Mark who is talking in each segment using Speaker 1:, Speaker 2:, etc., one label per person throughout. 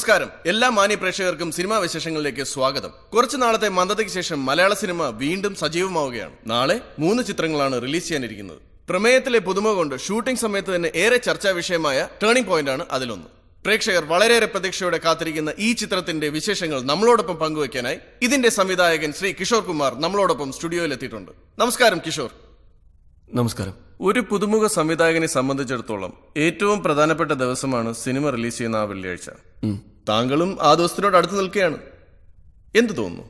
Speaker 1: നമസ്കാരം എല്ലാ മാന്യ പ്രേക്ഷകർക്കും സിനിമാ വിശേഷങ്ങളിലേക്ക് സ്വാഗതം കുറച്ചു നാളത്തെ മന്ദതയ്ക്ക് ശേഷം മലയാള സിനിമ വീണ്ടും സജീവമാവുകയാണ് നാളെ മൂന്ന് ചിത്രങ്ങളാണ് റിലീസ് ചെയ്യാനിരിക്കുന്നത് പ്രമേയത്തിലെ പുതുമ കൊണ്ട് ഷൂട്ടിംഗ് സമയത്ത് തന്നെ ഏറെ ചർച്ചാ വിഷയമായ ടേണിംഗ് പോയിന്റാണ് അതിലൊന്ന് പ്രേക്ഷകർ വളരെയേറെ പ്രതീക്ഷയോടെ കാത്തിരിക്കുന്ന ഈ ചിത്രത്തിന്റെ വിശേഷങ്ങൾ നമ്മളോടൊപ്പം പങ്കുവയ്ക്കാനായി ഇതിന്റെ സംവിധായകൻ ശ്രീ കിഷോർ കുമാർ നമ്മളോടൊപ്പം സ്റ്റുഡിയോയിൽ എത്തിയിട്ടുണ്ട് നമസ്കാരം കിഷോർ
Speaker 2: നമസ്കാരം
Speaker 1: ഒരു പുതുമുഖ സംവിധായകനെ സംബന്ധിച്ചിടത്തോളം ഏറ്റവും പ്രധാനപ്പെട്ട ദിവസമാണ് സിനിമ റിലീസ് ചെയ്യുന്ന ആ വെള്ളിയാഴ്ച താങ്കളും ആ ദിവസത്തിനോട് അടുത്ത് നിൽക്കുകയാണ് എന്ത് തോന്നുന്നു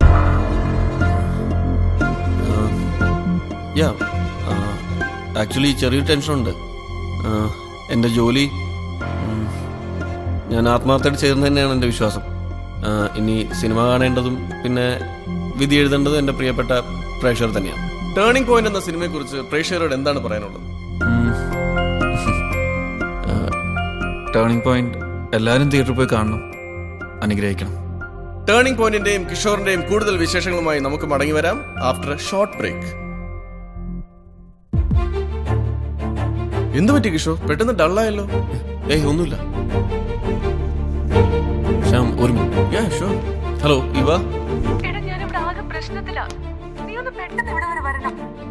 Speaker 2: യാ ആക്ച്വലി ചെറിയൊരു ടെൻഷനുണ്ട് ആ, എൻ്റെ ജോലി ഉം, ഞാൻ ആത്മാർത്ഥമായിട്ട് ചേർന്ന് തന്നെയാണ് എൻ്റെ വിശ്വാസം ആ, ഇനി സിനിമ കാണേണ്ടതും പിന്നെ വിധി എഴുതേണ്ടതും എൻ്റെ പ്രിയപ്പെട്ട പ്രേക്ഷകർ തന്നെയാണ്
Speaker 1: ടേണിംഗ് പോയിന്റ് എന്ന സിനിമയെക്കുറിച്ച് പ്രേക്ഷകരോട് എന്താണ് പറയാനുള്ളത്
Speaker 3: ടേണിംഗ് പോയിന്റ് എല്ലാവരും തിയേറ്ററിൽ പോയി കാണണം അനുഗ്രഹിക്കണം
Speaker 1: ടേണിംഗ് പോയിന്റിന്റെയും കിഷോറിന്റെയും കൂടുതൽ വിശേഷങ്ങളുമായി നമുക്ക് മടങ്ങി വരാം ആഫ്റ്റർ എ ഷോർട്ട് ബ്രേക്ക് എന്തു പറ്റി കിഷോർ പെട്ടെന്ന് ഡള്ളായല്ലോ
Speaker 2: ഏയ് ഒന്നുമില്ല ശ്യാം ഒരു മിനിറ്റ്
Speaker 1: യാ ഷുവർ
Speaker 2: ഹലോ ഇവ
Speaker 4: എടാ ഞാനിവിടെ ആകെ പ്രശ്നത്തിലാ നീ ഒന്ന് പെട്ടെന്ന് ഇവിടെ വരെ വരണം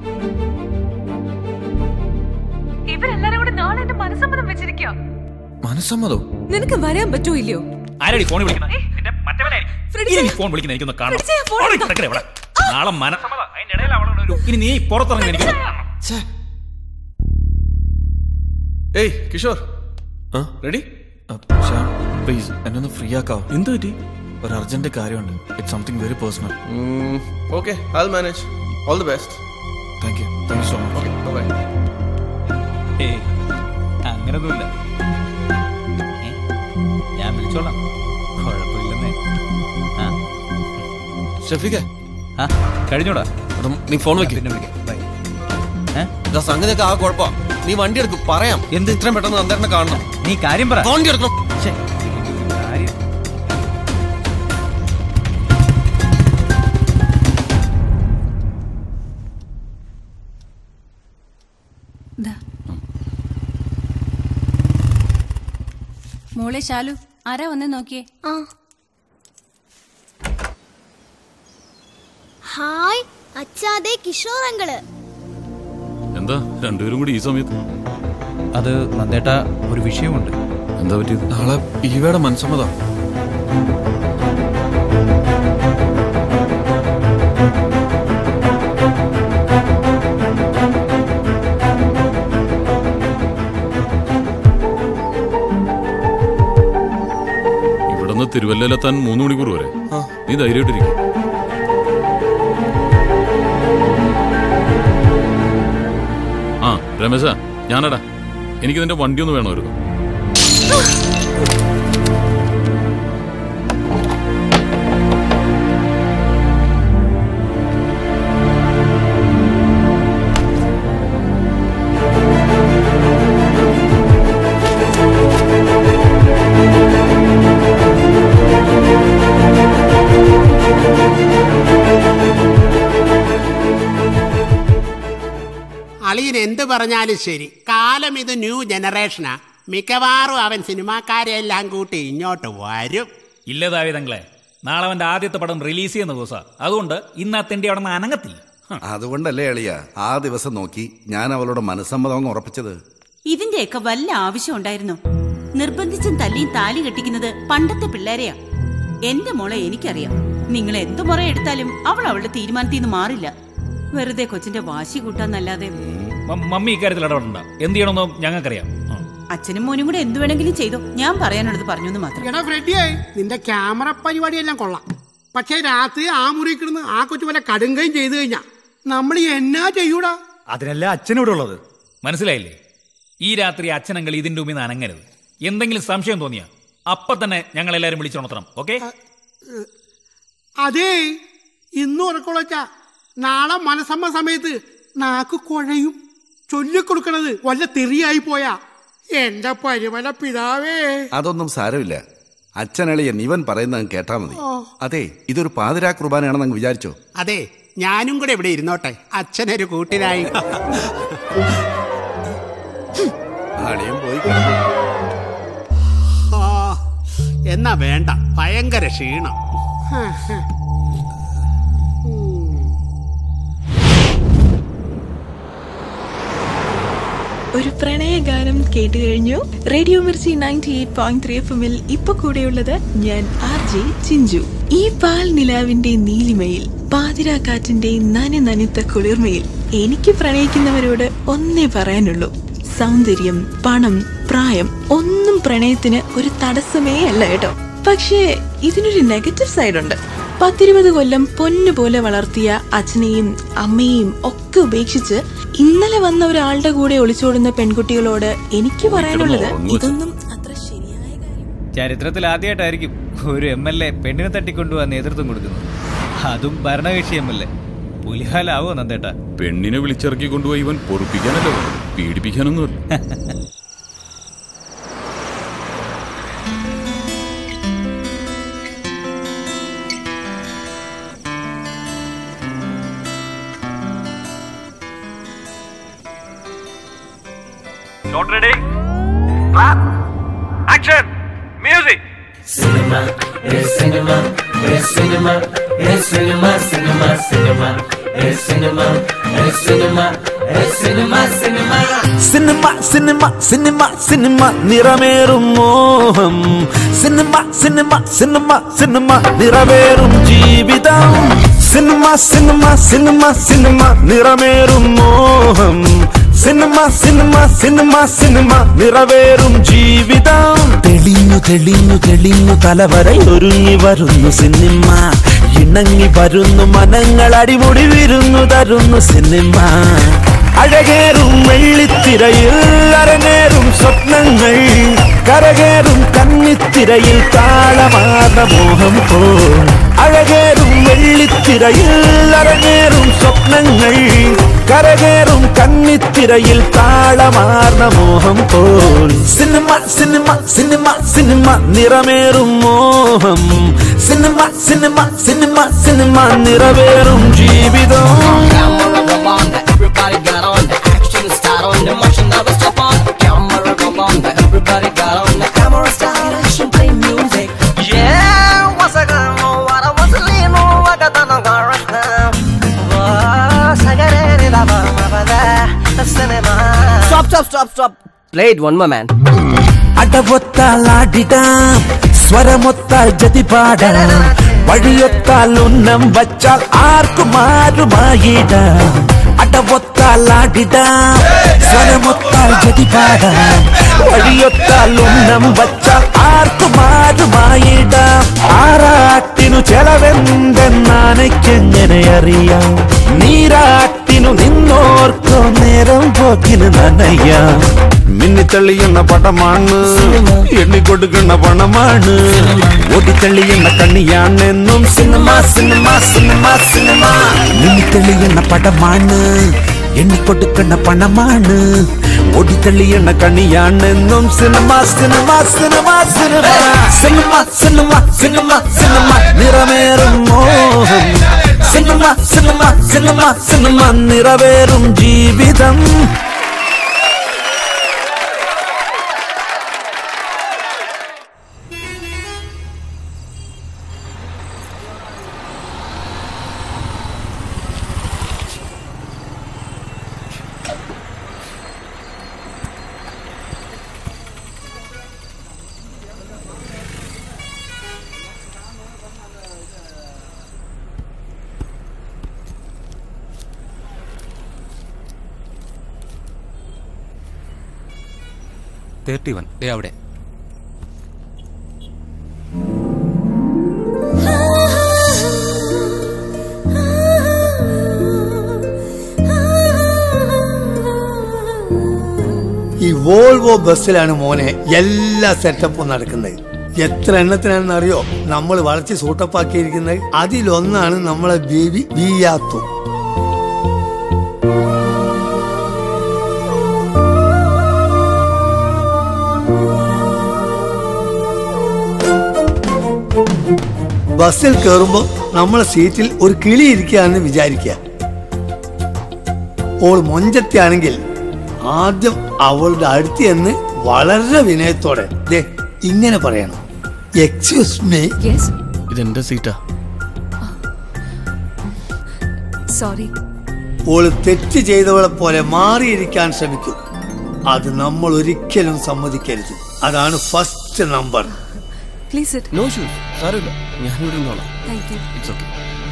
Speaker 4: ഇവരെല്ലാരും കൂടെ നാളെ എന്റെ മനസ്സമ്മതം വെച്ചിരിക്കുക
Speaker 3: മനസ്സമ്മതോ
Speaker 4: നിനക്ക് വരാൻ പറ്റോ ഇല്ലയോ
Speaker 5: ആരാടി ഫോൺ വിളിക്കുന്നത് നിന്റെ മറ്റവനായിരിക്കും.
Speaker 4: ഫ്രെഡിച്ചേ.
Speaker 5: ഇനി നീ ഫോൺ വിളിക്കുന്നത് എനിക്കൊന്ന് കാണണം
Speaker 4: ഫ്രെഡിച്ചേ, ഫോൺ
Speaker 5: ഓടി,
Speaker 4: എടുത്തോ.
Speaker 5: കിടക്കടെ ഇവിടെ. നാളെ മനസ്സമ്മതം. അതിന്റെ ഇടയിൽ അവളുടെ ഒരു- ഇനി നീ പുറത്തിറങ്ങി എനിക്ക് കാണണം
Speaker 1: ഏയ് കിഷോർ
Speaker 2: ആ
Speaker 1: റെഡി
Speaker 3: അ, ശ്യാം പ്ലീസ് എന്നെ ഒന്ന് ഫ്രീ ആക്കാവോ
Speaker 1: എന്തു പറ്റി
Speaker 3: ഒരു അർജന്റ് കാര്യമുണ്ട് it's something very personal
Speaker 1: okay I manage all the best
Speaker 3: thank you thank you so much
Speaker 1: okay bye
Speaker 5: ഏയ്, അങ്ങനൊന്നുമില്ല ഏ, ഞാൻ വിളിച്ചോളാം കുഴപ്പമില്ലെന്നേ ആ
Speaker 2: ഷഫീഖെ
Speaker 5: ആ കഴിഞ്ഞോടാ
Speaker 2: എടാ, നീ ഫോൺ വെക്ക്
Speaker 5: പിന്നെ വിളിക്കാം ബൈ ഏ?
Speaker 2: ഇതാ സംഗതിയൊക്കെ ആ കുഴപ്പമാ നീ വണ്ടി എടുക്കും പറയാം
Speaker 5: എന്ത്?
Speaker 2: ഇത്രയും പെട്ടെന്ന് നന്ദേട്ടനെ കാണണം
Speaker 5: നീ കാര്യം പറ
Speaker 2: വണ്ടി എടുക്കണം
Speaker 5: ശ്ശെ, കാര്യം
Speaker 6: മോളെ ശാലു ആരാ വന്ന് നോക്കിയേ
Speaker 7: ആ ഹായ് അച്ഛാതെ കിഷോർ അങ്കിള്
Speaker 8: എന്താ രണ്ടുപേരും കൂടി ഈ സമയത്ത്
Speaker 5: അത് നന്ദേട്ട ഒരു വിഷയമുണ്ട്
Speaker 8: എന്താ പറ്റിയത്
Speaker 3: നാളെ ഈവയുടെ മനസ്സമ്മതം
Speaker 8: ഇവിടുന്ന് തിരുവല്ലയിലെത്താൻ മൂന്ന് മണിക്കൂർ വരെ നീ ധൈര്യമായിട്ടിരിക്കും ആ രമേശ ഞാനടാ എനിക്ക് നിന്റെ വണ്ടി ഒന്ന് വേണമായിരുന്നു
Speaker 9: അളിയൻ എന്ത് പറഞ്ഞാലും ശരി കാലം ഇത് ന്യൂ ജനറേഷനാ മിക്കവാറും അവൻ സിനിമാക്കാരെ എല്ലാം കൂട്ടി ഇങ്ങോട്ട് വരും
Speaker 5: ഇല്ലതാവി തങ്ങളെ നാളെ അവന്റെ ആദ്യത്തെ പടം റിലീസ് ചെയ്യുന്ന ദിവസം അതുകൊണ്ട് ഇന്ന് ആ തെണ്ടി അവിടെ നിന്ന് അനങ്ങത്തില്ല ഹ.
Speaker 10: അതുകൊണ്ടല്ലേ എളിയ ആ ദിവസം നോക്കി ഞാൻ അവളുടെ മനസ്സമ്മതം അങ്ങ് ഉറപ്പിച്ചത്
Speaker 6: ഇതിന്റെയൊക്കെ വല്ല ആവശ്യം ഉണ്ടായിരുന്നോ നിർബന്ധിച്ചും തല്ലിയും താലി കെട്ടിക്കുന്നത് പണ്ടത്തെ പിള്ളേരെയാ എന്റെ മോളെ എനിക്കറിയാം നിങ്ങൾ എന്ത് മുറ എടുത്താലും അവൾ അവളുടെ തീരുമാനത്തിൽ നിന്ന് മാറില്ല വെറുതെ കൊച്ചിന്റെ വാശി കൂട്ടാന്നല്ലാതെ
Speaker 5: മ- മമ്മി ഇക്കാര്യത്തിൽ ഇടപെടണ്ട എന്ത് ചെയ്യണമെന്നോ ഞങ്ങൾക്കറിയാം ആ.
Speaker 6: അച്ഛനും മോനും കൂടെ എന്തു വേണമെങ്കിലും ചെയ്തോ ഞാൻ പറയാനുള്ളത് പറഞ്ഞു എന്ന് മാത്രം
Speaker 9: എടാ ഫ്രെഡിയായി നിന്റെ ക്യാമറ പരിപാടിയെല്ലാം കൊള്ളാം പക്ഷേ രാത്രി ആ മുറി കിടന്ന് ആ കൊച്ചു പോലെ കടുങ്കയും ചെയ്തു കഴിഞ്ഞാ നമ്മൾ എന്നാ ചെയ്യൂടാ
Speaker 5: അതിനല്ല അച്ഛനോട് ഉള്ളത് മനസ്സിലായില്ലേ ഈ രാത്രി അച്ഛനങ്ങൾ ഇതിന്റെ മുമ്പിൽ നിന്ന് അനങ്ങരുത് എന്തെങ്കിലും സംശയം തോന്നിയാ അപ്പൊ തന്നെ ഞങ്ങൾ എല്ലാവരും വിളിച്ചുണർത്തണം ഓക്കെ
Speaker 9: അതേ ഇന്ന് ഉറക്കൊളച്ച നാളെ മനസ്സമ്മ സമയത്ത് നാക്ക് കുഴയും ചൊല്ലിക്കൊടുക്കണത് വല്ല തെറിയായി പോയാ എന്റെ പരിമല പിതാവേ
Speaker 10: അതൊന്നും സാരമില്ല അച്ഛനളിയൻ ഇവൻ പറയുന്നത് കേട്ടാ മതി അതെ ഇതൊരു പാതിരാ കുർബാനയാണെന്ന് അങ്ങ് വിചാരിച്ചോ
Speaker 9: അതെ ഞാനും കൂടെ ഇവിടെ ഇരുന്നോട്ടെ അച്ഛനൊരു കൂട്ടിനായി
Speaker 10: അളിയൻ പോയി കിടന്നു.
Speaker 9: ആ, എന്നാ വേണ്ട ഭയങ്കര ക്ഷീണം
Speaker 11: ഒരു പ്രണയഗാനം കേട്ട് കഴിഞ്ഞു radio Mirchi ninety eight point three F എമ്മിൽ ഇപ്പൊ കൂടെയുള്ളത് ഞാൻ ആർ ജെ ചിഞ്ചു ഈ പാൽ നിലാവിന്റെ നീലിമയിൽ പാതിരാക്കാറ്റിന്റെ നന നനുത്ത കുളിർമയിൽ എനിക്ക് പ്രണയിക്കുന്നവരോട് ഒന്നേ പറയാനുള്ളൂ സൗന്ദര്യം പണം പ്രായം ഒന്നും പ്രണയത്തിന് ഒരു തടസ്സമേ അല്ല കേട്ടോ പക്ഷേ ഇതിനൊരു നെഗറ്റീവ് സൈഡ് ഉണ്ട് പത്തിരുപത് കൊല്ലം പൊന്നു പോലെ വളർത്തിയ അച്ഛനെയും അമ്മയെയും ഒക്കെ ഉപേക്ഷിച്ച് ഇന്നലെ വന്ന ഒരാളുടെ കൂടെ ഒളിച്ചോടുന്ന പെൺകുട്ടികളോട് എനിക്ക് പറയാനുള്ളത് ഇതൊന്നും
Speaker 12: ചരിത്രത്തിൽ ആദ്യമായിട്ടായിരിക്കും ഒരു എം എൽ എ പെണ്ണിനെ തട്ടിക്കൊണ്ടുപോകാൻ നേതൃത്വം കൊടുക്കുന്നത് അതും ഭരണകക്ഷി എം എൽ എ പുലിഹാലാവോ നന്ദേട്ടാ
Speaker 8: പെണ്ണിനെ വിളിച്ചിറക്കി കൊണ്ടുപോയി ഇവൻ പൊറുപ്പിക്കാനല്ലോ പീഡിപ്പിക്കാനൊന്നും
Speaker 13: Shot ready? Clap. Action. Music.
Speaker 14: Cinema, es cinema, es cinema, es cinema, cinema, cinema, es cinema, es cinema, es cinema, cinema.
Speaker 15: Cinema cinema cinema cinema നിറമേറും മോഹം സിനിമ സിനിമ സിനിമ സിനിമ നിറവേറും ജീവിതം സിനിമ സിനിമ സിനിമ സിനിമ നിറമേറും മോഹം cinema cinema cinema cinema നിറവേറും ജീവിതം തെളിഞ്ഞു തെളിഞ്ഞു തെളിഞ്ഞു തലവരെ ഒരുങ്ങി വരുന്നു സിനിമ ഇണങ്ങി വരുന്നു മനങ്ങൾ അടിമുടി വിരുന്നു തരുന്നു സിനിമ അഴകേറും വെള്ളിത്തിരയിൽ അരങ്ങേറും സ്വപ്നങ്ങൾ കരകേറും കന്നിത്തിരയിൽ താളമാർന്ന മോഹം പോൽ അഴകേറും വെള്ളിത്തിരയിൽ അരങ്ങേറും സ്വപ്നങ്ങൾ കരകേറും കന്നിത്തിരയിൽ താളമാർന്ന മോഹം പോൽ സിനിമ സിനിമ സിനിമ സിനിമ നിറമേറും മോഹം സിനിമ സിനിമ സിനിമ സിനിമ നിറവേറും ജീവിതം
Speaker 14: Everybody got on the action, start on the motion, never stop on the camera, go on the everybody got on the camera, start action, play music. Yeah, once again, oh, what I was leaning, oh, I got on the garage now. Oh, I got it, I got the cinema. Stop, stop, stop, stop. Play it one more, man.
Speaker 15: അടവൊത്താലാടിടാം സ്വരമൊത്താൽ ജതി പാടാം വഴിയൊത്താൽ ഉന്നം വച്ചാൽ ആർക്കും ആരുമായിടാം അടവൊത്താലാടിടാം സ്വരമൊത്താൽ ജതി പാടാം വഴിയൊത്താൽ ഉന്നം വച്ചാൽ ആർക്കും ആരുമായിടാം ആറാട്ടിനു ചെലവെന്തെന്നാനയ്ക്കെങ്ങനെ അറിയാം നീരാട്ടിനു നിന്നോർക്കോ നേരം പോക്കിന് നനയാം മിന്നിത്തള്ളിയുന്ന പടമാണ് എണ്ണിക്കൊടുക്കുന്ന പണമാണ് ഓടിത്തള്ളിയുന്ന കണ്ണിയാണെന്നും സിനിമ സിനിമ സിനിമ സിനിമ മിന്നിത്തള്ളിയുന്ന പടമാണ് എണ്ണിക്കൊടുക്കുന്ന പണമാണ് ഓടിത്തള്ളിയുന്ന കണ്ണിയാണെന്നും cinema cinema cinema cinema cinema cinema cinema cinema നിറമേറും മോഹം സിനിമ സിനിമ സിനിമ സിനിമ നിറവേറും ജീവിതം
Speaker 16: തേർട്ടി വൺ ദേ അവിടെ
Speaker 17: ഈ വോൾവോ ബസ്സിലാണ് മോനെ എല്ലാ സെറ്റപ്പും നടക്കുന്നത് എത്ര എണ്ണത്തിനാണെന്ന് അറിയോ നമ്മൾ വളച്ച് സൂട്ടപ്പാക്കിയിരിക്കുന്നത് അതിലൊന്നാണ് നമ്മളെ ബേബി ബിയാത്തു ബസ്സിൽ കയറുമ്പോ നമ്മളെ സീറ്റിൽ ഒരു കിളി ഇരിക്കുകയാണെന്ന് വിചാരിക്കുക ഓൾ മൊഞ്ചത്തിയാണെങ്കിൽ ആദ്യം അവളുടെ അടുത്ത് എന്ന് വളരെ വിനയത്തോടെ ദേ ഇങ്ങനെ പറയണം എക്സ്ക്യൂസ് മീ
Speaker 18: യെസ്
Speaker 2: ഇതെന്റെ സീറ്റാ
Speaker 18: സോറി
Speaker 17: ഓള് തെറ്റ് ചെയ്തവളെ പോലെ മാറിയിരിക്കാൻ ശ്രമിക്കും അത് നമ്മൾ ഒരിക്കലും സമ്മതിക്കരുത് അതാണ് first number
Speaker 18: please it
Speaker 2: no shoes സാരമില്ല ഞാനിവിടെ നിന്നോളാം
Speaker 18: താങ്ക് യു
Speaker 2: ഇറ്റ്സ് ഓക്കെ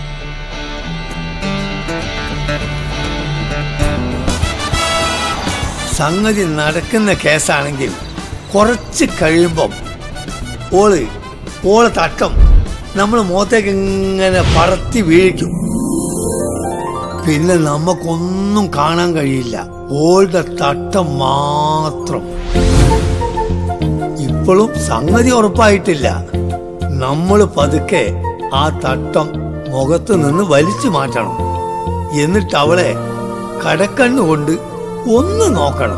Speaker 17: സംഗതി നടക്കുന്ന കേസാണെങ്കിൽ കുറച്ച് കഴിയുമ്പം ഓള് ഓളെ തട്ടം നമ്മൾ മുഖത്തേക്ക് ഇങ്ങനെ പറത്തി വീഴിക്കും പിന്നെ നമുക്കൊന്നും കാണാൻ കഴിയില്ല ഓളുടെ തട്ടം മാത്രം ഇപ്പോഴും സംഗതി ഉറപ്പായിട്ടില്ല നമ്മൾ പതുക്കെ ആ തട്ടം മുഖത്ത് നിന്ന് വലിച്ചു മാറ്റണം എന്നിട്ട് അവളെ കടക്കണ്ണുകൊണ്ട് ഒന്ന് നോക്കണം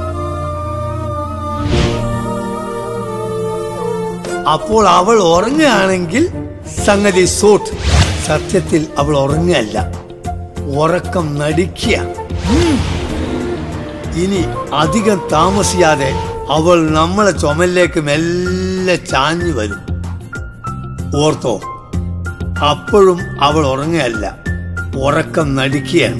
Speaker 17: അപ്പോൾ അവൾ ഉറങ്ങുകയാണെങ്കിൽ സംഗതി സൂട്ട് സത്യത്തിൽ അവൾ ഉറങ്ങുകയല്ല ഉറക്കം നടിക്കുക ഉം. ഇനി അധികം താമസിയാതെ അവൾ നമ്മളെ ചുമലിലേക്ക് മെല്ലെ ചാഞ്ഞു വരും ഓർത്തോ അപ്പോഴും അവൾ ഉറങ്ങുകയല്ല ഉറക്കം നടിക്കുകയാണ്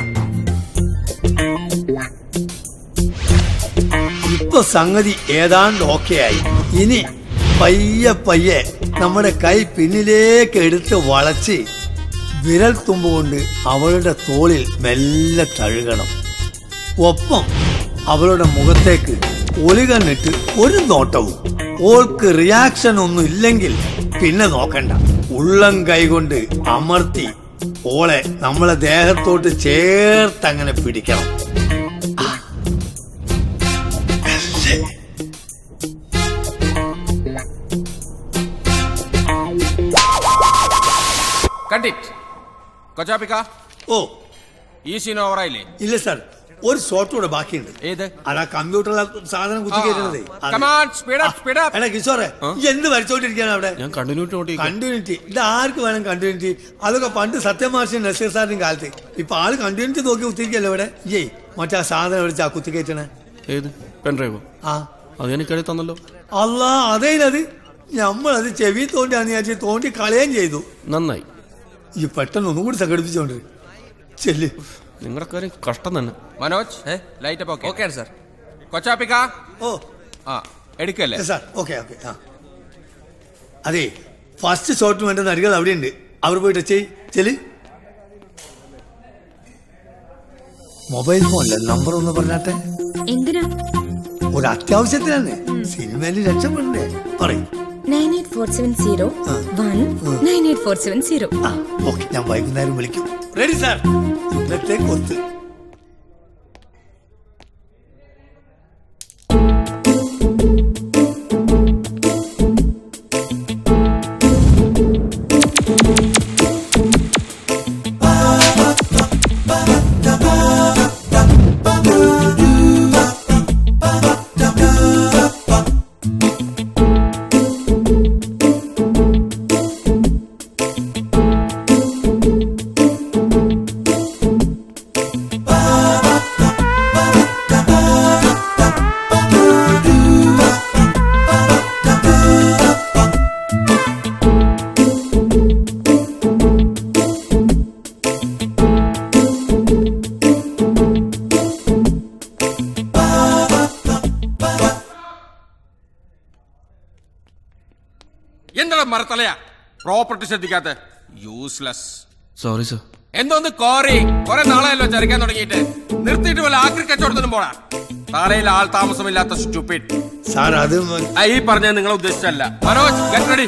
Speaker 17: ഇപ്പൊ സംഗതി ഏതാണ്ട് ഓക്കെ ആയി ഇനി പയ്യെ പയ്യെ നമ്മുടെ കൈ പിന്നിലേക്ക് എടുത്ത് വളച്ച് വിരൽ തുമ്പ് കൊണ്ട് അവളുടെ തോളിൽ മെല്ലെ തഴുകണം ഒപ്പം അവളുടെ മുഖത്തേക്ക് ഒലികണ്ണിട്ട് ഒരു നോട്ടവും ഓൾക്ക് റിയാക്ഷൻ ഒന്നും ഇല്ലെങ്കിൽ പിന്നെ നോക്കണ്ട ഉള്ളം കൈകൊണ്ട് അമർത്തി ഓളെ നമ്മളെ ദേഹത്തോട്ട് ചേർത്തങ്ങനെ പിടിക്കണം
Speaker 1: കണ്ടിറ്റ് കൊച്ചാപ്പിക്ക
Speaker 17: ഓ
Speaker 1: ഈ സീൻ ഓവറായില്ലേ
Speaker 17: ഇല്ല സാർ ഒരു ഷോട്ട് കൂടെ ബാക്കിയുണ്ട്
Speaker 1: ഏത്
Speaker 17: അതാ കമ്പ്യൂട്ടറിലെ സാധനം കുത്തി കയറ്റുന്നതേ അത്.
Speaker 1: Come on, speed up, speed up.
Speaker 17: എടാ കിഷോറെ ഈ എന്ത് വരച്ചോണ്ടിരിക്കാണ് അവിടെ
Speaker 2: ഞാൻ കണ്ടിന്യൂറ്റി നോട്ടി
Speaker 17: കണ്ടിന്യൂറ്റി ഇത് ആർക്ക് വേണം കണ്ടിന്യൂറ്റി അതൊക്കെ പണ്ട് സത്യമാർഷൻ നസീർ സാറിന്റെ കാലത്ത് ഇപ്പൊ ആള് കണ്ടിന്യൂറ്റി നോക്കി കുത്തിരിക്കല്ലോ ഇവിടെ ഏയ് മറ്റേ ആ സാധനം വിളിച്ചാ കുത്തി കയറ്റണേ
Speaker 2: ഏത് പെൻഡ്രൈവോ
Speaker 17: ആ
Speaker 2: അത് ഞാൻ ഇക്കടി തന്നല്ലോ
Speaker 17: അല്ല അതേനത് നമ്മളത് ചെവി തോണ്ടിയാന്ന് വിചാരിച്ച് തോണ്ടി കളയുകയും ചെയ്തു
Speaker 2: നന്നായി
Speaker 17: ഈ പെട്ടെന്ന് ഒന്നും കൂടി സംഘടിപ്പിച്ചോണ്ട് ചെല്ല്
Speaker 2: നിങ്ങളുടെ കാര്യം കഷ്ടം തന്നെ
Speaker 1: Manoj light up okay okay sir കൊച്ചാപ്പിക്ക
Speaker 17: ഓ
Speaker 1: ആ എടുക്കല്ലേ
Speaker 17: സാർ ഓക്കെ ഓക്കെ ആ അതെ ഫസ്റ്റ് ഷോട്ട് വേണ്ട നടികൾ അവിടെ ഉണ്ട് അവർ പോയിട്ട് ചെയ് ചെല് മൊബൈൽ ഫോണിലെ നമ്പർ ഒന്ന് പറഞ്ഞാട്ടെ
Speaker 19: എന്തിനാ
Speaker 17: ഒരു അത്യാവശ്യത്തിനാണ് സിനിമയിൽ രക്ഷപ്പെടണ്ടേ പറയും
Speaker 19: nine eight four seven zero one nine eight four seven zero
Speaker 17: okay ഞാൻ വൈകുന്നേരം വിളിക്കും റെഡി സാർ ഇന്നത്തെ കൊത്ത്
Speaker 1: എന്താണ് മരത്തലയാ പ്രോപ്പർട്ടി ശ്രദ്ധിക്കാത്ത യൂസ്ലെസ്
Speaker 2: സോറി സർ
Speaker 1: എന്തോന്ന് കോറി കുറെ നാളെയല്ലോ ചരക്കാൻ തുടങ്ങിയിട്ട് നിർത്തിയിട്ട് വല്ല ആക്രി കച്ചവടത്തിനും പോടാ താളയിൽ ആൾ താമസമില്ലാത്ത സ്റ്റുപ്പിഡ്
Speaker 17: സാർ അത്
Speaker 1: ഈ പറഞ്ഞത് നിങ്ങളെ ഉദ്ദേശിച്ചല്ല മനോജ് ഗെറ്റ് റെഡി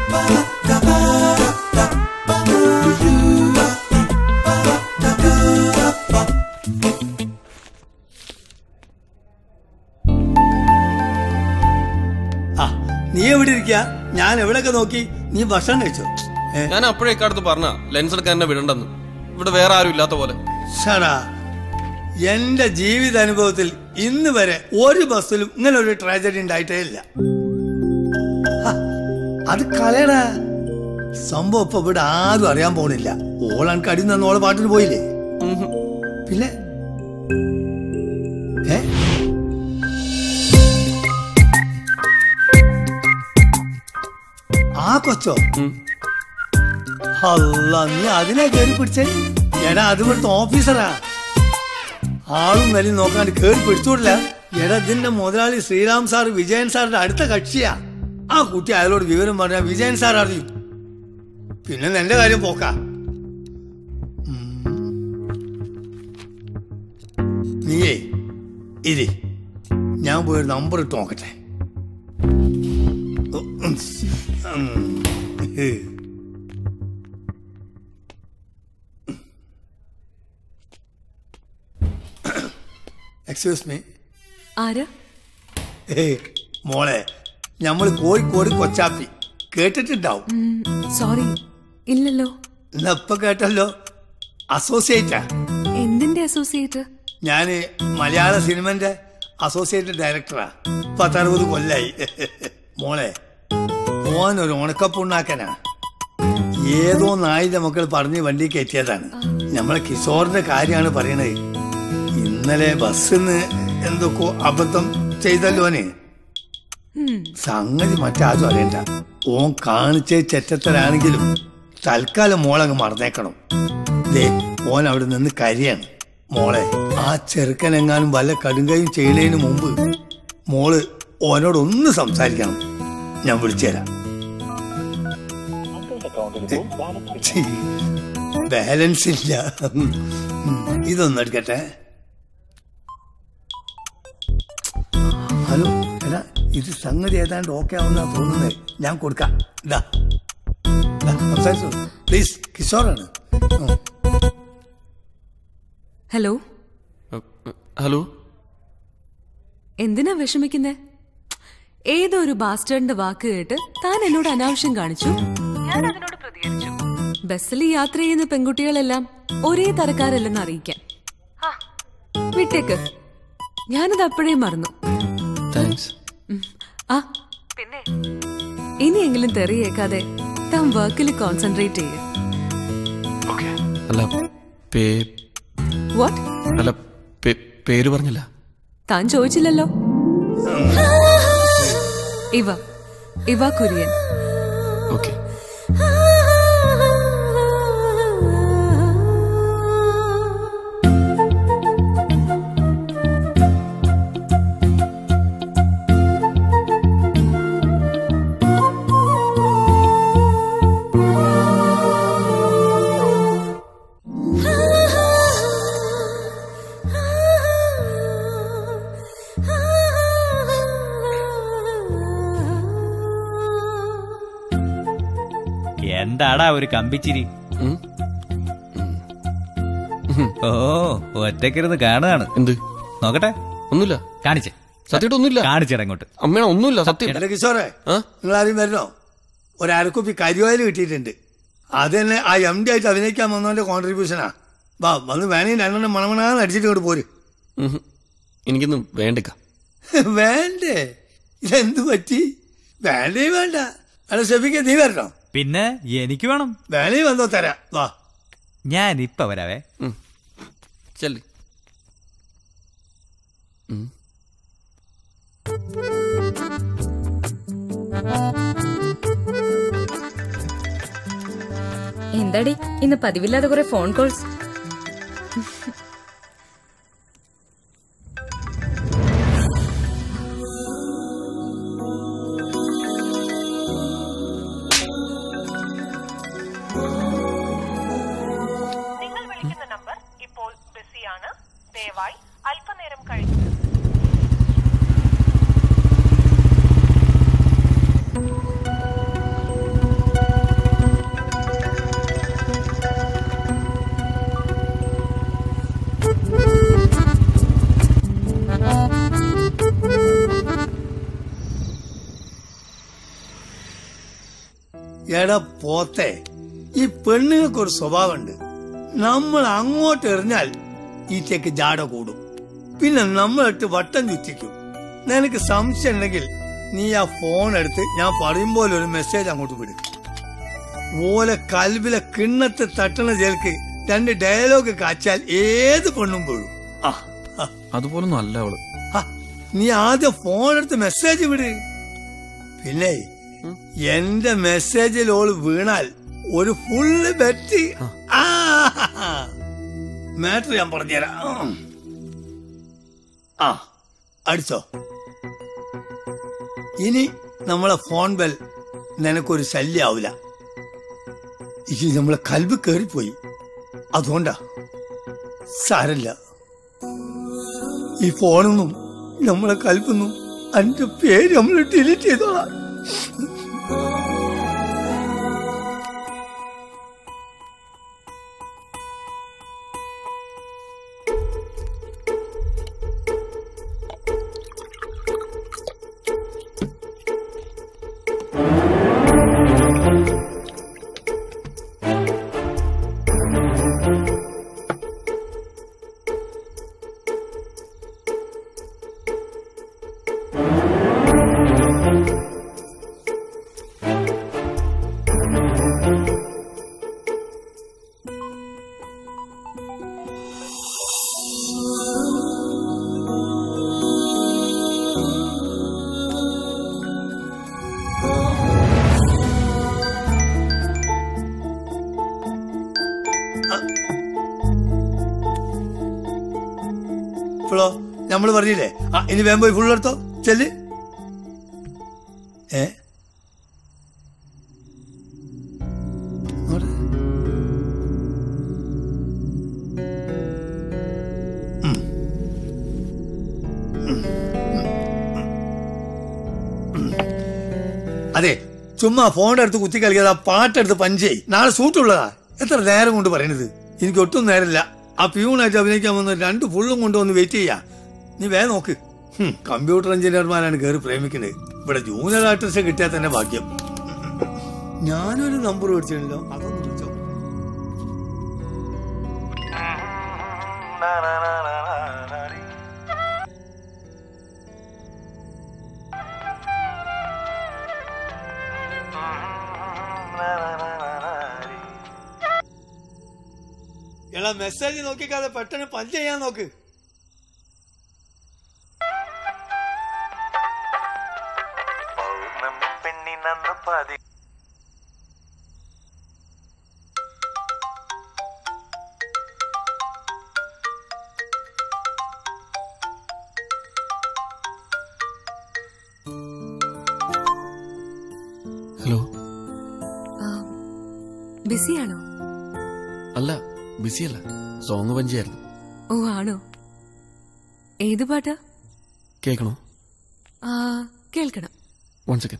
Speaker 17: ആ നീ എവിടെ ഇരിക്കുക ഞാൻ എവിടെയൊക്കെ നോക്കി നീ ഭക്ഷണം കഴിച്ചോ
Speaker 2: ഞാൻ അപ്പോഴേ ഇക്കാലത്ത് പറഞ്ഞ ലെൻസ് എടുക്കാൻ എന്നെ വിടണ്ടെന്ന് ഇവിടെ വേറെ ആരും ഇല്ലാത്ത പോലെ
Speaker 17: ഷടാ എന്റെ ജീവിതാനുഭവത്തിൽ ഇന്ന് വരെ ഒരു ബസ്സിലും ഇങ്ങനെ ഒരു ട്രാജഡി ഉണ്ടായിട്ടേ ഇല്ല ഹ, അത് കളയടാ സംഭവം ഇപ്പൊ ഇവിടെ ആരും അറിയാൻ പോണില്ല ഓളാൻ കടി നിന്ന് ഓളെ പാട്ടിന് പോയില്ലേ പിന്നെ ഏ ആ കൊച്ചോ അല്ല നീ അതിനെ കയറി പിടിച്ചേ എടാ അത് ഇവിടുത്തെ ഓഫീസറാ ആളും വലിയ നോക്കാണ്ട് കയറി പിടിച്ചോടില്ല എടാ ഇതിന്റെ മുതലാളി ശ്രീറാം സാർ വിജയൻ സാറിന്റെ അടുത്ത കക്ഷിയാ ആ കുട്ടി അയാളോട് വിവരം പറഞ്ഞ വിജയൻ സാർ അറിയും പിന്നെ നിന്റെ കാര്യം പോക്കാ ഉം. നീയേ ഇരി ഞാൻ പോയി ഒരു നമ്പർ ഇട്ട് നോക്കട്ടെ ഉം. ഉം. എക്സ്ക്യൂസ് മീ
Speaker 18: ആരാ
Speaker 17: ഏയ് മോളെ നമ്മൾ കോഴിക്കോട് കൊച്ചാപ്പി കേട്ടിട്ടുണ്ടാവും
Speaker 18: സോറി ഇല്ലല്ലോ
Speaker 17: എന്നാ ഇപ്പൊ കേട്ടല്ലോ അസോസിയേറ്റാ
Speaker 18: എന്തിന്റെ അസോസിയേറ്റ്
Speaker 17: ഞാന് മലയാള സിനിമന്റെ അസോസിയേറ്റ് ഡയറക്ടറാ പത്തറുപത് കൊല്ലായി മോളെ മോൻ ഒരു ഉണക്കപ്പുണ്ണാക്കനാ ഏതോ നായിന്റെ മക്കൾ പറഞ്ഞ് വണ്ടി കയറ്റിയതാണ് നമ്മളെ കിഷോറിന്റെ കാര്യമാണ് പറയണത് ഇന്നലെ ബസ്സിന്ന് എന്തൊക്കെ അബദ്ധം ചെയ്തല്ലോനെ സംഗതി മറ്റാരും അറിയണ്ട ഓൻ കാണിച്ച ചെറ്റത്തരാണെങ്കിലും തൽക്കാലം മോളങ്ങ് മറന്നേക്കണം ദേ ഓൻ അവിടെ നിന്ന് കരിയാണ് മോളെ ആ ചെറുക്കനെങ്ങാനും വല്ല കടുങ്കയും ചെയ്യണതിന് മുമ്പ് മോള് ഓനോട് ഒന്ന് സംസാരിക്കണം ഞാൻ വിളിച്ചുതരാം ഛീ, ബാലൻസ് ഇല്ല ഉം, ഇതൊന്നും എടുക്കട്ടെ ഹലോ എടാ ഇത് സംഗതി ഏതാണ്ട് ഓക്കെ ആവുന്ന തോന്നുന്നത് ഞാൻ കൊടുക്കാം ഇതാ ഇതാ, സംസാരിച്ചോ പ്ലീസ് കിഷോറാണ് ഉം.
Speaker 18: ഹലോ
Speaker 2: ഹലോ
Speaker 18: എന്തിനാ വിഷമിക്കുന്നേ ഏതോ ഒരു ബാസ്റ്റേഡിന്റെ വാക്ക് കേട്ട് താൻ എന്നോട് അനാവശ്യം കാണിച്ചു ഞാൻ അതിനോട് പ്രതികരിച്ചു ബസ്സിൽ യാത്ര ചെയ്യുന്ന പെൺകുട്ടികളെല്ലാം ഒരേ തരക്കാരല്ലെന്ന് അറിയിക്കാൻ ആ, വിട്ടേക്ക് ഞാനത് അപ്പോഴേ മറന്നു
Speaker 2: താങ്ക്സ്
Speaker 18: ഉം. ആ പിന്നെ ഇനിയെങ്കിലും തെറിയേക്കാതെ താൻ വർക്കിൽ കോൺസെൻട്രേറ്റ് ചെയ്യ
Speaker 2: അല്ല പേ
Speaker 18: വാട്ട്
Speaker 2: അല്ല പേ- പേര് പറഞ്ഞില്ല
Speaker 18: താൻ ചോദിച്ചില്ലല്ലോ ഇവ ഇവ കുര്യൻ
Speaker 2: ഓക്കെ
Speaker 12: എന്താടാ ഒരു കമ്പിച്ചിരി ഓ ഒറ്റക്കിരുന്ന് കാണുകയാണ്
Speaker 2: എന്ത്
Speaker 12: നോക്കട്ടെ
Speaker 2: ഒന്നുമില്ല
Speaker 12: കാണിച്ചേ
Speaker 2: സത്യമായിട്ട് ഒന്നുമില്ല
Speaker 12: കാണിച്ചേടാ ഇങ്ങോട്ട്
Speaker 2: അമ്മേണ ഒന്നുമില്ല സത്യം
Speaker 17: എടാ കിഷോറെ നിങ്ങൾ ആരും വരണോ ഒരു അരക്കുപ്പി കരിവായിൽ കിട്ടിയിട്ടുണ്ട് അത് തന്നെ ആ എം ഡി ആയിട്ട് അഭിനയിക്കാൻ വന്നവന്റെ കോൺട്രിബ്യൂഷനാ വാ വന്ന് വേണമെങ്കിൽ രണ്ടെണ്ണം മണമണാന്ന് അടിച്ചിട്ട് ഇങ്ങോട്ട് പോര്
Speaker 2: ഉഹും. എനിക്കൊന്നും വേണ്ടക്ക
Speaker 17: വേണ്ടേ ഇതെന്ത് പറ്റി വേണ്ടേ വേണ്ട അല്ല ഷെഫിക്ക് നീ വരണോ
Speaker 12: പിന്നെ എനിക്ക് വേണം
Speaker 17: വേണേ വന്നോ തരാം വാ
Speaker 12: ഞാൻ ഇപ്പൊ വരാവേ
Speaker 2: ചെല്ല്
Speaker 19: എന്താടി ഇന്ന് പതിവില്ലാതെ കുറെ ഫോൺ കോൾസ്
Speaker 4: നിങ്ങൾ വിളിക്കുന്ന നമ്പർ ഇപ്പോൾ ബിസിയാണ് ദയവായി അല്പനേരം കഴിഞ്ഞ്
Speaker 17: എടാ പോത്തെ ഈ പെണ്ണുങ്ങൾക്ക് ഒരു സ്വഭാവമുണ്ട് നമ്മൾ അങ്ങോട്ട് എറിഞ്ഞാൽ ഈറ്റയ്ക്ക് ജാട കൂടും പിന്നെ നമ്മളിട്ട് വട്ടം ചുറ്റിക്കും നിനക്ക് സംശയം ഉണ്ടെങ്കിൽ നീ ആ ഫോൺ എടുത്ത് ഞാൻ പറയുമ്പോൾ ഒരു മെസ്സേജ് അങ്ങോട്ട് വിടും ഓലെ കൽവിലെ കിണ്ണത്ത് തട്ടണ ചേൽക്ക് രണ്ട് ഡയലോഗ് കാച്ചാൽ ഏത് പെണ്ണും വീഴും ആ ആ,
Speaker 3: അതുപോലൊന്നും അല്ല അവള്
Speaker 17: ആ, നീ ആദ്യം ഫോൺ എടുത്ത് മെസ്സേജ് വിട് പിന്നെ എന്റെ മെസ്സേജിൽ ഓള് വീണാൽ ഒരു ഫുള്ള് ബെറ്റ് മാറ്റർ ഞാൻ പറഞ്ഞുതരാം ഉം. ആ അടിച്ചോ ഇനി നമ്മളെ ഫോൺ ബെൽ നിനക്കൊരു ശല്യാവൂല ഈ നമ്മളെ കൽബ് കേറിപ്പോയി അതുകൊണ്ടാ സാരല്ല ഈ ഫോണൊന്നും നമ്മളെ കൽപ്പൊന്നും അതിന്റെ പേര് നമ്മൾ ഡിലീറ്റ് ചെയ്തോളാം ഇപ്പോഴോ നമ്മൾ പറഞ്ഞില്ലേ ആ ഇനി വേഗം പോയി ഫുൾ എടുത്തോ ചെല്ല് ഏ അങ്ങോട്ട്. ഉം. ഉം. ഉം. അതെ ചുമ്മാ ഫോണിന്റെ അടുത്ത് കുത്തി കളിക്കാതെ ആ പാട്ടെടുത്ത് പഞ്ചേ നാളെ സൂട്ടുള്ളതാ എത്ര നേരം കൊണ്ട് പറയണത് എനിക്ക് ഒട്ടും നേരമില്ല ആ പ്യൂണായിട്ട് അഭിനയിക്കാൻ വന്ന രണ്ട് ഫുള്ളും കൊണ്ടുവന്ന് വെയിറ്റ് ചെയ്യാ നീ വേഗം നോക്ക് ഹും, കമ്പ്യൂട്ടർ എഞ്ചിനീയർമാരാണ് കയറി പ്രേമിക്കുന്നത് ഇവിടെ ജൂനിയർ ആർട്ടിസ്റ്റ് കിട്ടിയാൽ തന്നെ ഭാഗ്യം ഞാനൊരു നമ്പർ മേടിച്ചിട്ടുണ്ടല്ലോ അതൊന്ന് വിളിച്ചോ എടാ മെസ്സേജ് നോക്കിക്കാതെ പെട്ടെന്ന് പഞ്ച് ചെയ്യാൻ നോക്ക്
Speaker 20: പെണ്ണിനന്ന് പതി
Speaker 2: ഹലോ
Speaker 18: ബിസിയാണോ
Speaker 2: അല്ല ബിസിയല്ല സോങ് പഞ്ചായിരുന്നു
Speaker 18: ഓ ആണോ ഏത് പാട്ടാ
Speaker 2: കേൾക്കണോ
Speaker 18: ആ കേൾക്കണം
Speaker 2: വൺ സെക്കൻഡ്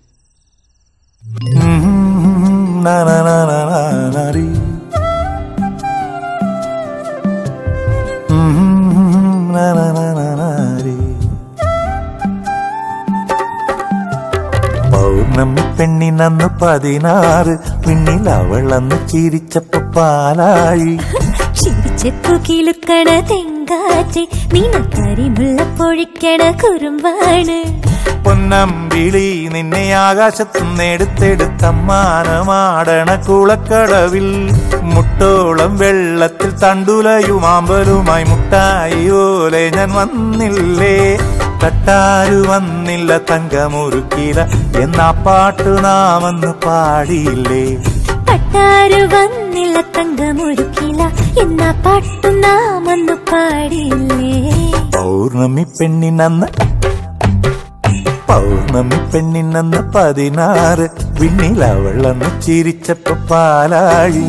Speaker 20: പൗർണമി പെണ്ണിനന്ന് പതിനാറ് പിന്നിൽ അവളന്ന് ചിരിച്ചപ്പോ പാലാഴി
Speaker 21: ചിരിച്ചപ്പു കിളുക്കണ തെങ്കാറ്റ് നീനക്കരിമുള്ള പൊഴിക്കണ കുറുമ്പാണ്
Speaker 20: പൊന്നമ്പിളി നിന്നെ ആകാശത്തുനിന്നെടുത്തെടുത്തമ്മാനമാടണ കുളക്കടവിൽ മുട്ടോളം വെള്ളത്തിൽ തണ്ടുലയുമാമ്പലുമായി മുട്ടായി ഓലെ ഞാൻ വന്നില്ലേ തട്ടാരു വന്നില്ല തങ്കമുറുക്കില എന്നാ പാട്ടു നാമെന്ന് പാടിയില്ലേ
Speaker 21: പട്ടാരു വന്നില്ല തങ്കമൊരുക്കില എന്നാ പാട്ടു നാമൊന്നു പാടിയില്ലേ
Speaker 20: പൗർണമി പെണ്ണിനന്ന് പൗർണമി പെണ്ണിനന്ന് പതിനാറ് വിണ്ണിൽ അവളന്ന് ചിരിച്ചപ്പോ പാലാഴി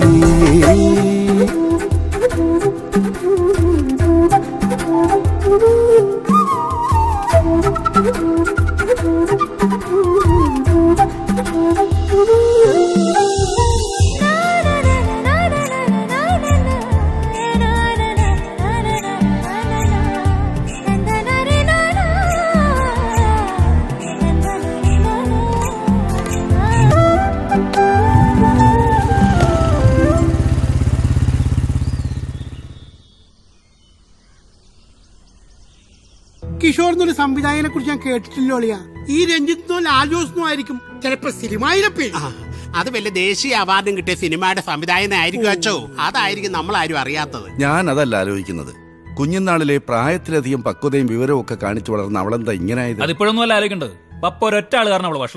Speaker 9: കിഷോർ എന്നൊരു സംവിധായകനെ കുറിച്ച് ഞാൻ കേട്ടിട്ടില്ല ഒളിയാ ഈ രഞ്ജിത്തിനോ ലാൽ ജോസിനോ ആയിരിക്കും ചിലപ്പോ സിനിമയിലെ പേര്
Speaker 22: അത് വല്ല ദേശീയ അവാർഡും കിട്ടിയ സിനിമയുടെ സംവിധായകനായിരിക്കും അച്ചോ അതായിരിക്കും നമ്മൾ ആരും അറിയാത്തത്
Speaker 10: ഞാൻ അതല്ല ആലോചിക്കുന്നത് കുഞ്ഞുനാളിലെ പ്രായത്തിലധികം പക്വതയും വിവരവും ഒക്കെ കാണിച്ചു വളർന്ന അവളെന്താ ഇങ്ങനെ ആയത്
Speaker 5: അതിപ്പോഴൊന്നും അല്ല ആലോചിക്കേണ്ടത് പപ്പ ഒരൊറ്റ ആള് കാരണം അവള് വഷളായത്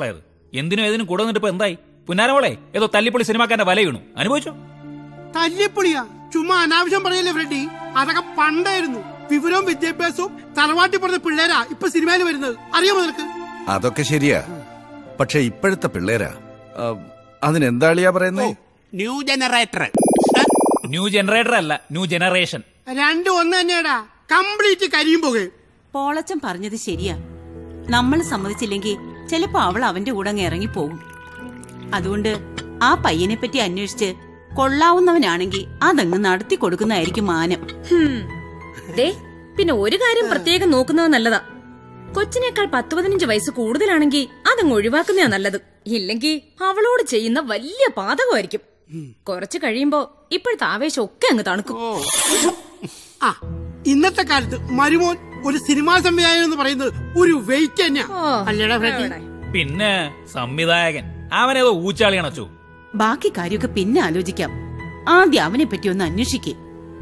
Speaker 5: എന്തിനും ഏതിനും കൂടെ നിന്നിട്ട് ഇപ്പൊ എന്തായി പുന്നാരമോളെ ഏതോ തല്ലിപ്പൊളി സിനിമാക്കാരന്റെ വല വീണു അനുഭവിച്ചോ
Speaker 9: തല്ലിപ്പൊളിയാ ചുമ്മാ അനാവശ്യം പറയല്ലേ ഫ്രെഡി അതൊക്കെ പണ്ടായിരുന്നു വിവരവും വിദ്യാഭ്യാസവും തറവാട്ടി പറഞ്ഞ പിള്ളേരാ ഇപ്പൊ സിനിമയിൽ വരുന്നത് അറിയാമോ നിനക്ക്
Speaker 10: അതൊക്കെ ശരിയാ പക്ഷെ ഇപ്പോഴത്തെ പിള്ളേരാ ആ, അതിനെന്താളിയാ പറയുന്നേ
Speaker 22: ന്യൂ ജനറേറ്റർ
Speaker 5: ന്യൂ ജനറേറ്റർ അല്ല ന്യൂ ജനറേഷൻ
Speaker 9: രണ്ടും ഒന്ന് തന്നെയാടാ കംപ്ലീറ്റ് കരിയും പോകും
Speaker 6: പോളച്ചൻ പറഞ്ഞത് ശരിയാ നമ്മൾ സമ്മതിച്ചില്ലെങ്കിൽ ചിലപ്പോ അവൾ അവന്റെ കൂടെ അങ്ങ് ഇറങ്ങിപ്പോകും അതുകൊണ്ട് ആ പയ്യനെ പറ്റി അന്വേഷിച്ച് കൊള്ളാവുന്നവനാണെങ്കിൽ അതങ്ങ് നടത്തി കൊടുക്കുന്നതായിരിക്കും മാനം
Speaker 19: ഹും. ദേ പിന്നെ ഒരു കാര്യം പ്രത്യേകം നോക്കുന്നത് നല്ലതാ കൊച്ചിനേക്കാൾ പത്ത് പതിനഞ്ച് വയസ്സ് കൂടുതലാണെങ്കിൽ അതങ്ങ് ഒഴിവാക്കുന്നതാ നല്ലത് ഇല്ലെങ്കിൽ അവളോട് ചെയ്യുന്ന വലിയ പാതകമായിരിക്കും കുറച്ച് കഴിയുമ്പോ ഇപ്പോഴത്തെ ആവേശം ഒക്കെ അങ്ങ് തണുക്കും
Speaker 9: ആ ഇന്നത്തെ കാലത്ത് മരുമോൻ ഒരു സിനിമാ സംവിധായകൻ എന്ന് പറയുന്നത് ഒരു വെയിറ്റ് തന്നെയാ അല്ലേടാ ഫ്രെഡി
Speaker 5: പിന്നെ സംവിധായകൻ അവനേതോ ഊച്ചാളിയാണച്ചോ
Speaker 6: ബാക്കി കാര്യമൊക്കെ പിന്നെ ആലോചിക്കാം ആദ്യം അവനെ പറ്റി ഒന്ന് അന്വേഷിക്കേ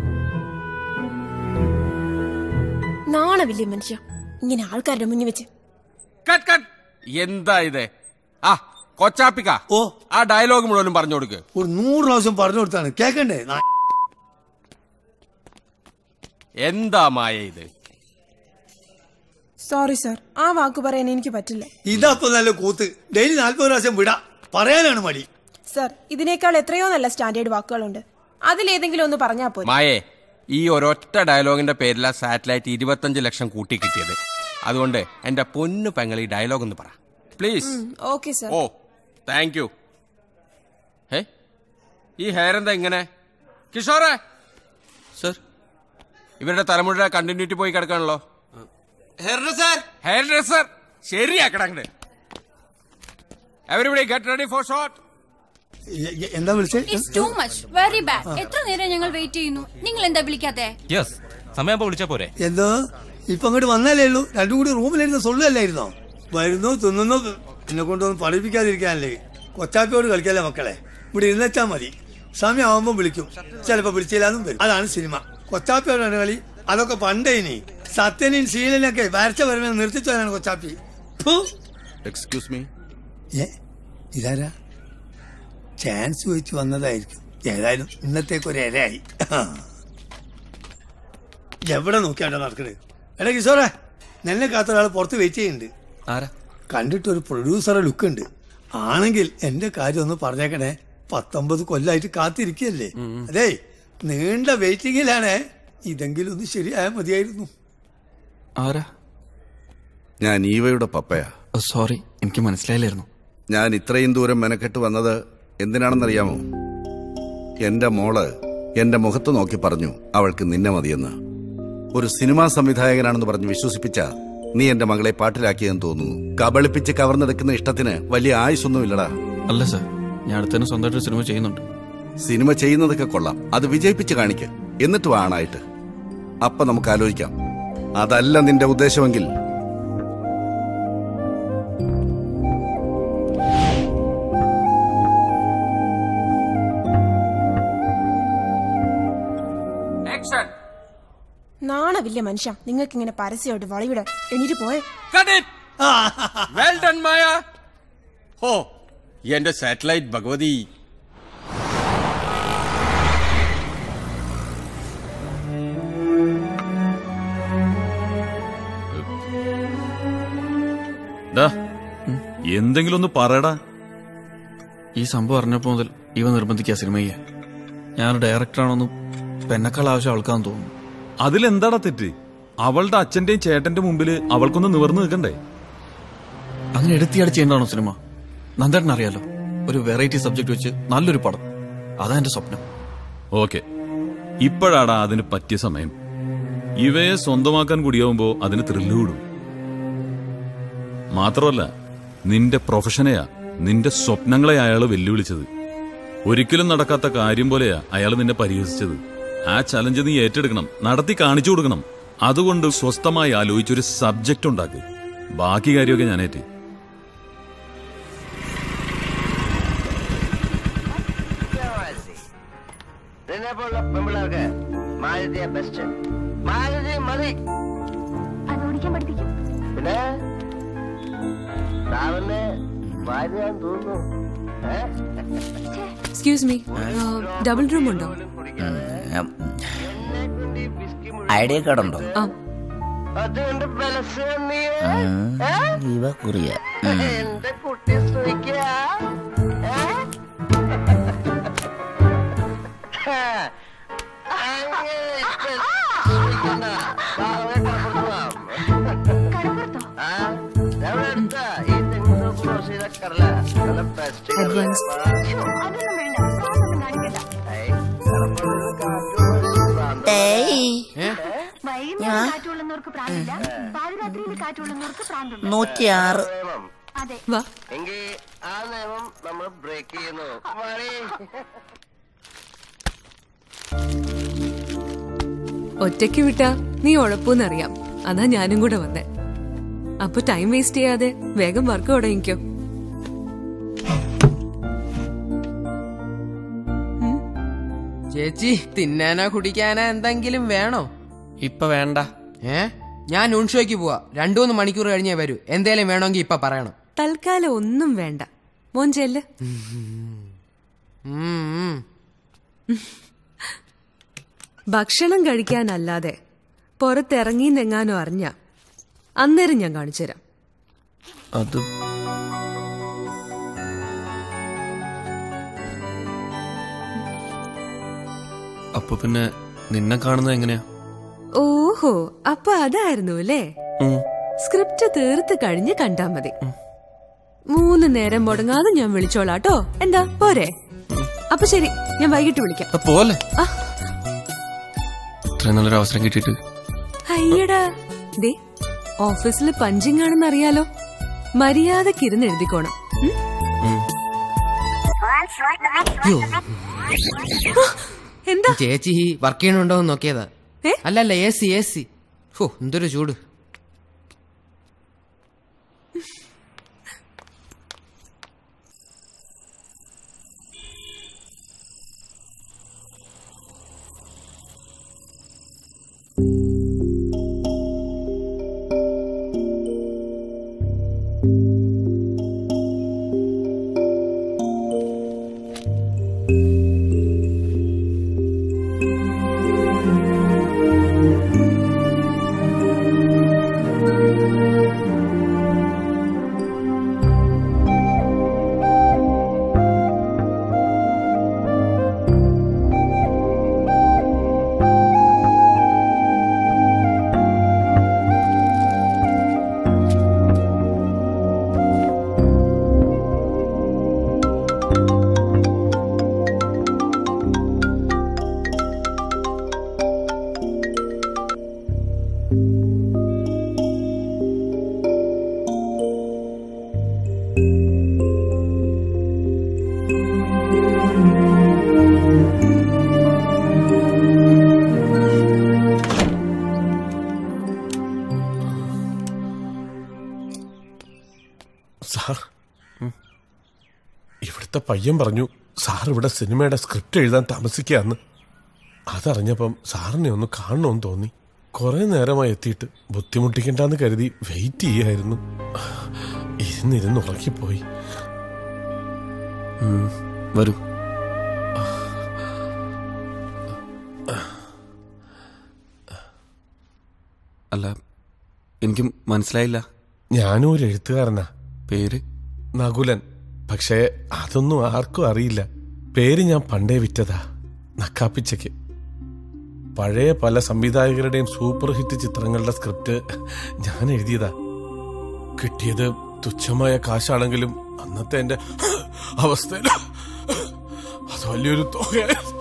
Speaker 7: നാണമില്ലേ മനുഷ്യ ഇങ്ങനെ ആൾക്കാരുടെ മുന്നിൽ വെച്ച്
Speaker 23: കട്ട് കട്ട് എന്താ ഇത് ആ കൊച്ചാപ്പിക്ക
Speaker 17: ഓ
Speaker 23: ആ ഡയലോഗ് മുഴുവനും പറഞ്ഞു കൊടുക്ക്
Speaker 17: ഒരു നൂറ് പ്രാവശ്യം പറഞ്ഞു കൊടുത്താണ് കേക്കണ്ടേ നാ-
Speaker 23: എന്താ മായ ഇത്
Speaker 7: സോറി സാർ ആ വാക്ക് പറയാൻ എനിക്ക് പറ്റില്ല
Speaker 17: ഇതപ്പൊ നല്ല കൂത്ത് ഡെയിലി നാല്പത് പ്രാവശ്യം വിടാ പറയാനാണ് മടി
Speaker 7: സാർ ഇതിനേക്കാൾ എത്രയോ നല്ല സ്റ്റാൻഡേർഡ് വാക്കുകളുണ്ട് അതിലേതെങ്കിലും ഒന്ന് പറഞ്ഞാൽ പോരെ
Speaker 23: മായേ ഈ ഒരൊറ്റ ഡയലോഗിന്റെ പേരിലാ സാറ്റലൈറ്റ് ഇരുപത്തഞ്ച് ലക്ഷം കൂട്ടി കിട്ടിയത് അതുകൊണ്ട് എന്റെ പൊന്നു പെങ്ങൾ ഈ ഡയലോഗ് ഒന്ന് പറ പ്ലീസ്
Speaker 7: ഓക്കെ സാർ
Speaker 23: ഓ താങ്ക് യു ഹേ ഈ ഹെയർ എന്താ ഇങ്ങനെ കിഷോറെ
Speaker 2: സർ
Speaker 23: ഇവരുടെ തലമുറ കണ്ടിന്യൂറ്റി പോയി കിടക്കാണല്ലോ
Speaker 2: ഹെയർ ഡ്രസ്സർ
Speaker 23: ഹെയർ ഡ്രസ്സർ ശരിയാക്കടങ്ങട് everybody get ready for shot
Speaker 17: എ- എ- എന്താ വിളിച്ചേ
Speaker 24: it's too much very bad എത്ര നേരം ഞങ്ങൾ വെയിറ്റ് ചെയ്യുന്നു നിങ്ങൾ എന്താ വിളിക്കാത്തെ
Speaker 16: യെസ് സമയം വിളിച്ചാ പോരെ
Speaker 17: എന്തോ ഇപ്പൊ അങ്ങോട്ട് വന്നാലേ ഉള്ളൂ രണ്ടും കൂടി റൂമിലിരുന്ന് സൊല്ലല്ലായിരുന്നോ വരുന്നു തിന്നുന്നു എന്നെ കൊണ്ടൊന്നും പഠിപ്പിക്കാതിരിക്കാനല്ലേ കൊച്ചാപ്പിയോട് കളിക്കല്ലേ മക്കളെ ഇവിടെ ഇരുന്നച്ചാ മതി സമയമാകുമ്പോൾ വിളിക്കും ചിലപ്പോ വിളിച്ചില്ലാന്നും വരും അതാണ് സിനിമ കൊച്ചാപ്പിയോടാണ് കളി അതൊക്കെ പണ്ടേ ഇനി സത്യനെയും ശീലനൊക്കെ വരച്ച വരവെ നിർത്തിച്ചതാണ് കൊച്ചാപ്പി ഫു.
Speaker 10: എക്സ്ക്യൂസ് മീ
Speaker 17: ഏ ഇതാരാ ചാൻസ് ചോദിച്ചു വന്നതായിരിക്കും ഏതായാലും ഇന്നത്തേക്ക് ഒരു ഇരയായി എവിടെ നോക്കിയാണ്ടോ നടക്കണേ എടാ കിഷോറെ നിന്നെ കാത്ത ഒരാൾ പുറത്ത് വെയിറ്റ് ചെയ്യുന്നുണ്ട്
Speaker 2: ആരാ
Speaker 17: കണ്ടിട്ട് ഒരു പ്രൊഡ്യൂസറെ ലുക്ക് ഉണ്ട് ആണെങ്കിൽ എന്റെ കാര്യം ഒന്ന് പറഞ്ഞേക്കണേ പത്തൊമ്പത് കൊല്ലായിട്ട് കാത്തിരിക്കല്ലേ അതെ നീണ്ട വെയിറ്റിംഗിലാണേ ഇതെങ്കിലും ഒന്ന് ശരിയായാൽ മതിയായിരുന്നു
Speaker 3: ആരാ
Speaker 10: ഞാൻ ഈവയുടെ പപ്പയാ
Speaker 3: സോറി എനിക്ക് മനസ്സിലായില്ലായിരുന്നു
Speaker 10: ഞാൻ ഇത്രയും ദൂരം മെനക്കെട്ട് വന്നത് എന്തിനാണെന്നറിയാമോ എന്റെ മോള് എന്റെ മുഖത്ത് നോക്കി പറഞ്ഞു അവൾക്ക് നിന്നെ മതിയെന്ന് ഒരു സിനിമാ സംവിധായകനാണെന്ന് പറഞ്ഞ് വിശ്വസിപ്പിച്ച നീ എന്റെ മകളെ പാട്ടിലാക്കിയെന്ന് തോന്നുന്നു കബളിപ്പിച്ച് കവർന്നെടുക്കുന്ന ഇഷ്ടത്തിന് വലിയ ആയുസൊന്നുമില്ലടാ
Speaker 3: അല്ല സർ ഞാൻ അടുത്തന്നെ സ്വന്തമായിട്ട് സിനിമ ചെയ്യുന്നുണ്ട്
Speaker 10: സിനിമ ചെയ്യുന്നതൊക്കെ കൊള്ളാം അത് വിജയിപ്പിച്ച് കാണിക്ക് എന്നിട്ട് വാണായിട്ട് അപ്പൊ നമുക്ക് ആലോചിക്കാം അതല്ല നിന്റെ ഉദ്ദേശമെങ്കിൽ
Speaker 23: ആക്ഷൻ
Speaker 7: നാണമില്ല മനുഷ്യ നിങ്ങൾക്ക് ഇങ്ങനെ പരസ്യമായിട്ട് വളവിടാൻ എണീറ്റ് പോയെ
Speaker 23: വെൽ ഡൺ മായ ഹോ എന്റെ സാറ്റലൈറ്റ് ഭഗവതി
Speaker 8: ഡാ എന്തെങ്കിലും ഒന്ന് പറയടാ
Speaker 3: ഈ സംഭവം അറിഞ്ഞപ്പോൾ മുതൽ ഇവ നിർബന്ധിക്കുക സിനിമ ചെയ്യാൻ ഞാൻ ഡയറക്ടറാണെന്നും പെന്നക്കാൾ ആവശ്യം അവൾക്കാന്ന് തോന്നുന്നു
Speaker 8: അതിലെന്താടാ തെറ്റ് അവളുടെ അച്ഛന്റെയും ചേട്ടന്റെ മുമ്പിൽ അവൾക്കൊന്ന് നിവർന്നു നിൽക്കണ്ടേ
Speaker 3: അങ്ങനെ എടുത്തിയാടി ചെയ്യേണ്ടതാണോ സിനിമ നന്ദേട്ടൻ അറിയാലോ ഒരു വെറൈറ്റി സബ്ജക്ട് വെച്ച് നല്ലൊരു പടം അതാ എന്റെ സ്വപ്നം
Speaker 8: ഓക്കെ ഇപ്പോഴാടാ അതിന് പറ്റിയ സമയം ഇവയെ സ്വന്തമാക്കാൻ കൂടിയാവുമ്പോ അതിന് ത്രില്ല് കൂടും മാത്രമല്ല നിന്റെ പ്രൊഫഷനെയാ നിന്റെ സ്വപ്നങ്ങളെ അയാൾ വെല്ലുവിളിച്ചത് ഒരിക്കലും നടക്കാത്ത കാര്യം പോലെയാ അയാൾ നിന്നെ പരിഹസിച്ചത് ആ ചലഞ്ച് നീ ഏറ്റെടുക്കണം നടത്തി കാണിച്ചു കൊടുക്കണം അതുകൊണ്ട് സ്വസ്ഥമായി ആലോചിച്ചൊരു സബ്ജക്റ്റ് ഉണ്ടാക്ക് ബാക്കി കാര്യമൊക്കെ ഞാനേറ്റ്
Speaker 25: നിന്നെ പോലുള്ള പെമ്പിള്ളേർക്ക് മാരുതിയ ബെസ്റ്റ് മാരുതി മതി അത് ഓടിക്കാൻ പഠിപ്പിക്കും പിന്നെ രാവിലെ ഭാര്യയാന്ന് തോന്നുന്നു ഏ?
Speaker 18: എക്സ്ക്യൂസ് മീ ഡബിൾ റൂം ഉണ്ടോ
Speaker 1: ഐഡിയ കാർഡ് ഉണ്ടോ
Speaker 18: ആ
Speaker 25: അതുകൊണ്ട് ബലസ് നീ
Speaker 1: ഇവ കുറിയ
Speaker 25: എന്റെ കുട്ടി സുഖിക്കാ
Speaker 18: അഡ്വാൻസ്
Speaker 1: നൂറ്റിയാറ്
Speaker 18: വാ
Speaker 25: എങ്കിൽ ആ നിയമം നമ്മൾ ബ്രേക്ക് ചെയ്യുന്നു മണി
Speaker 18: ഒറ്റയ്ക്ക് വിട്ടാ നീ ഉഴപ്പൂന്നറിയാം അതാ ഞാനും കൂടെ വന്നേ അപ്പൊ ടൈം വേസ്റ്റ് ചെയ്യാതെ വേഗം വർക്ക് തുടങ്ങിക്കോ
Speaker 11: ചേച്ചി തിന്നാനോ കുടിക്കാനോ എന്തെങ്കിലും വേണോ
Speaker 2: ഇപ്പൊ വേണ്ട
Speaker 11: ഏ ഞാൻ നൂൺഷോയ്ക്ക് പോവാ രണ്ടു മൂന്ന് മണിക്കൂർ കഴിഞ്ഞേ വരൂ എന്തേലും വേണമെങ്കിൽ ഇപ്പൊ പറയണം
Speaker 18: തൽക്കാലം ഒന്നും വേണ്ട മോൻ ചെല്ല്
Speaker 11: ഉം, ഉം.
Speaker 18: ഭക്ഷണം കഴിക്കാനല്ലാതെ പുറത്തിറങ്ങിന്നെങ്ങാനോ അറിഞ്ഞ അന്നേരം ഞാൻ കാണിച്ചു തരാം
Speaker 2: അത് അപ്പൊ പിന്നെ നിന്നെ കാണുന്നത് എങ്ങനെയാ
Speaker 18: ഓഹോ അപ്പൊ അതായിരുന്നു അല്ലേ
Speaker 2: ഉം.
Speaker 18: സ്ക്രിപ്റ്റ് തീർത്ത് കഴിഞ്ഞ് കണ്ടാ മതി മൂന്ന് നേരം മുടങ്ങാതെ ഞാൻ വിളിച്ചോളാട്ടോ എന്താ പോരെ അപ്പൊ ശരി ഞാൻ വൈകിട്ട് വിളിക്കാം
Speaker 2: ആ, പോലെ
Speaker 18: ആ.
Speaker 2: ഇത്രയും നല്ലൊരു അവസരം കിട്ടിയിട്ട്
Speaker 18: അയ്യടാ ദേ ഓഫീസിൽ പഞ്ചിങ് ആണെന്ന് അറിയാലോ മര്യാദക്ക് ഇരുന്ന് എഴുതിക്കോണം ഉം?
Speaker 11: യ്യോ,
Speaker 18: ആ, എന്താ
Speaker 11: ചേച്ചി വർക്ക് ചെയ്യണുണ്ടോ എന്ന് നോക്കിയതാ അല്ലല്ല എ സി എ സി ഓ എന്തൊരു ചൂട്
Speaker 13: സാർ ഇവിടുത്തെ പയ്യൻ പറഞ്ഞു സാർ ഇവിടെ സിനിമയുടെ സ്ക്രിപ്റ്റ് എഴുതാൻ താമസിക്കാന്ന് അതറിഞ്ഞപ്പം സാറിനെ ഒന്ന് കാണണമെന്ന് തോന്നി കുറെ നേരമായി എത്തിയിട്ട് ബുദ്ധിമുട്ടിക്കണ്ടെന്ന് കരുതി വെയിറ്റ് ചെയ്യായിരുന്നു ഇരുന്നിരുന്ന് ഉറക്കിപ്പോയി
Speaker 2: ഉം, വരൂ അല്ല എനിക്ക് മനസ്സിലായില്ല
Speaker 13: ഞാനും ഒരു എഴുത്തുകാരനാ
Speaker 2: പേര്
Speaker 13: നകുലൻ പക്ഷേ അതൊന്നും ആർക്കും അറിയില്ല പേര് ഞാൻ പണ്ടേ വിറ്റതാ നക്കാപ്പിച്ചയ്ക്ക് പഴയ പല സംവിധായകരുടെയും സൂപ്പർ ഹിറ്റ് ചിത്രങ്ങളുടെ സ്ക്രിപ്റ്റ് ഞാൻ എഴുതിയതാ കിട്ടിയത് തുച്ഛമായ കാശാണെങ്കിലും അന്നത്തെ എന്റെ അവസ്ഥയിൽ അത് വലിയൊരു തുകയായിരുന്നു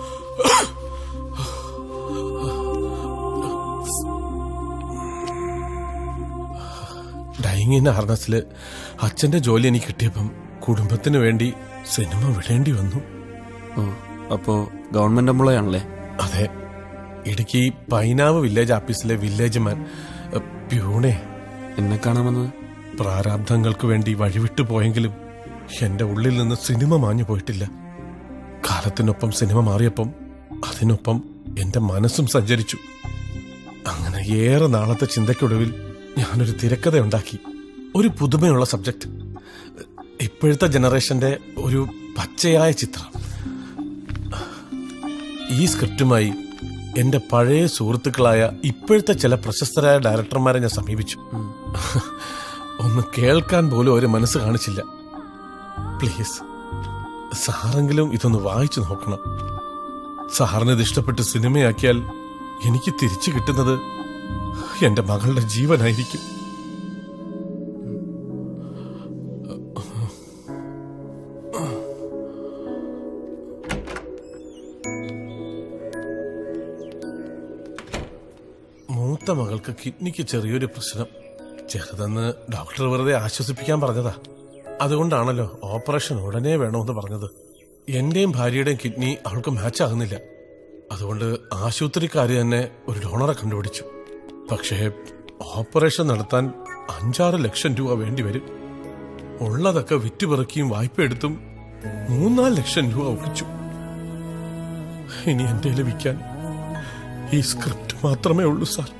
Speaker 13: ഡൈങ് ഇൻ ഹാർനസില് അച്ഛന്റെ ജോലി എനിക്ക് കിട്ടിയപ്പം കുടുംബത്തിന് വേണ്ടി സിനിമ വിടേണ്ടി വന്നു
Speaker 2: ഓ അപ്പോ ഗവൺമെന്റ് എംപ്ലോയി ആണല്ലേ
Speaker 13: അതെ ഇടുക്കി പൈനാവ് വില്ലേജ് ഓഫീസിലെ വില്ലേജ് മാൻ എ, പ്യൂണെ
Speaker 2: എന്നെ കാണാൻ വന്നത്
Speaker 13: പ്രാരാബ്ധങ്ങൾക്ക് വേണ്ടി വഴിവിട്ടു പോയെങ്കിലും എന്റെ ഉള്ളിൽ നിന്ന് സിനിമ മാഞ്ഞു പോയിട്ടില്ല കാലത്തിനൊപ്പം സിനിമ മാറിയപ്പം അതിനൊപ്പം എന്റെ മനസ്സും സഞ്ചരിച്ചു അങ്ങനെ ഏറെ നാളത്തെ ചിന്തയ്ക്കൊടുവിൽ ഞാനൊരു തിരക്കഥ ഉണ്ടാക്കി ഒരു പുതുമയുള്ള സബ്ജക്റ്റ് ഇപ്പൊ ഇപ്പോഴത്തെ ജനറേഷന്റെ ഒരു പച്ചയായ ചിത്രം ഈ സ്ക്രിപ്റ്റുമായി എന്റെ പഴയ സുഹൃത്തുക്കളായ ഇപ്പോഴത്തെ ചില പ്രശസ്തരായ ഡയറക്ടർമാരെ ഞാൻ സമീപിച്ചു ഒന്ന് കേൾക്കാൻ പോലും ഒരു മനസ്സ് കാണിച്ചില്ല പ്ലീസ് സാറെങ്കിലും ഇതൊന്ന് വായിച്ചു നോക്കണം സാറിന് ഇത് ഇഷ്ടപ്പെട്ട് സിനിമയാക്കിയാൽ എനിക്ക് തിരിച്ചു കിട്ടുന്നത് എന്റെ മകളുടെ ജീവനായിരിക്കും മൂത്ത മകൾക്ക് കിഡ്നിക്ക് ചെറിയൊരു പ്രശ്നം ചെറുതെന്ന് ഡോക്ടർ വെറുതെ ആശ്വസിപ്പിക്കാൻ പറഞ്ഞതാ അതുകൊണ്ടാണല്ലോ ഓപ്പറേഷൻ ഉടനെ വേണമെന്ന് പറഞ്ഞത് എന്റെയും ഭാര്യയുടെയും കിഡ്നി അവൾക്ക് മാച്ച് ആകുന്നില്ല അതുകൊണ്ട് ആശുപത്രിക്കാർ തന്നെ ഒരു ഡോണറെ കണ്ടുപിടിച്ചു പക്ഷേ ഓപ്പറേഷൻ നടത്താൻ അഞ്ചാറ് ലക്ഷം രൂപ വേണ്ടി വരും ഉള്ളതൊക്കെ വിറ്റുപിറക്കിയും വായ്പ എടുത്തും മൂന്നാല് ലക്ഷം രൂപ ഒപ്പിച്ചു ഇനി എന്റെ ലഭിക്കാൻ ഈ സ്ക്രിപ്റ്റ് മാത്രമേ ഉള്ളൂ സാർ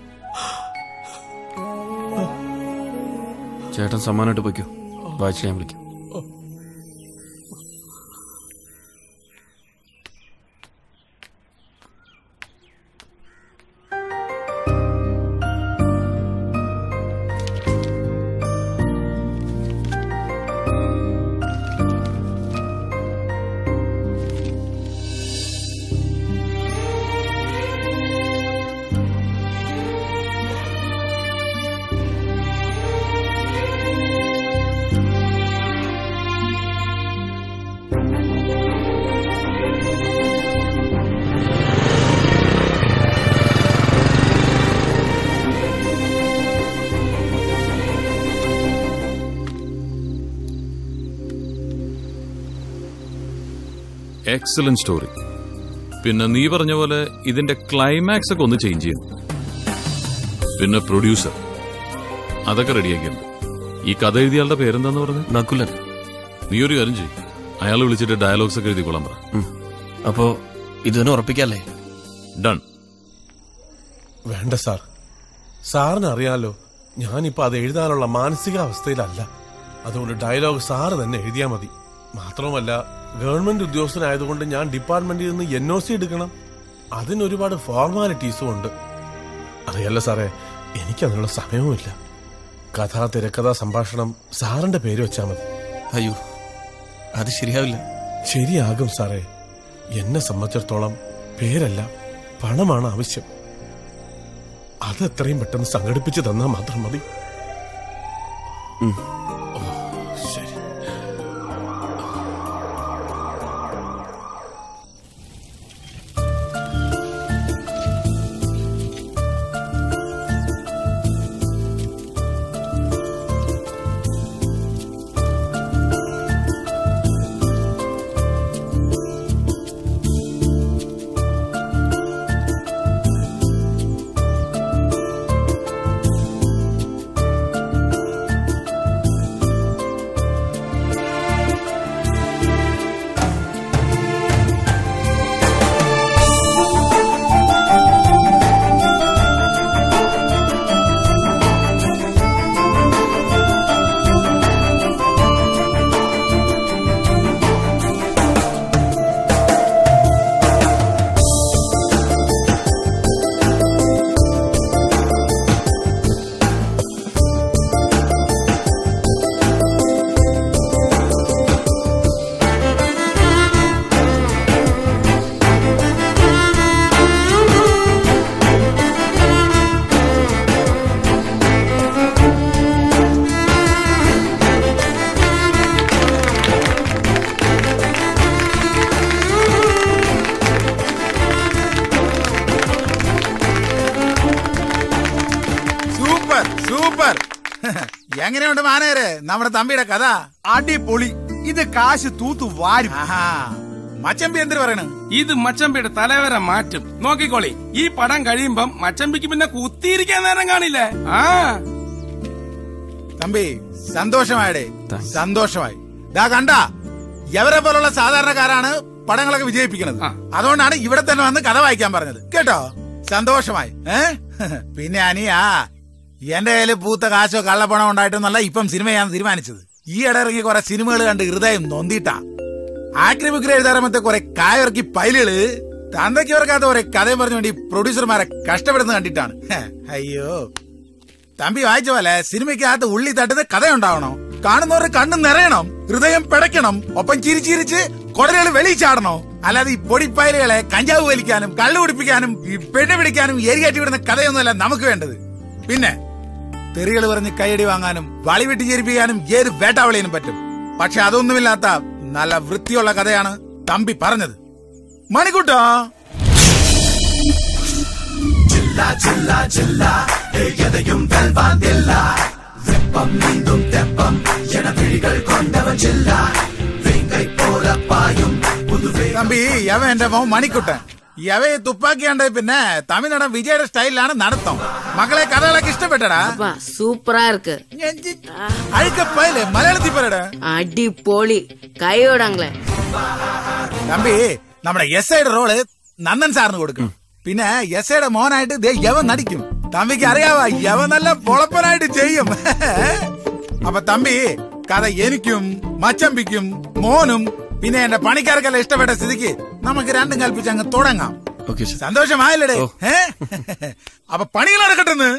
Speaker 2: ചേട്ടൻ സമ്മാനമായിട്ട് പോയിക്കോ വായിച്ച് ഞാൻ വിളിക്കാം
Speaker 8: എക്സലന്റ് സ്റ്റോറി പിന്നെ നീ പറഞ്ഞ പോലെ ഇതിന്റെ ക്ലൈമാക്സ് ഒക്കെ ഒന്ന് ചേഞ്ച് ചെയ്യണം പിന്നെ പ്രൊഡ്യൂസർ അതൊക്കെ റെഡിയാക്കിയിട്ടുണ്ട് ഈ കഥ എഴുതിയ ആളുടെ പേരെന്താന്ന് പറഞ്ഞത്
Speaker 2: നക്കുലൻ
Speaker 8: നീ ഒരു കാര്യം ചെയ്യും അയാൾ വിളിച്ചിട്ട് ഡയലോഗ്സ് ഒക്കെ എഴുതിക്കൊള്ളാൻ പറ
Speaker 2: അപ്പോ ഇതിനെ ഉറപ്പിക്കല്ലേ
Speaker 8: ഡൺ
Speaker 13: വേണ്ട സാർ സാറിന് അറിയാലോ ഞാനിപ്പോ അത് എഴുതാനുള്ള മാനസികാവസ്ഥയിലല്ല അതുകൊണ്ട് ഡയലോഗ് സാറ് തന്നെ എഴുതിയാ മതി മാത്രമല്ല ഗവൺമെന്റ് ഉദ്യോഗസ്ഥനായതുകൊണ്ട് ഞാൻ ഡിപ്പാർട്ട്മെന്റിൽ നിന്ന് എൻ ഒ സി എടുക്കണം അതിന് ഒരുപാട് ഫോർമാലിറ്റീസും ഉണ്ട് അറിയാലോ സാറേ എനിക്ക് അതിനുള്ള സമയവുമില്ല കഥ തിരക്കഥ സംഭാഷണം സാറിന്റെ പേര് വെച്ചാ മതി
Speaker 2: അയ്യോ അത് ശരിയാവില്ല
Speaker 13: ശരിയാകും സാറേ എന്നെ സംബന്ധിച്ചിടത്തോളം പേരല്ല പണമാണ് ആവശ്യം അത് എത്രയും പെട്ടെന്ന് സംഘടിപ്പിച്ച് തന്നാൽ മാത്രം മതി ഓ, ശരി
Speaker 4: സൂപ്പർ സൂപ്പർ എങ്ങനെയുണ്ട് മാനേരെ നമ്മുടെ തമ്പിയുടെ കഥ അടിപൊളി ഇത് കാശ് തൂത്തു വാരും മച്ചമ്പി എന്തിനു പറയണ
Speaker 12: ഇത് മച്ചമ്പിയുടെ തലവര മാറ്റും നോക്കിക്കോളി ഈ പടം കഴിയുമ്പം മച്ചമ്പിക്ക് പിന്നെ കുത്തിയിരിക്കാൻ നേരം കാണില്ലേ ആ
Speaker 4: തമ്പി സന്തോഷമായടേ സന്തോഷമായി ദാ കണ്ട എവരെ പോലുള്ള സാധാരണക്കാരാണ് പടങ്ങളൊക്കെ വിജയിപ്പിക്കുന്നത് അതുകൊണ്ടാണ് ഇവിടെ തന്നെ വന്ന് കഥ വായിക്കാൻ പറഞ്ഞത് കേട്ടോ സന്തോഷമായി ഏ പിന്നെ അനിയാ എന്റെ കയ്യില് പൂത്ത കാശോ കള്ളപ്പണോ ഉണ്ടായിട്ടൊന്നല്ല ഇപ്പം സിനിമ ചെയ്യാൻ തീരുമാനിച്ചത് ഈ ഇട ഇറങ്ങി കുറെ സിനിമകൾ കണ്ട് ഹൃദയം നൊന്തിട്ടാ ആക്രിമിക്രി എഴുതാറമത്തെ കുറെ കായറക്കി പൈലുകള് തന്തയ്ക്ക് ഓർക്കാത്ത കുറെ കഥയും പറഞ്ഞു വേണ്ടി പ്രൊഡ്യൂസർമാരെ കഷ്ടപ്പെടുന്നത് കണ്ടിട്ടാണ് ഹെ, അയ്യോ തമ്പി വായിച്ച പോലെ സിനിമയ്ക്കകത്ത് ഉള്ളി തട്ടുന്ന കഥയുണ്ടാവണം കാണുന്നവരുടെ കണ്ണ് നിറയണം ഹൃദയം പിടയ്ക്കണം ഒപ്പം ചിരിച്ചിരിച്ച് കുടലുകൾ വെളി ചാടണോ അല്ലാതെ ഈ പൊടിപ്പയലുകളെ കഞ്ചാവ് വലിക്കാനും കള്ളു കുടിപ്പിക്കാനും ഈ പെണ്ണ് പിടിക്കാനും ഏരിയാറ്റി വിടുന്ന കഥയൊന്നുമല്ല നമുക്ക് വേണ്ടത് പിന്നെ തെറികൾ പറഞ്ഞ് കൈയടി വാങ്ങാനും വളി വെട്ടി ചേരിപ്പിക്കാനും ഏത് വേട്ടാവളിയനും പറ്റും പക്ഷെ അതൊന്നുമില്ലാത്ത നല്ല വൃത്തിയുള്ള കഥയാണ് തമ്പി പറഞ്ഞത് മണിക്കുട്ടോ
Speaker 14: ജില്ല ജില്ല ജില്ല എതയും വെൽവാന്തില്ല വെപ്പം നീന്തും തെപ്പം ജനവിഴികൾ കൊണ്ടവൻ ജില്ല വെങ്കൈ പോലെ പായും പുതുവേ
Speaker 4: തമ്പി യവ എന്റെ മോൻ മണിക്കുട്ടൻ യവയെ തുപ്പാക്കിയാണ്ട് പിന്നെ തമിഴ്നാടൻ വിജയുടെ സ്റ്റൈലിലാണ് നടത്തം മക്കളെ കഥകളൊക്കെ ഇഷ്ടപ്പെട്ടടാ
Speaker 15: சூப்பரா இருக்கு
Speaker 4: അഴുക്കപ്പയല് മലയാളത്തിൽ പറയടാ
Speaker 15: அடிப்பொலி கையோடாங்களே
Speaker 4: തമ്പി നമ്മുടെ എസ് ഐയുടെ റോള് നന്ദൻ സാറിന് കൊടുക്കും പിന്നെ എസ് ഐയുടെ മോനായിട്ട് ദേ യവൻ നടിക്കും തമ്പിക്ക് അറിയാവാ യവൻ നല്ല പൊളപ്പനായിട്ട് ചെയ്യും അപ്പൊ തമ്പി കഥ എനിക്കും മച്ചമ്പിക്കും മോനും പിന്നെ എന്റെ പണിക്കാർക്കെല്ലാം ഇഷ്ടപ്പെട്ട സ്ഥിതിക്ക് നമുക്ക് രണ്ടും കൽപ്പിച്ച് അങ്ങ് തുടങ്ങാം
Speaker 2: ഓക്കെ
Speaker 4: സന്തോഷമായല്ലേ ഏ അപ്പൊ പണികൾ നടക്കട്ടെന്ന്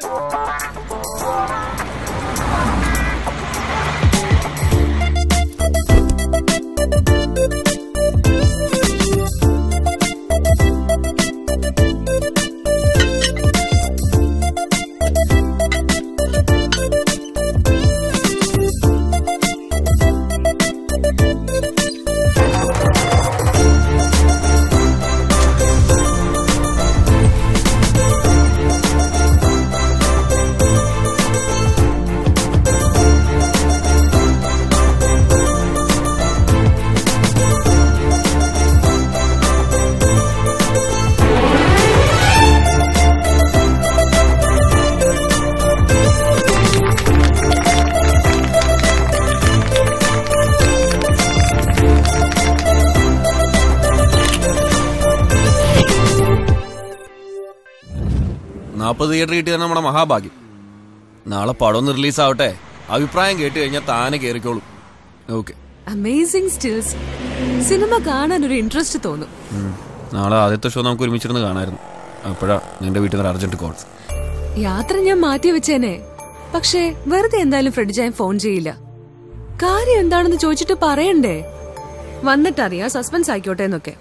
Speaker 2: നാൽപ്പത് തിയേറ്റർ കിട്ടിയത് നമ്മുടെ മഹാഭാഗ്യം നാളെ പടം ഒന്ന് റിലീസ് ആവട്ടെ അഭിപ്രായം കേട്ട് കഴിഞ്ഞാൽ താനെ കയറിക്കോളും ഓക്കെ
Speaker 18: അമേസിംഗ് സ്റ്റിൽസ് സിനിമ കാണാൻ ഒരു ഇൻട്രസ്റ്റ് തോന്നും
Speaker 2: നാളെ ആദ്യത്തെ ഷോ നമുക്ക് ഒരുമിച്ചിരുന്ന് കാണായിരുന്നു അപ്പോഴാ നിന്റെ വീട്ടിൽ നിന്ന് അർജന്റ് കോൾ
Speaker 18: യാത്ര ഞാൻ മാറ്റി വെച്ചേനെ പക്ഷേ വെറുതെ എന്തായാലും ഫ്രെഡിജാൻ ഫോൺ ചെയ്യില്ല കാര്യം എന്താണെന്ന് ചോദിച്ചിട്ട് പറയണ്ടേ വന്നിട്ടറിയാം സസ്പെൻസ് ആയിക്കോട്ടെ എന്നൊക്കെ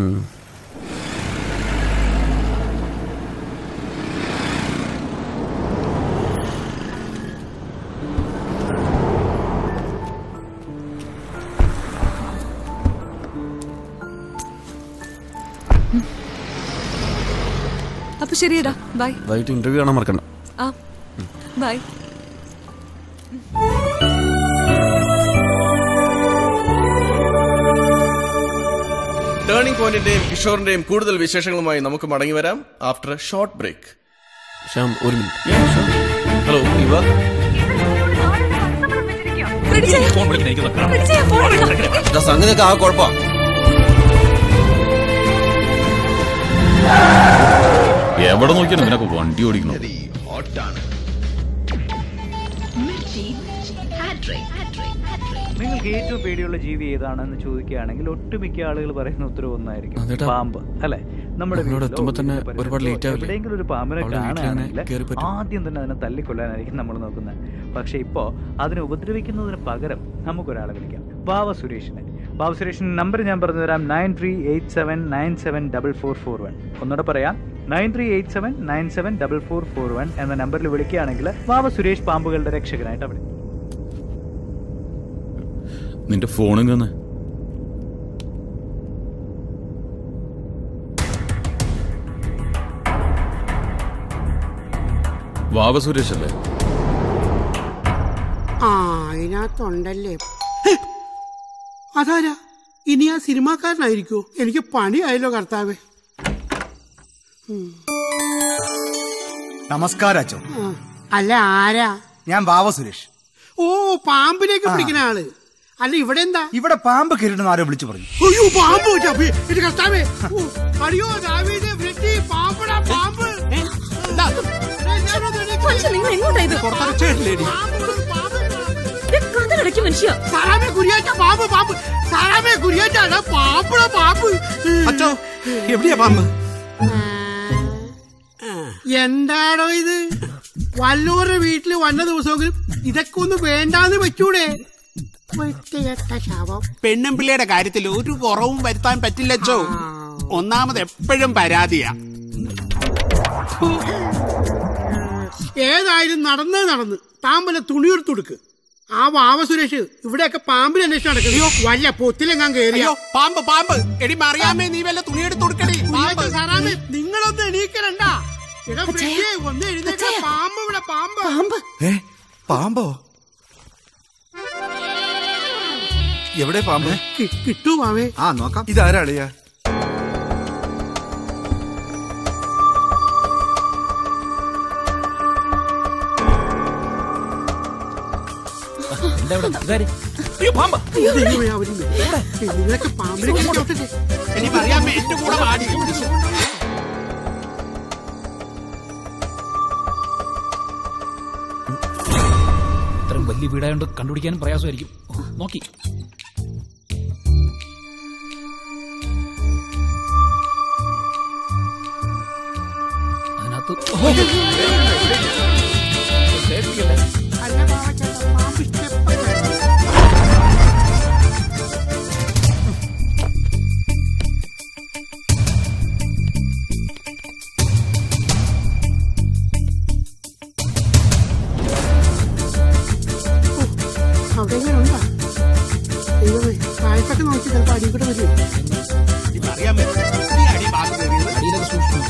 Speaker 18: അപ്പൊ ശരിയടാ ബൈ
Speaker 2: വൈകിട്ട് ഇന്റർവ്യൂ കാണാൻ മറക്കണ്ട
Speaker 18: ആ ബൈ
Speaker 20: ടേണിംഗ് പോയിന്റിന്റെയും കിഷോറിന്റെയും കൂടുതൽ വിശേഷങ്ങളുമായി നമുക്ക് മടങ്ങി വരാം after a short break
Speaker 2: Shyam ഒരു മിനിറ്റ് ഹലോ ഇവ
Speaker 5: ഫോൺ വിളിക്കുന്ന
Speaker 2: സംഗതിയൊക്കെ ആ കുഴപ്പമാ
Speaker 8: എവിടെ നോക്കിയാലും ഇവനൊക്കെ വണ്ടി ഓടിക്കണം
Speaker 21: നിങ്ങൾക്ക് ഏറ്റവും പേടിയുള്ള ജീവി ഏതാണെന്ന് ചോദിക്കുകയാണെങ്കിൽ ഒട്ടുമിക്ക ആളുകൾ പറയുന്ന ഉത്തരവ് ഒന്നായിരിക്കും
Speaker 3: അതേട്ടാ.
Speaker 21: പാമ്പ് അല്ലെ നമ്മുടെ
Speaker 3: നമ്മളവിടെ
Speaker 21: വീട്ടിലോ,
Speaker 3: എത്തുമ്പോ തന്നെ
Speaker 21: വീടിന്റെ
Speaker 3: ഒരുപാട്
Speaker 21: പരിസരത്തോ
Speaker 3: late ആവില്ലേ?
Speaker 21: എവിടെയെങ്കിലും ഒരു പാമ്പിനെ
Speaker 3: അവിടെ വീട്ടിലങ്ങനെ
Speaker 21: കാണുകയാണെങ്കിൽ
Speaker 3: കേറി പറ്റും.
Speaker 21: ആദ്യം തന്നെ അതിനെ തല്ലിക്കൊല്ലാനായിരിക്കും നമ്മൾ നോക്കുന്നത് പക്ഷെ ഇപ്പോ അതിനെ ഉപദ്രവിക്കുന്നതിന് പകരം നമുക്കൊരാളെ വിളിക്കാം ബാവ സുരേഷിനെ ബാബു സുരേഷിന്റെ നമ്പർ ഞാൻ പറഞ്ഞു തരാം nine three eight seven nine seven double four four one ഒന്നുകൂടെ പറയാം nine three eight seven nine seven double four four one എന്ന നമ്പറിൽ വിളിക്കുകയാണെങ്കിൽ ബാബ സുരേഷ് പാമ്പുകളുടെ രക്ഷകനായിട്ട് അവിടെ
Speaker 8: നിന്റെ ഫോണും തന്നെ വാവ സുരേഷ് അല്ലേ
Speaker 9: ആ അതിനകത്തുണ്ടല്ലേ ഹേ, അതാരാ ഇനി ആ സിനിമാക്കാരനായിരിക്കോ എനിക്ക് പണിയായല്ലോ കർത്താവേ ഉം.
Speaker 22: നമസ്കാരം അച്ഛോ
Speaker 9: ആ, അല്ല ആരാ
Speaker 22: ഞാൻ ബാവ സുരേഷ്
Speaker 9: ഓ പാമ്പിലേക്ക്
Speaker 22: ആ.
Speaker 9: പിടിക്കുന്ന ആള് അല്ല ഇവിടെ എന്താ
Speaker 22: ഇവിടെ പാമ്പ് കയറിട്ടെന്ന് ആരോ വിളിച്ചു പറഞ്ഞു
Speaker 9: അയ്യോ പാമ്പ് ചപ്പി ഇത് കർത്താവേ ഓ, അയ്യോ ദാവീദേ, ഫ്രെഡി, പാമ്പടാ പാമ്പ്
Speaker 19: മനുഷ്യ, നിങ്ങൾ എങ്ങോട്ടാ ഇത്?
Speaker 22: പുറത്തടച്ചേട്ടില്ലേടി
Speaker 19: ദേ, കഥ വാതിലടക്കി മനുഷ്യ
Speaker 9: സാറാമേ കുരിയാച്ച പാമ്പ് പാമ്പ് സാറാമേ കുരിയാച്ച അതാ പാമ്പടാ പാമ്പ്
Speaker 22: അച്ചോ എവിടെയാ പാമ്പ്
Speaker 9: എന്താണോ ഇത് വല്ലൂരുടെ വീട്ടിൽ വന്ന ദിവസമെങ്കിലും ഇതൊക്കെ ഒന്ന് വേണ്ടാന്ന് വെച്ചൂടെ വൃത്തികെട്ട ശവം
Speaker 6: പെണ്ണും പിള്ളയുടെ കാര്യത്തിൽ ഒരു കുറവും വരുത്താൻ പറ്റില്ലച്ചോ ഒന്നാമത് എപ്പോഴും പരാതിയാ
Speaker 9: ഏതായാലും നടന്നേ നടന്ന് താമ്പല തുണിയെടുത്ത് കൊടുക്ക് ആ വാവ സുരേഷ് ഇവിടെയൊക്കെ പാമ്പിന് അന്വേഷണം നടക്കുന്നു വല്ല പൊത്തിലെങ്ങാൻ കയറിയോ
Speaker 6: അയ്യോ പാമ്പ് പാമ്പ് എടി മറിയാമേ നീ വല്ല തുണിയെടുത്ത് കൊടുക്കടി പാമ്പ്
Speaker 9: സാറാമേ നിങ്ങളൊന്ന് എണീക്കരണ്ട എടാ ഫ്രിഡ്ജേ, ഒന്ന് എഴുന്നേക്ക പാമ്പ് ഇവിടെ പാമ്പ്
Speaker 19: പാമ്പ്
Speaker 22: ഏ പാമ്പോ എവിടെ പാമ്പ്
Speaker 9: കിട്ടൂ മാവേ
Speaker 22: ആ നോക്കാം ഇതാരാളിയാ
Speaker 5: അയ്യോ പാമ്പ്
Speaker 9: നിങ്ങളൊക്കെ പാമ്പിനെ കണ്ടോട്ടെ
Speaker 6: എടി മറിയാമേ എന്റെ കൂടെ പാടി
Speaker 5: ഇത്രയും വലിയ വീടായോണ്ട് കണ്ടുപിടിക്കാനും പ്രയാസമായിരിക്കും ഓ, നോക്കി അതിനകത്ത് ഓ, സേഫ്റ്റി അല്ലേ?
Speaker 9: അവിടെ എങ്ങനെ ഉണ്ടാ ദൈവമേ കായത്തൊക്കെ നോക്കി ചിലപ്പോ അടി കൂടെ വരും
Speaker 6: മറിയാമേ നീ അടി ഭാഗത്ത് കയറിയത്
Speaker 5: അടിയിലൊക്കെ സൂക്ഷിച്ചു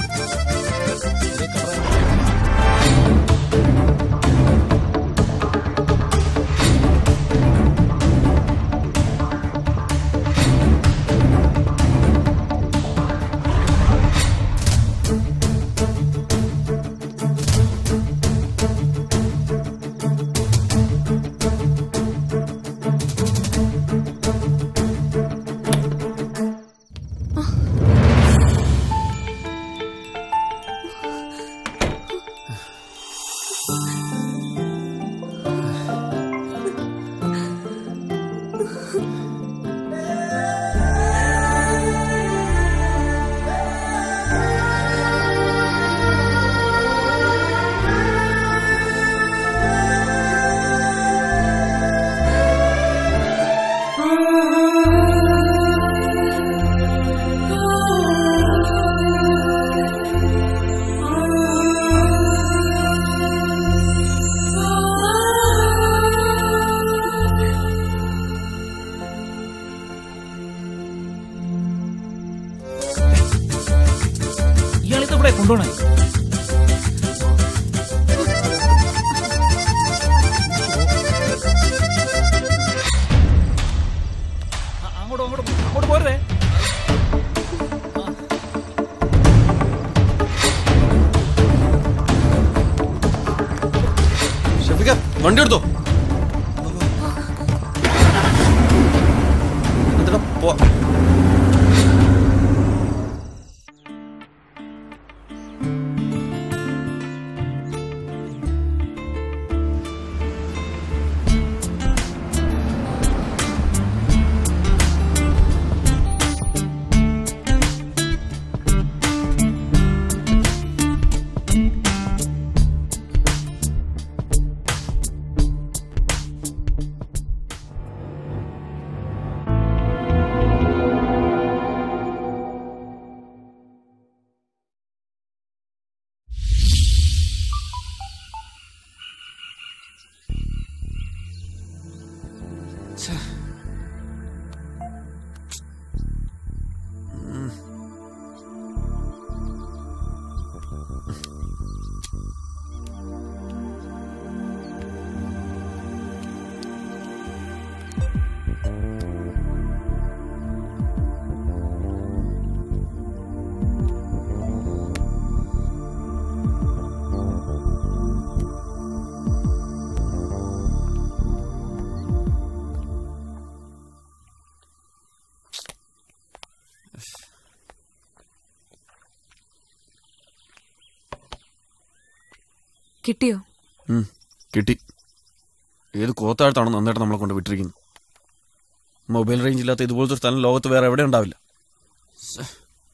Speaker 5: ഇയാളിത് ഇവിടെ കൊണ്ടുപോണേ അങ്ങോട്ട് അങ്ങോട്ട് അങ്ങോട്ട് പോരുതേ
Speaker 2: ഷഫിക വണ്ടി എടുത്തോ എന്നിട്ട് പോ
Speaker 18: കിട്ടിയോ
Speaker 2: ഉം, കിട്ടി ഏത് കോത്താഴത്താണ് നന്നായിട്ട് നമ്മളെ കൊണ്ട് വിട്ടിരിക്കുന്നത് മൊബൈൽ റേഞ്ച് ഇല്ലാത്ത ഇതുപോലത്തെ ഒരു സ്ഥലം ലോകത്ത് വേറെ എവിടെ ഉണ്ടാവില്ല ശ്ശെ.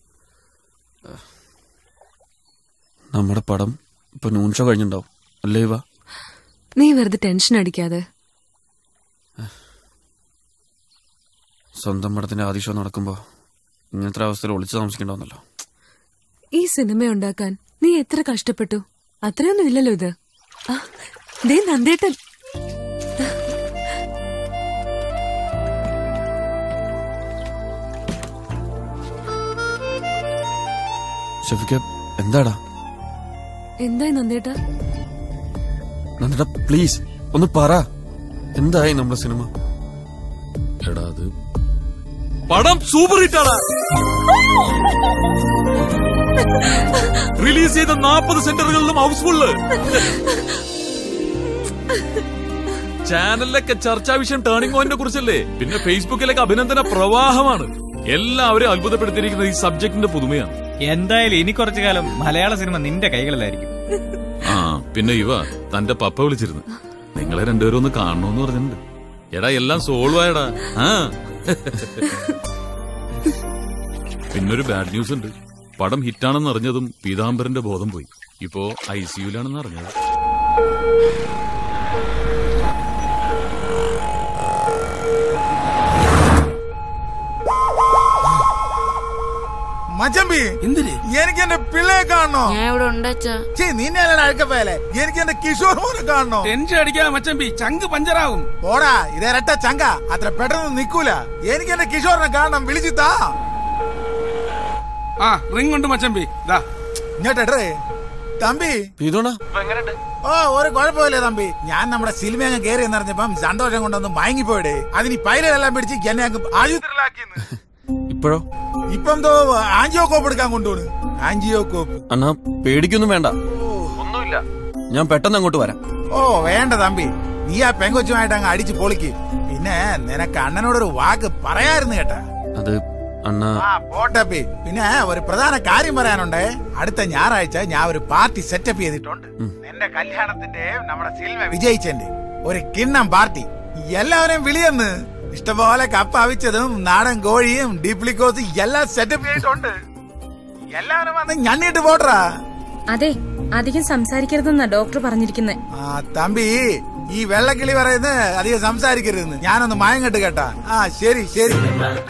Speaker 2: നമ്മുടെ പടം ഇപ്പൊ നൂൺ ഷോ കഴിഞ്ഞിട്ടുണ്ടാവും അല്ലേ ഇവ
Speaker 18: നീ വെറുതെ ടെൻഷൻ അടിക്കാതെ
Speaker 2: സ്വന്തം പടത്തിന്റെ ആദ്യ ഷോ നടക്കുമ്പോ ഇങ്ങനത്തെ ഒരു അവസ്ഥയിൽ ഒളിച്ചു താമസിക്കണ്ടാവുന്നല്ലോ
Speaker 18: ഈ സിനിമ ഉണ്ടാക്കാൻ നീ എത്ര കഷ്ടപ്പെട്ടു അത്രയൊന്നും ഇല്ലല്ലോ ഇത് ആ, ദേ നന്ദേട്ടൻ
Speaker 2: ഷെഫിക്ക എന്താടാ
Speaker 18: എന്തായി നന്ദേട്ടാ
Speaker 2: നന്ദിടാ പ്ലീസ് ഒന്ന് പറ എന്തായി നമ്മുടെ സിനിമ
Speaker 8: എടാ അത് പടം സൂപ്പർ ഹിറ്റാണ് റിലീസ് ചെയ്ത നാൽപ്പത് സെന്ററുകളിലും ഹൗസ്ഫുള്ള് ചാനലിലൊക്കെ ചർച്ചാ വിഷയം ടേണിംഗ് പോയിന്റിനെ കുറിച്ചല്ലേ പിന്നെ ഫേസ്ബുക്കിലൊക്കെ അഭിനന്ദന പ്രവാഹമാണ് എല്ലാവരെയും അത്ഭുതപ്പെടുത്തിയിരിക്കുന്ന ഈ സബ്ജക്റ്റിന്റെ പുതുമയാണ്
Speaker 21: എന്തായാലും ഇനി കുറച്ചു കാലം മലയാള സിനിമ നിന്റെ കൈകളിലായിരിക്കും
Speaker 8: ആ പിന്നെ ഇവ തന്റെ പപ്പ വിളിച്ചിരുന്നു നിങ്ങളെ രണ്ടുപേരും ഒന്ന് കാണണമെന്ന് പറഞ്ഞിട്ടുണ്ട് എടാ എല്ലാം സോൾവ് ആയടാ ആ പിന്നൊരു ബാഡ് ന്യൂസ് ഉണ്ട് പടം ഹിറ്റാണെന്ന് അറിഞ്ഞതും പീതാംബരന്റെ ബോധം പോയി ഇപ്പോ ഐ സിയുലാണെന്ന് അറിഞ്ഞത്
Speaker 4: മച്ചമ്പി എന്തിന് എനിക്ക് എന്റെ പിള്ളയെ കാണണോ
Speaker 15: ഞാൻ ഇവിടെ ഉണ്ടച്ചാ
Speaker 4: ചേ നിന്നെ അഴക്കപ്പേലെ എനിക്ക് എന്റെ കിഷോർ മോനെ കാണണോ
Speaker 12: ടെൻഷൻ അടിക്കാതെ മച്ചമ്പി ചങ്ക് പഞ്ചറാവും
Speaker 4: പോടാ ഇതേരട്ട ചങ്ക അത്ര പെട്ടെന്ന് നിക്കൂല എനിക്ക് എന്റെ കിഷോറിനെ കാണണം വിളിച്ചു താ
Speaker 12: ആ റിംഗ് ഉണ്ട് മച്ചമ്പി ദാ
Speaker 4: ഇങ്ങോട്ടെ തമ്പി
Speaker 2: ഇതോണ
Speaker 4: ഓ ഒരു കുഴപ്പമില്ല തമ്പി ഞാൻ നമ്മുടെ സിനിമ അങ്ങ് കയറി എന്നറിഞ്ഞപ്പം സന്തോഷം കൊണ്ടൊന്ന് മയങ്ങിപ്പോയിടേ അതിന് ഈ പൈലെല്ലാം പിടിച്ച് എന്നെ അങ്ങ് ആശുപത്രിയിലാക്കിയെന്ന്
Speaker 2: ഇപ്പോഴോ
Speaker 4: ഇപ്പം തോ ആൻജിയോ കോപ്പ് എടുക്കാൻ കൊണ്ടുപോണ് ആൻജിയോ കോപ്പ്
Speaker 2: അണ്ണാ പേടിക്കൊന്നും വേണ്ട
Speaker 4: ഒന്നുമില്ല
Speaker 2: ഞാൻ പെട്ടെന്ന് അങ്ങോട്ട് വരാം
Speaker 4: ഓ വേണ്ട തമ്പി നീ ആ പെങ്കൊച്ചുമായിട്ട് അങ്ങ് അടിച്ച് പൊളിക്ക് പിന്നെ നിനക്ക് അണ്ണനോടൊരു വാക്ക് പറയായിരുന്നു കേട്ടാ
Speaker 2: അത് അണ്ണ
Speaker 4: ആ പോട്ടപ്പി പിന്നെ ഒരു പ്രധാന കാര്യം പറയാനുണ്ട് അടുത്ത ഞായറാഴ്ച ഞാൻ ഒരു പാർട്ടി സെറ്റപ്പ് ചെയ്തിട്ടുണ്ട് എന്റെ കല്യാണത്തിന്റെ നമ്മുടെ സിൽവ വിജയിച്ചെന്റെ ഒരു കിണ്ണം പാർട്ടി എല്ലാവരെയും വിളിയെന്ന് ഇഷ്ടംപോലെ കപ്പ അവിച്ചതും നാടൻ കോഴിയും ഡീപ്ലിക്കോസും എല്ലാം സെറ്റപ്പ് ചെയ്തിട്ടുണ്ട് എല്ലാവരും വന്ന് ഞണ്ണിട്ട് പോട്ടറാ
Speaker 19: അതെ അധികം സംസാരിക്കരുതെന്നാ ഡോക്ടർ പറഞ്ഞിരിക്കുന്നത്
Speaker 4: ആ തമ്പി ഈ വെള്ളക്കിളി പറയുന്നത് അധികം സംസാരിക്കരുതെന്ന് ഞാനൊന്ന് മയങ്ങട്ട് കേട്ടാ ആ ശരി ശരി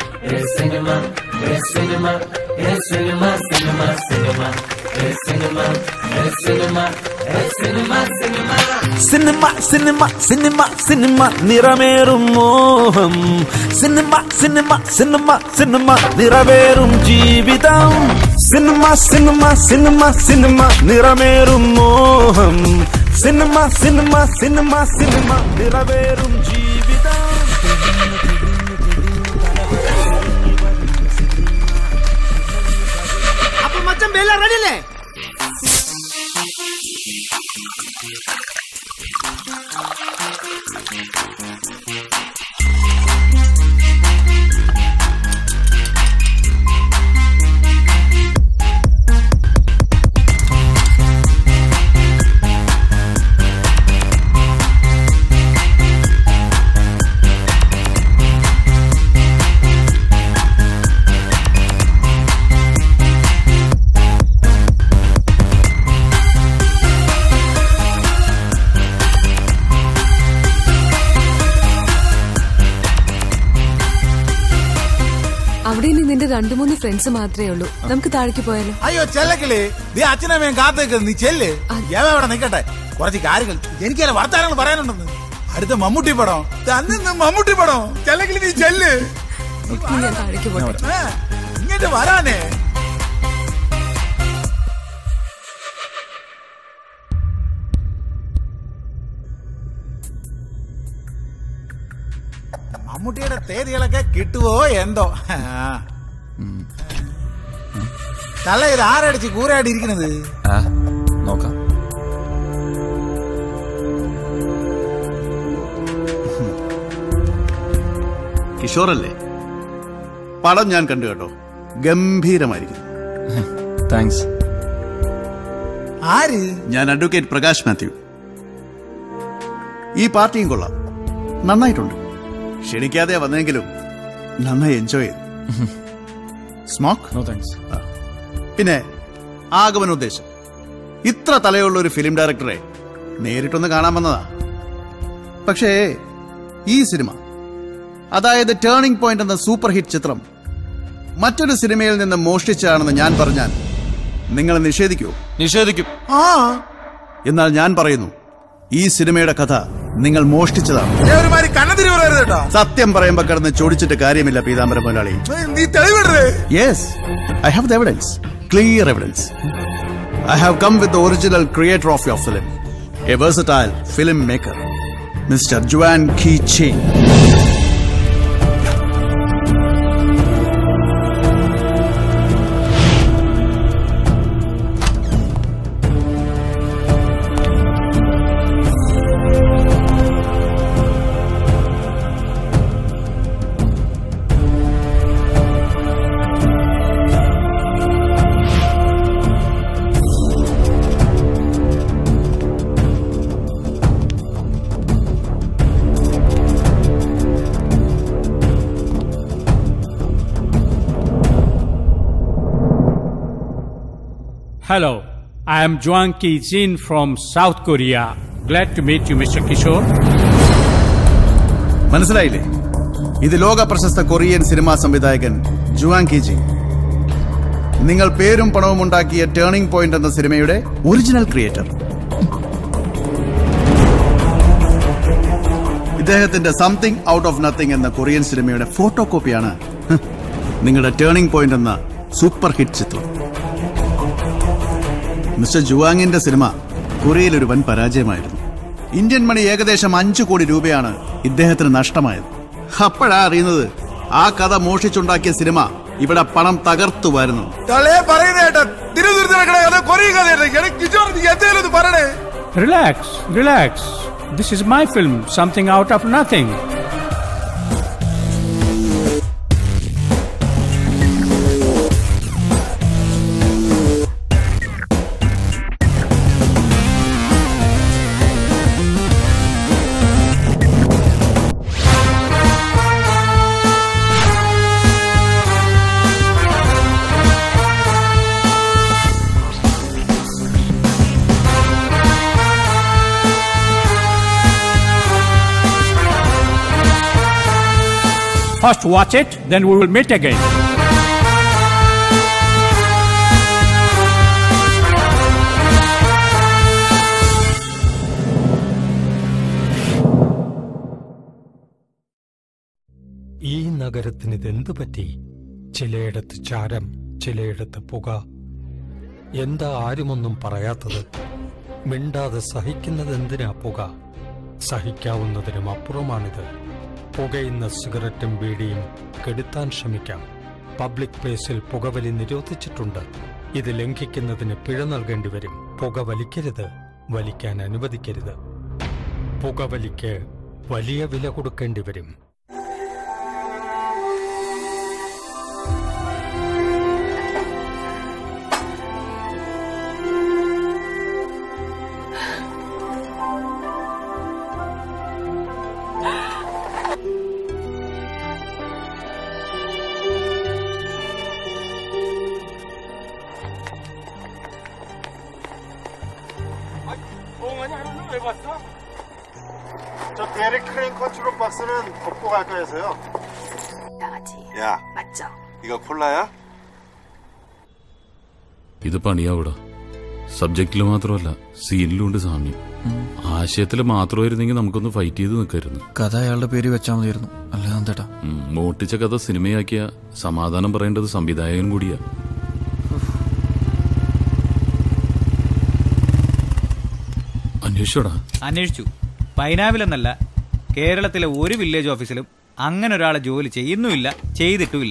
Speaker 14: സിനിമ സിനിമ സിനിമ സിനിമ നിറമേറും മോഹം സിനിമ സിനിമ സിനിമ സിനിമ നിറവേറും ജീവിതം സിനിമ സിനിമ സിനിമ സിനിമ നിറമേറും മോഹം സിനിമ സിനിമ സിനിമ സിനിമ നിറവേറും ജീവിതം
Speaker 9: അപ്പൊ മച്ചൻ ബെല്ല റെഡിയല്ലേ
Speaker 18: അവിടെ ഇനി നിന്റെ രണ്ടു മൂന്ന് ഫ്രണ്ട്സ് മാത്രമേ ഉള്ളൂ നമുക്ക് താഴേക്ക് പോയാലോ
Speaker 4: അയ്യോ ചെല്ലക്കിളി നീ അച്ഛനമ്മയും കാത്തേക്ക് നീ ചെല്ല് ഏവ അവിടെ നിക്കട്ടെ കുറച്ച് കാര്യങ്ങൾ എനിക്ക് ചില വർത്താനങ്ങൾ പറയാനുണ്ടെന്ന് അടുത്ത മമ്മൂട്ടി പടം തന്നെ മമ്മൂട്ടി പടം ചെല്ലക്കിളി നീ ചെല്ല്
Speaker 18: ഇനി ഞാൻ താഴേക്ക് പോട്ടെ
Speaker 4: ഏ, ഇങ്ങോട്ട് വരാനേ മമ്മൂട്ടിയുടെ തേതികളൊക്കെ കിട്ടുവോ എന്തോ ആ. തള്ള ഇത് ആരടിച്ച് കൂരായിട്ട് ഇരിക്കുന്നത്
Speaker 2: ആ നോക്കാം
Speaker 7: കിഷോറല്ലേ പടം ഞാൻ കണ്ടു കേട്ടോ ഗംഭീരമായിരിക്കും
Speaker 2: താങ്ക്സ്
Speaker 4: ആര്
Speaker 7: ഞാൻ അഡ്വക്കേറ്റ് പ്രകാശ് മാത്യു ഈ പാർട്ടിയും കൊള്ളാം നന്നായിട്ടുണ്ട് ക്ഷണിക്കാതെ വന്നെങ്കിലും നന്നായി എൻജോയ് ചെയ്തു സ്മോക്ക്
Speaker 3: നോ താങ്ക്സ്
Speaker 7: പിന്നെ ആഗമന ഉദ്ദേശം ഇത്ര തലയുള്ള ഒരു ഫിലിം ഡയറക്ടറെ നേരിട്ടൊന്ന് കാണാൻ വന്നതാ പക്ഷേ ഈ സിനിമ അതായത് ടേണിംഗ് പോയിന്റ് എന്ന സൂപ്പർ ഹിറ്റ് ചിത്രം മറ്റൊരു സിനിമയിൽ നിന്ന് മോഷ്ടിച്ചാണെന്ന് ഞാൻ പറഞ്ഞാൽ നിങ്ങൾ നിഷേധിക്കൂ
Speaker 2: നിഷേധിക്കും
Speaker 4: ആ
Speaker 7: എന്നാൽ ഞാൻ പറയുന്നു ഈ സിനിമയുടെ കഥ നിങ്ങൾ മോഷ്ടിച്ചതാണ്
Speaker 4: ഏ, ഒരുമാതിരി കണ്ണതിരി പറയരുത് കേട്ടോ
Speaker 7: സത്യം പറയുമ്പോ കിടന്ന് ചോദിച്ചിട്ട് കാര്യമില്ല പീതാംബര മുതലാളി
Speaker 4: നീ തെളിവിടേ
Speaker 7: Yes, I have the evidence. Clear evidence. I have come with the original creator of your film, a versatile filmmaker, Mr. Juan Ki Ching.
Speaker 10: Hello, I am Juan Ki Jin from South Korea. Glad to meet you, Mr. Kishore.
Speaker 7: മനസ്സിലായില്ലേ ഇത് ലോക പ്രശസ്ത Korean cinema സംവിധായകൻ Juan Kiji നിങ്ങൾ പേരും പണവും ഉണ്ടാക്കിയ turning point എന്ന സിനിമയുടെ ഒറിജിനൽ ക്രിയേറ്റർ ഇദ്ദേഹത്തിന്റെ സംതിങ് ഔട്ട് ഓഫ് നത്തിങ് എന്ന കൊറിയൻ സിനിമയുടെ ഫോട്ടോ കോപ്പിയാണ് ഹ്, നിങ്ങളുടെ ടേണിംഗ് പോയിന്റ് എന്ന സൂപ്പർ ഹിറ്റ് ചിത്രം മിസ്റ്റർ ജുവാങ്ങിന്റെ സിനിമ കൊറിയയിൽ ഒരു വൻ പരാജയമായിരുന്നു ഇന്ത്യൻ മണി ഏകദേശം അഞ്ചു കോടി രൂപയാണ് ഇദ്ദേഹത്തിന് നഷ്ടമായത് അപ്പോഴാ അറിയുന്നത് ആ കഥ മോഷിച്ചുണ്ടാക്കിയ സിനിമ ഇവിടെ പണം തകർത്തു വരുന്നു
Speaker 4: തളേ പറയുന്ന കേട്ടോ തിരുവനന്തപുരത്ത് നടക്കണ കഥ കൊറിയ കഥയാണ് എനിക്ക് കിച്ചോറ് നീ എന്തേലും ഒന്ന് പറയണേ
Speaker 10: Relax, relax. This is my film, something out of nothing. First watch it, then we will meet again.
Speaker 16: ഈ നഗരത്തിന് ഇതെന്തു പറ്റി ചിലയിടത്ത് ചാരം ചിലയിടത്ത് പുക എന്താ ആരുമൊന്നും പറയാത്തത് മിണ്ടാതെ സഹിക്കുന്നത് എന്തിനാ പുക സഹിക്കാവുന്നതിനും അപ്പുറമാണിത് പുകയുന്ന സിഗരറ്റും ബീഡിയും കെടുത്താൻ ശ്രമിക്കാം പബ്ലിക് പ്ലേസിൽ പുകവലി നിരോധിച്ചിട്ടുണ്ട് ഇത് ലംഘിക്കുന്നതിന് പിഴ നൽകേണ്ടി വരും പുക വലിക്കരുത് വലിക്കാൻ അനുവദിക്കരുത് പുകവലിക്ക് വലിയ വില കൊടുക്കേണ്ടി വരും
Speaker 17: 엉아니 하루는 왜 봤어? 저 대리 크레인 컨트롤 박스는 덮고 갈까 해서요.
Speaker 23: 나가지.
Speaker 17: 야,
Speaker 23: 맞죠?
Speaker 17: 이거 콜라야?
Speaker 8: ഇത് പണിയാവിട സബ്ജക്റ്റിൽ മാത്രമല്ല സീനിലും ഉണ്ട് സാമ്യം ആശയത്തിൽ മാത്രമായിരുന്നെങ്കിൽ നമുക്കൊന്ന് ഫൈറ്റ് ചെയ്ത് നിൽക്കായിരുന്നു
Speaker 3: കഥ അയാളുടെ പേര് വെച്ചാൽ മതിയായിരുന്നു അല്ല നന്ദേട്ടാ
Speaker 8: ഉം, മോട്ടിച്ച കഥ സിനിമയാക്കിയ സമാധാനം പറയേണ്ടത് സംവിധായകൻ കൂടിയാ അന്വേഷിച്ചോടാ
Speaker 21: അന്വേഷിച്ചു പൈനാവിലെന്നല്ല കേരളത്തിലെ ഒരു വില്ലേജ് ഓഫീസിലും അങ്ങനെ ഒരാളെ ജോലി ചെയ്യുന്നുമില്ല ചെയ്തിട്ടുമില്ല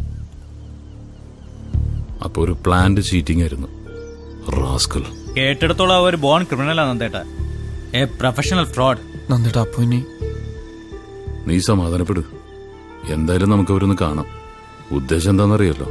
Speaker 8: അപ്പൊ ഒരു പ്ലാന്റ് ചീറ്റിംഗ് ആയിരുന്നു റാസ്കൽ
Speaker 21: കേട്ടിടത്തോളം അവർ ബോൺ ക്രിമിനലാണ് നന്ദേട്ട എ പ്രൊഫഷണൽ ഫ്രോഡ്
Speaker 3: നന്ദേട്ടാ അപ്പൊ ഇനി
Speaker 8: നീ സമാധാനപ്പെട് എന്തായാലും നമുക്ക് അവരൊന്ന് കാണാം ഉദ്ദേശം എന്താണെന്നറിയല്ലോ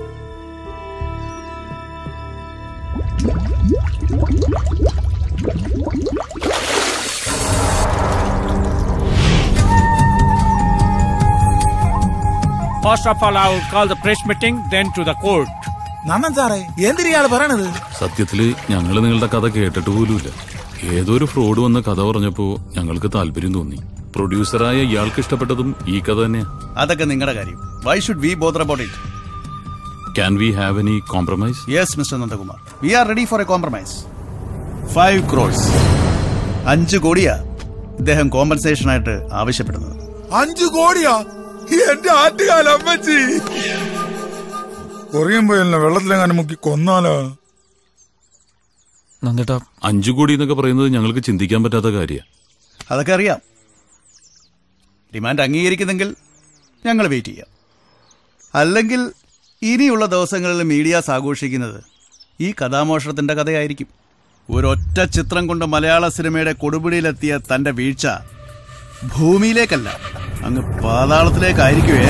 Speaker 10: First of all, I will call the press meeting, then to the court.
Speaker 4: നന്നൻ സാറേ എന്തിനാള് പറയണത്
Speaker 8: സത്യത്തില് ഞങ്ങൾ നിങ്ങളുടെ കഥ കേട്ടിട്ട് പോലുമില്ല ഏതൊരു ഫ്രോഡ് വന്ന് കഥ പറഞ്ഞപ്പോ ഞങ്ങൾക്ക് താല്പര്യം തോന്നി പ്രൊഡ്യൂസറായ ഇയാൾക്ക് ഇഷ്ടപ്പെട്ടതും ഈ കഥ തന്നെയാ
Speaker 7: അതൊക്കെ നിങ്ങളുടെ കാര്യം why should we bother about it
Speaker 8: can we have any compromise
Speaker 7: yes mister Nandakumar we are ready for a compromise five crores അഞ്ച് കോടിയാ ഇദ്ദേഹം കോമ്പൻസേഷൻ ആയിട്ട് ആവശ്യപ്പെടുന്നത്
Speaker 4: അഞ്ചു കോടിയാ എന്റെ ആറ്റുകാല അമ്മച്ചി കുറയുമ്പോ എന്നെ വെള്ളത്തിലെങ്ങാനും മുക്കി കൊന്നാലോ
Speaker 3: നന്ദേട്ടാ
Speaker 8: അഞ്ചു കോടി എന്നൊക്കെ പറയുന്നത് ഞങ്ങൾക്ക് ചിന്തിക്കാൻ പറ്റാത്ത കാര്യമാണ്
Speaker 7: അതൊക്കെ അറിയാം ഡിമാൻഡ് അംഗീകരിക്കുന്നെങ്കിൽ ഞങ്ങൾ വെയിറ്റ് ചെയ്യാം അല്ലെങ്കിൽ ഇനിയുള്ള ദിവസങ്ങളിൽ മീഡിയാസ് ആഘോഷിക്കുന്നത് ഈ കഥാമോഷണത്തിന്റെ കഥയായിരിക്കും ഒരൊറ്റ ചിത്രം കൊണ്ട് മലയാള സിനിമയുടെ കൊടുപിടിയിലെത്തിയ തന്റെ വീഴ്ച ഭൂമിയിലേക്കല്ല അങ്ങ് പാതാളത്തിലേക്കായിരിക്കുവേ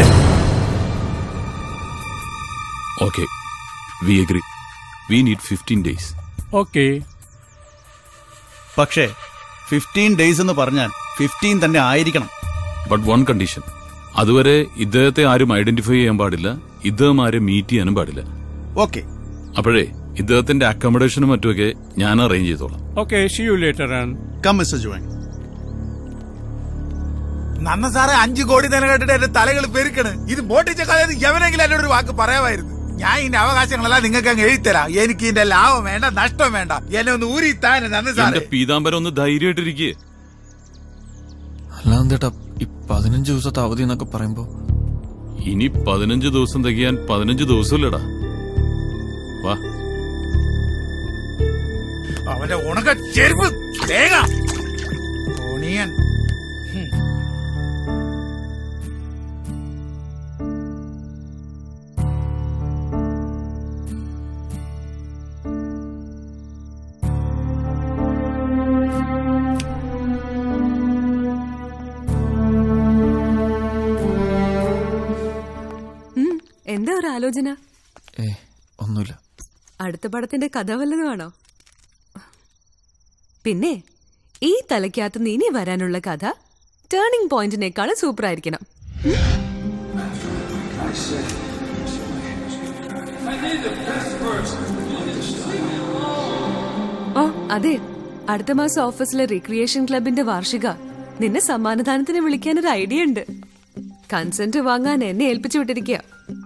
Speaker 8: okay we agree we need fifteen days
Speaker 10: Okay.
Speaker 7: പക്ഷേ ഫിഫ്റ്റീൻ ഡേയ്സ് എന്ന് പറഞ്ഞാൽ ഫിഫ്റ്റീൻ തന്നെ ആയിരിക്കണം
Speaker 8: ബട്ട് വൺ കണ്ടീഷൻ അതുവരെ ഇദ്ദേഹത്തെ ആരും ഐഡന്റിഫൈ ചെയ്യാൻ പാടില്ല ഇദ്ദേഹം ആരും മീറ്റ് ചെയ്യാനും പാടില്ല
Speaker 7: ഓക്കെ
Speaker 8: അപ്പോഴേ ഇദ്ദേഹത്തിന്റെ അക്കോമഡേഷനും മറ്റുമൊക്കെ ഞാൻ അറേഞ്ച് ചെയ്തോളാം
Speaker 10: Okay, see you later on.
Speaker 7: Come mister ജോയിൻ
Speaker 4: നന്ന സാറേ അഞ്ചു കോടി തന്നെ കേട്ടിട്ട് എന്റെ തലകൾ പെരുക്കണ് ഇത് മോട്ടിച്ച കഥയിൽ എവനെങ്കിലും എന്നോട് ഒരു വാക്ക് പറയാമായിരുന്നു ഞാൻ ഇതിന്റെ അവകാശങ്ങളെല്ലാം നിങ്ങൾക്ക് അങ്ങ് എഴുതരാം എനിക്ക് ഇതിന്റെ ലാഭം വേണ്ട നഷ്ടം വേണ്ട എന്നെ ഒന്ന് ഊരിത്താൻ നന്ന
Speaker 8: എന്റെ
Speaker 4: സാറേ
Speaker 8: പീതാംബരം ഒന്ന് ധൈര്യമായിട്ടിരിക്കേ
Speaker 3: അല്ല നന്ദേട്ടാ ഈ പതിനഞ്ച് ദിവസത്തെ അവധി എന്നൊക്കെ പറയുമ്പോ
Speaker 8: ഇനി പതിനഞ്ച് ദിവസം തികയാൻ പതിനഞ്ച് ദിവസമില്ലടാ വാ
Speaker 4: അവന്റെ ഉണക്ക ചെരുപ്പ് തേങ്ങ ഓണിയൻ
Speaker 18: ഉം, എന്താ ഒരു ആലോചന
Speaker 3: ഏ ഒന്നുമില്ല
Speaker 18: അടുത്ത പടത്തിന്റെ കഥ വല്ലതുമാണോ പിന്നെ ഈ തലയ്ക്കകത്ത് നിന്ന് ഇനി വരാനുള്ള കഥ ടേണിംഗ് പോയിന്റിനേക്കാളും സൂപ്പർ ആയിരിക്കണം ഓ അതെ അടുത്ത മാസം ഓഫീസിലെ റിക്രിയേഷൻ ക്ലബിന്റെ വാർഷിക നിന്നെ സമ്മാനദാനത്തിന് വിളിക്കാൻ ഒരു ഐഡിയ ഉണ്ട് കൺസെന്റ് വാങ്ങാൻ എന്നെ ഏൽപ്പിച്ചു വിട്ടിരിക്കുക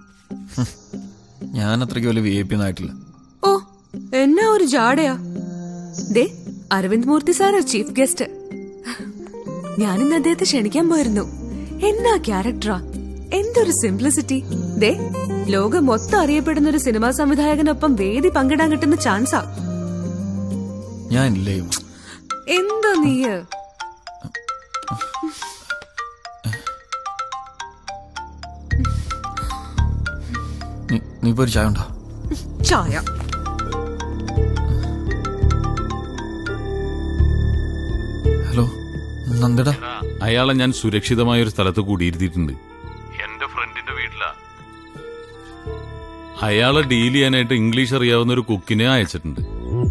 Speaker 3: ഞാൻ അത്രയ്ക്ക് വലിയ വി ഐ പി ഒന്നും ആയിട്ടില്ല
Speaker 18: ഓ എന്നാ ഒരു ജാടയാ ദേ അരവിന്ദ് മൂർത്തി സാറാ ചീഫ് ഗസ്റ്റ് ഞാനിന്ന് അദ്ദേഹത്തെ ക്ഷണിക്കാൻ പോയിരുന്നു എന്നാ ക്യാരക്ടറാ എന്തൊരു സിംപ്ലിസിറ്റി ദേ ലോകം മൊത്തം അറിയപ്പെടുന്ന ഒരു സിനിമാ സംവിധായകനൊപ്പം വേദി പങ്കിടാൻ കിട്ടുന്ന ചാൻസാ
Speaker 3: ഞാൻ ഇല്ലേ
Speaker 18: എന്താ നീയ്
Speaker 3: നീ- നീ ഇപ്പൊ ഒരു ചായ ഉണ്ടോ
Speaker 18: ചായ
Speaker 3: ഹലോ നന്ദേട്ടാ
Speaker 8: അയാളെ ഞാൻ സുരക്ഷിതമായ ഒരു സ്ഥലത്ത് കൂടിയിരുത്തിയിട്ടുണ്ട് എന്റെ ഫ്രണ്ടിന്റെ വീട്ടിലാ അയാളെ ഡീൽ ചെയ്യാനായിട്ട് ഇംഗ്ലീഷ് അറിയാവുന്ന ഒരു കുക്കിനെ അയച്ചിട്ടുണ്ട്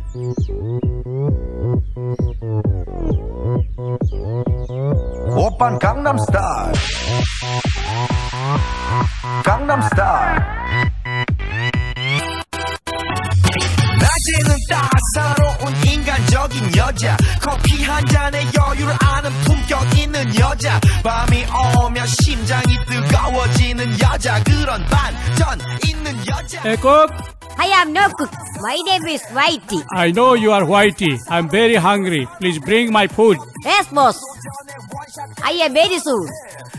Speaker 14: 오빤 강남스타일 강남스타일 낮에는 따사로운 인간적인 여자 커피 한 잔에 여유를 아는 품격 있는 여자 밤이 오면 심장이 뜨거워지는 여자 그런 반전 있는 여자
Speaker 10: Hey, cook.
Speaker 1: I am no cook. My name is Whitey.
Speaker 10: I know you are Whitey. I'm very hungry. Please bring my food.
Speaker 1: Yes, boss. I am very soon.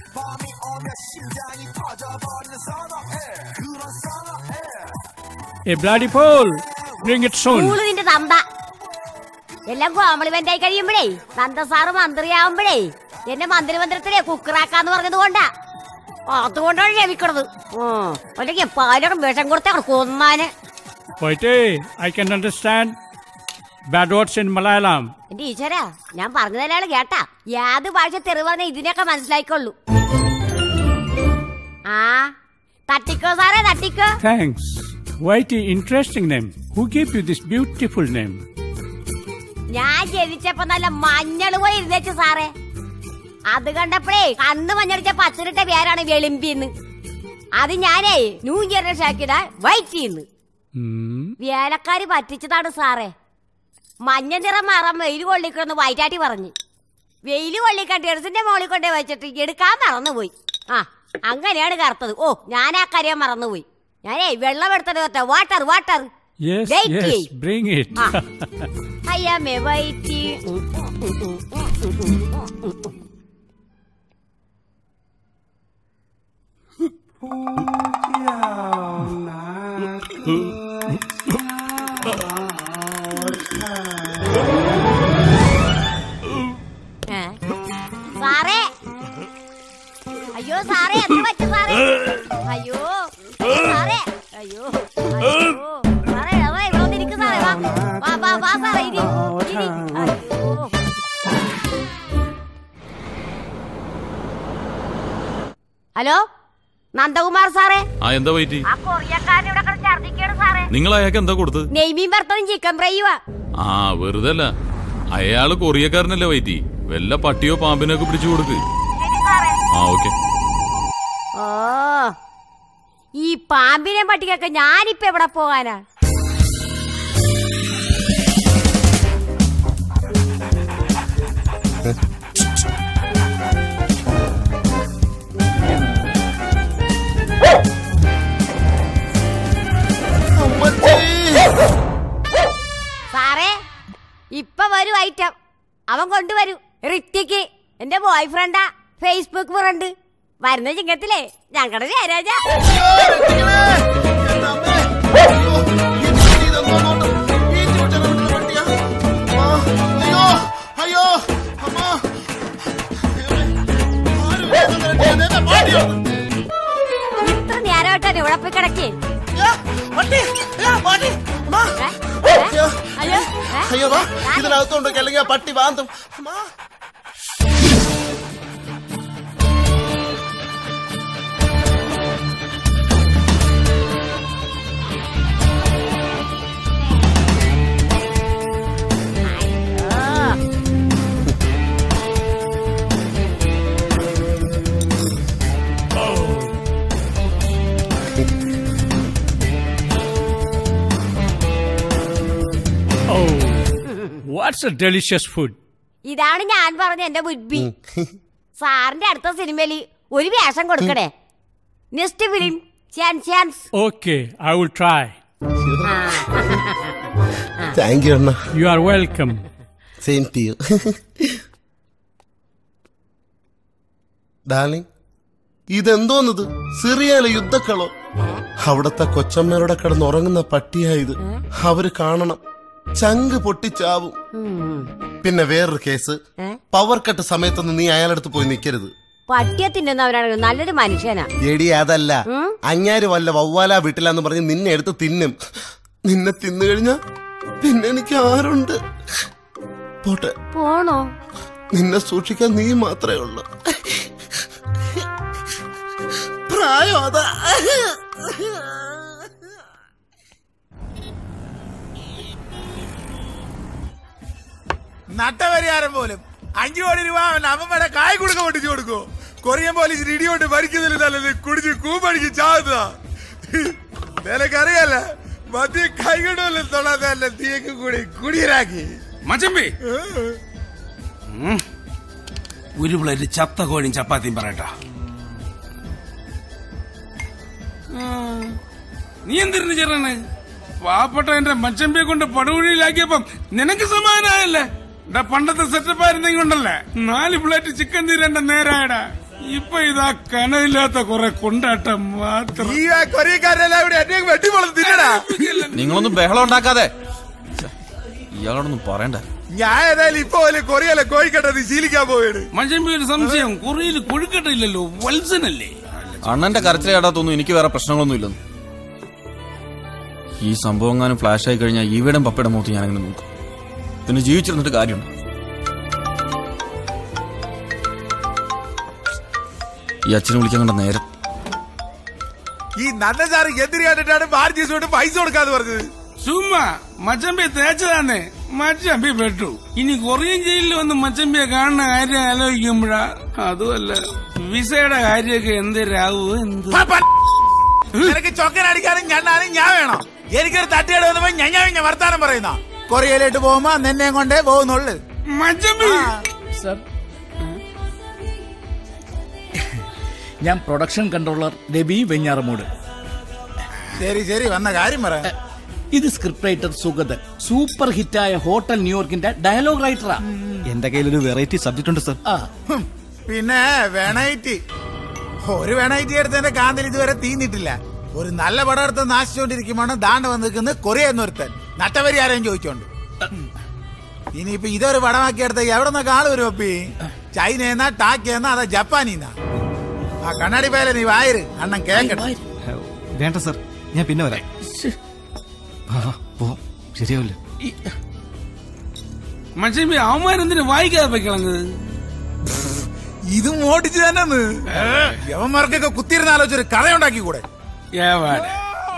Speaker 10: A bloody pole. Bring it soon.
Speaker 1: School നിന്റെ തന്ത എല്ലാം complement ആയി കഴിയുമ്പോഴേ തന്ത sir മന്ത്രിയാവുമ്പോഴേ എന്നെ മന്ത്രിമന്ദിരത്തിലെ കുക്കറാക്കാന്ന് പറഞ്ഞത് കൊണ്ടാ അതുകൊണ്ടാണ് ക്ഷമിക്കണത് ഉം. അല്ലെങ്കിൽ പാലറും വിഷം കൊടുത്ത കൊന്നാന്
Speaker 10: Whitey, I can understand bad words in Malayalam.
Speaker 1: എന്റെ ഈശ്വരാ ഞാൻ പറഞ്ഞതല്ലാണ് കേട്ടാ യാത് ഭാഷ തെറിവന്ന ഇതിനൊക്കെ മനസ്സിലായിക്കൊള്ളു ആ തട്ടിക്കോ സാറേ തട്ടിക്കോ
Speaker 10: Thanks. Whitey, interesting name. Who gave you this beautiful name?
Speaker 1: ഞാൻ ജനിച്ചപ്പോ നല്ല മഞ്ഞള് പോയി ഇരുന്നേച്ചു സാറേ അത് കണ്ടപ്പോഴേ കണ്ണ് മഞ്ഞടിച്ച പച്ചരിട്ട പേരാണ് വെളിമ്പിന്ന് അത് ഞാനേ ന്യൂ ജനറേഷൻ ആക്കിയതാ വൈറ്റ് ചെയ്യുന്നു വേലക്കാര് പറ്റിച്ചതാണ് സാറേ മഞ്ഞ നിറം മാറാൻ വെയിൽ കൊള്ളിക്കണമെന്ന് വൈറ്റാട്ടി പറഞ്ഞു വെയിൽ കൊള്ളിക്കാൻ ടെറസിന്റെ മോളിൽ കൊണ്ടേ വെച്ചിട്ട് എടുക്കാൻ മറന്നുപോയി ആ അങ്ങനെയാണ് കറുത്തത് ഓ ഞാൻ ആ കാര്യം മറന്നുപോയി ഞാനേ വെള്ളം എടുത്തത് water water
Speaker 10: Yes,
Speaker 1: Wait,
Speaker 10: yes,
Speaker 1: wait.
Speaker 10: bring it.
Speaker 1: Ah. I am a whitey. ഏ? സാറേ അയ്യോ സാറേ എന്ത് പറ്റി സാറേ അയ്യോ സാറേ അയ്യോ അയ്യോ സാറേ അതെ ഇവിടെ വന്നിരിക്ക് സാറേ വാ വാ വാ വാ സാറേ ഇരി ഇരി അയ്യോ ഹലോ നന്ദകുമാർ സാറേ
Speaker 8: ആ എന്താ വൈറ്റി
Speaker 1: ആ കൊറിയക്കാരൻ ഇവിടെ കിടന്ന് ഛർദ്ദിക്കാണ് സാറേ
Speaker 8: നിങ്ങൾ അയാൾക്ക് എന്താ കൊടുത്തത്
Speaker 1: നെയ്മീൻ വറുത്തതും ചിക്കൻ ഫ്രൈയുവാ
Speaker 8: ആ വെറുതെ അല്ല അയാള് കൊറിയക്കാരനല്ലേ വൈറ്റി വല്ല പട്ടിയോ പാമ്പിനോ ഒക്കെ പിടിച്ചു കൊടുക്ക് ആ ഓക്കെ
Speaker 1: ഓ ഈ പാമ്പിനെ പട്ടിക്കൊക്കെ ഞാനിപ്പോ എവിടെ പോകാനാ സാറേ ഇപ്പൊ വരും ഐറ്റം അവൻ കൊണ്ടുവരും ഋത്തിക്ക് എന്റെ ബോയ് ഫ്രണ്ടാ ഫേസ്ബുക്ക് ഫ്രണ്ട് വരുന്ന ചിങ്ങത്തിലേ ഞങ്ങളുടെ ജയരാജ
Speaker 7: അയ്യോ അയ്യോ അമ്മ
Speaker 1: ഇത്ര നേരമായിട്ടാണ് ഇവിടെ പോയി കിടക്കേ അയ്യോ
Speaker 7: അയ്യോ വാ ഇതിനകത്തോണ്ട് അല്ലെങ്കിൽ ആ പട്ടി വാന്തും
Speaker 10: Oh, what's a delicious food?
Speaker 1: ഇതാണ് ഞാൻ പറഞ്ഞ എന്റെ ബുദ്ധി സാറിന്റെ അടുത്ത സിനിമയിൽ ഒരു വേഷം കൊടുക്കണേ next film chance chance
Speaker 10: Okay, I will try.
Speaker 7: Thank you അണ്ണ
Speaker 10: You are welcome.
Speaker 7: Same to you darling ഇതെന്തോന്നത് സിറിയയിലെ യുദ്ധക്കളോ അവിടത്തെ കൊച്ചമ്മയുടെ കിടന്ന് ഉറങ്ങുന്ന പട്ടിയായത് അവര് കാണണം ചങ്ക് പൊട്ടിച്ചാവും പിന്നെ വേറൊരു കേസ് പവർ കട്ട് സമയത്തൊന്നും നീ അയാളടുത്ത് പോയി നിൽക്കരുത്
Speaker 1: പട്ടിയെ തിന്നുന്നവരാണ് നല്ലൊരു മനുഷ്യനാ
Speaker 7: എടി അതല്ല അങ്ങാര് വല്ല വവ്വാല വീട്ടിലാന്ന് പറഞ്ഞ് നിന്നെ എടുത്ത് തിന്നും നിന്നെ തിന്നു കഴിഞ്ഞാ പിന്നെ എനിക്ക് ആരുണ്ട് പോട്ടെ
Speaker 1: പോണോ
Speaker 7: നിന്നെ സൂക്ഷിക്കാൻ നീ മാത്രമേ ഉള്ളൂ പ്രായം അതാ
Speaker 4: നട്ടപരിഹാരം പോലും അഞ്ചു കോടി രൂപ അവൻ അമ്മമ്മയുടെ കായ് കൊടുക്ക പൊട്ടിച്ചു കൊടുക്കോ കൊറിയൻ പോലീസിന് ഇടിയോട്ട് ഭരിക്കുന്നതിന് നല്ലത് കുടിച്ച് കൂപ്പടിക്ക് ചാവുന്നതാ നിനക്കറിയാല മദ്യ കൈകൊണ്ടല്ലേ തൊടാതല്ല തീയൊക്കെ കൂടി കുടിയരാക്കി
Speaker 12: മച്ചമ്പി ഒരു പ്ലേറ്റ് ചത്ത കോഴിയും ചപ്പാത്തിയും പറയട്ടാ നീ എന്തിരുന്ന് ചേർന്ന് പാവപ്പെട്ട എന്റെ മച്ചമ്പിയെ കൊണ്ട് പടുകുഴിയിലാക്കിയപ്പം നിനക്ക് സമാധാനമായല്ലേ എടാ പണ്ടത്തെ സെറ്റപ്പ് ആയിരുന്നെങ്കിൽ ഉണ്ടല്ലേ നാല് പ്ലേറ്റ് ചിക്കൻ തീരേണ്ട നേരായടാ ഇപ്പൊ ഇതാ കനവില്ലാത്ത കുറെ കൊണ്ടാട്ടം മാത്രം
Speaker 4: ഈ കൊറിയക്കാരെല്ലാം ഇവിടെ എന്നെ വെട്ടിപ്പൊളം തിന്നടാ
Speaker 3: നിങ്ങളൊന്നും ബഹളം ഉണ്ടാക്കാതെ ഛെ, ഇയാളോടൊന്നും പറയണ്ട
Speaker 4: ഞാൻ ഏതായാലും ഇപ്പൊ പോലെ കൊറിയല്ല കോഴിക്കട്ടത് ശീലിക്കാൻ പോവാണ്
Speaker 12: മച്ചമ്പി ഒരു സംശയം കൊറിയയിൽ കൊഴുക്കട്ടയില്ലല്ലോ വത്സനല്ലേ
Speaker 3: അണ്ണന്റെ കരച്ചിൽ കേടാത്തൊന്നും എനിക്ക് വേറെ പ്രശ്നങ്ങളൊന്നും ഇല്ലെന്ന് ഈ സംഭവം എങ്ങാനും ഫ്ലാഷ് ആയി കഴിഞ്ഞാൽ ഈവിടം പപ്പയുടെ മുഖത്ത് ഞാനങ്ങനെ നോക്കും പിന്നെ ജീവിച്ചിരുന്നിട്ട് കാര്യമുണ്ട് ഈ അച്ഛനെ വിളിക്കാൻ കണ്ട നേരം
Speaker 4: ഈ നന്ന സാറ് എന്തിനു കണ്ടിട്ടാണ് മാർജീസ് കൊണ്ട് പൈസ കൊടുക്കാന്ന് പറഞ്ഞത്
Speaker 12: ചുമ്മാ മച്ചമ്പി തേച്ചതാന്നേ മച്ചമ്പി പെട്ടു ഇനി കൊറിയൻ ജയിലിൽ വന്ന് മച്ചമ്പിയെ കാണുന്ന കാര്യം ആലോചിക്കുമ്പോഴാ അതുമല്ല വിസയുടെ കാര്യമൊക്കെ എന്തിരാവോ എന്ത്
Speaker 4: നിനക്ക് ചൊക്കൻ അടിക്കാനും ഞണ്ണാനും ഞാൻ വേണം എനിക്കൊരു തട്ടിയുടെ വന്നപ്പോ ഞാൻ ഞാൻ വർത്താനം പറയുന്ന കൊറിയയിലോട്ട് പോകുമ്പോ നിന്നെ കൊണ്ടേ പോകുന്നുള്ളു
Speaker 11: സർ ഞാൻ പ്രൊഡക്ഷൻ കൺട്രോളർ രവി വെഞ്ഞാറമൂട്
Speaker 4: ശരി ശരി വന്ന കാര്യം പറ
Speaker 11: ഇത് സ്ക്രിപ്റ്റ് റൈറ്റർ സുഗതൻ സൂപ്പർ ഹിറ്റായ ഹോട്ടൽ ന്യൂയോർക്കിന്റെ ഡയലോഗ് റൈറ്ററാ
Speaker 3: എന്റെ കയ്യിലൊരു വെറൈറ്റി സബ്ജക്റ്റ് ഉണ്ട് സർ
Speaker 4: ഹും, പിന്നെ വേണൈറ്റി ഒരു വേണൈറ്റി എടുത്തതിന്റെ കാന്തൽ ഇതുവരെ തീന്നിട്ടില്ല ഒരു നല്ല പടം എടുത്ത് നാശിച്ചുകൊണ്ടിരിക്കുമ്പോൾ ദാണ്ട വന്ന് നിൽക്കുന്ന കൊറിയ എന്നൊരുത്തൻ നട്ടവരി ആരെയും ചോദിച്ചോണ്ട് ഇനിയിപ്പൊ ഇതൊരു പടമാക്കി എടുത്ത എവിടെ നിന്നൊക്കെ ആള് വരും അപ്പി ചൈനയെന്നാ ടാക്കിയെന്നാ അതാ ജപ്പാനീന്നാ ആ കണ്ണാടി പേല നീ വായര് അണ്ണൻ കേക്കട്ടെ
Speaker 3: വേണ്ട സർ ഞാൻ പിന്നെ വരാം ആ, പോ ശരിയാവില്ല
Speaker 12: മച്ചമ്പി അവന്മാരെന്തിനു വായിക്കാതെ പൊയ്ക്കളഞ്ഞത്
Speaker 4: ഇതും ഓടിച്ചു തന്നെ യവന്മാർക്കൊക്കെ കുത്തിയിരുന്ന ആലോചിച്ചൊരു കഥയുണ്ടാക്കി കൂടെ
Speaker 12: എവിടെ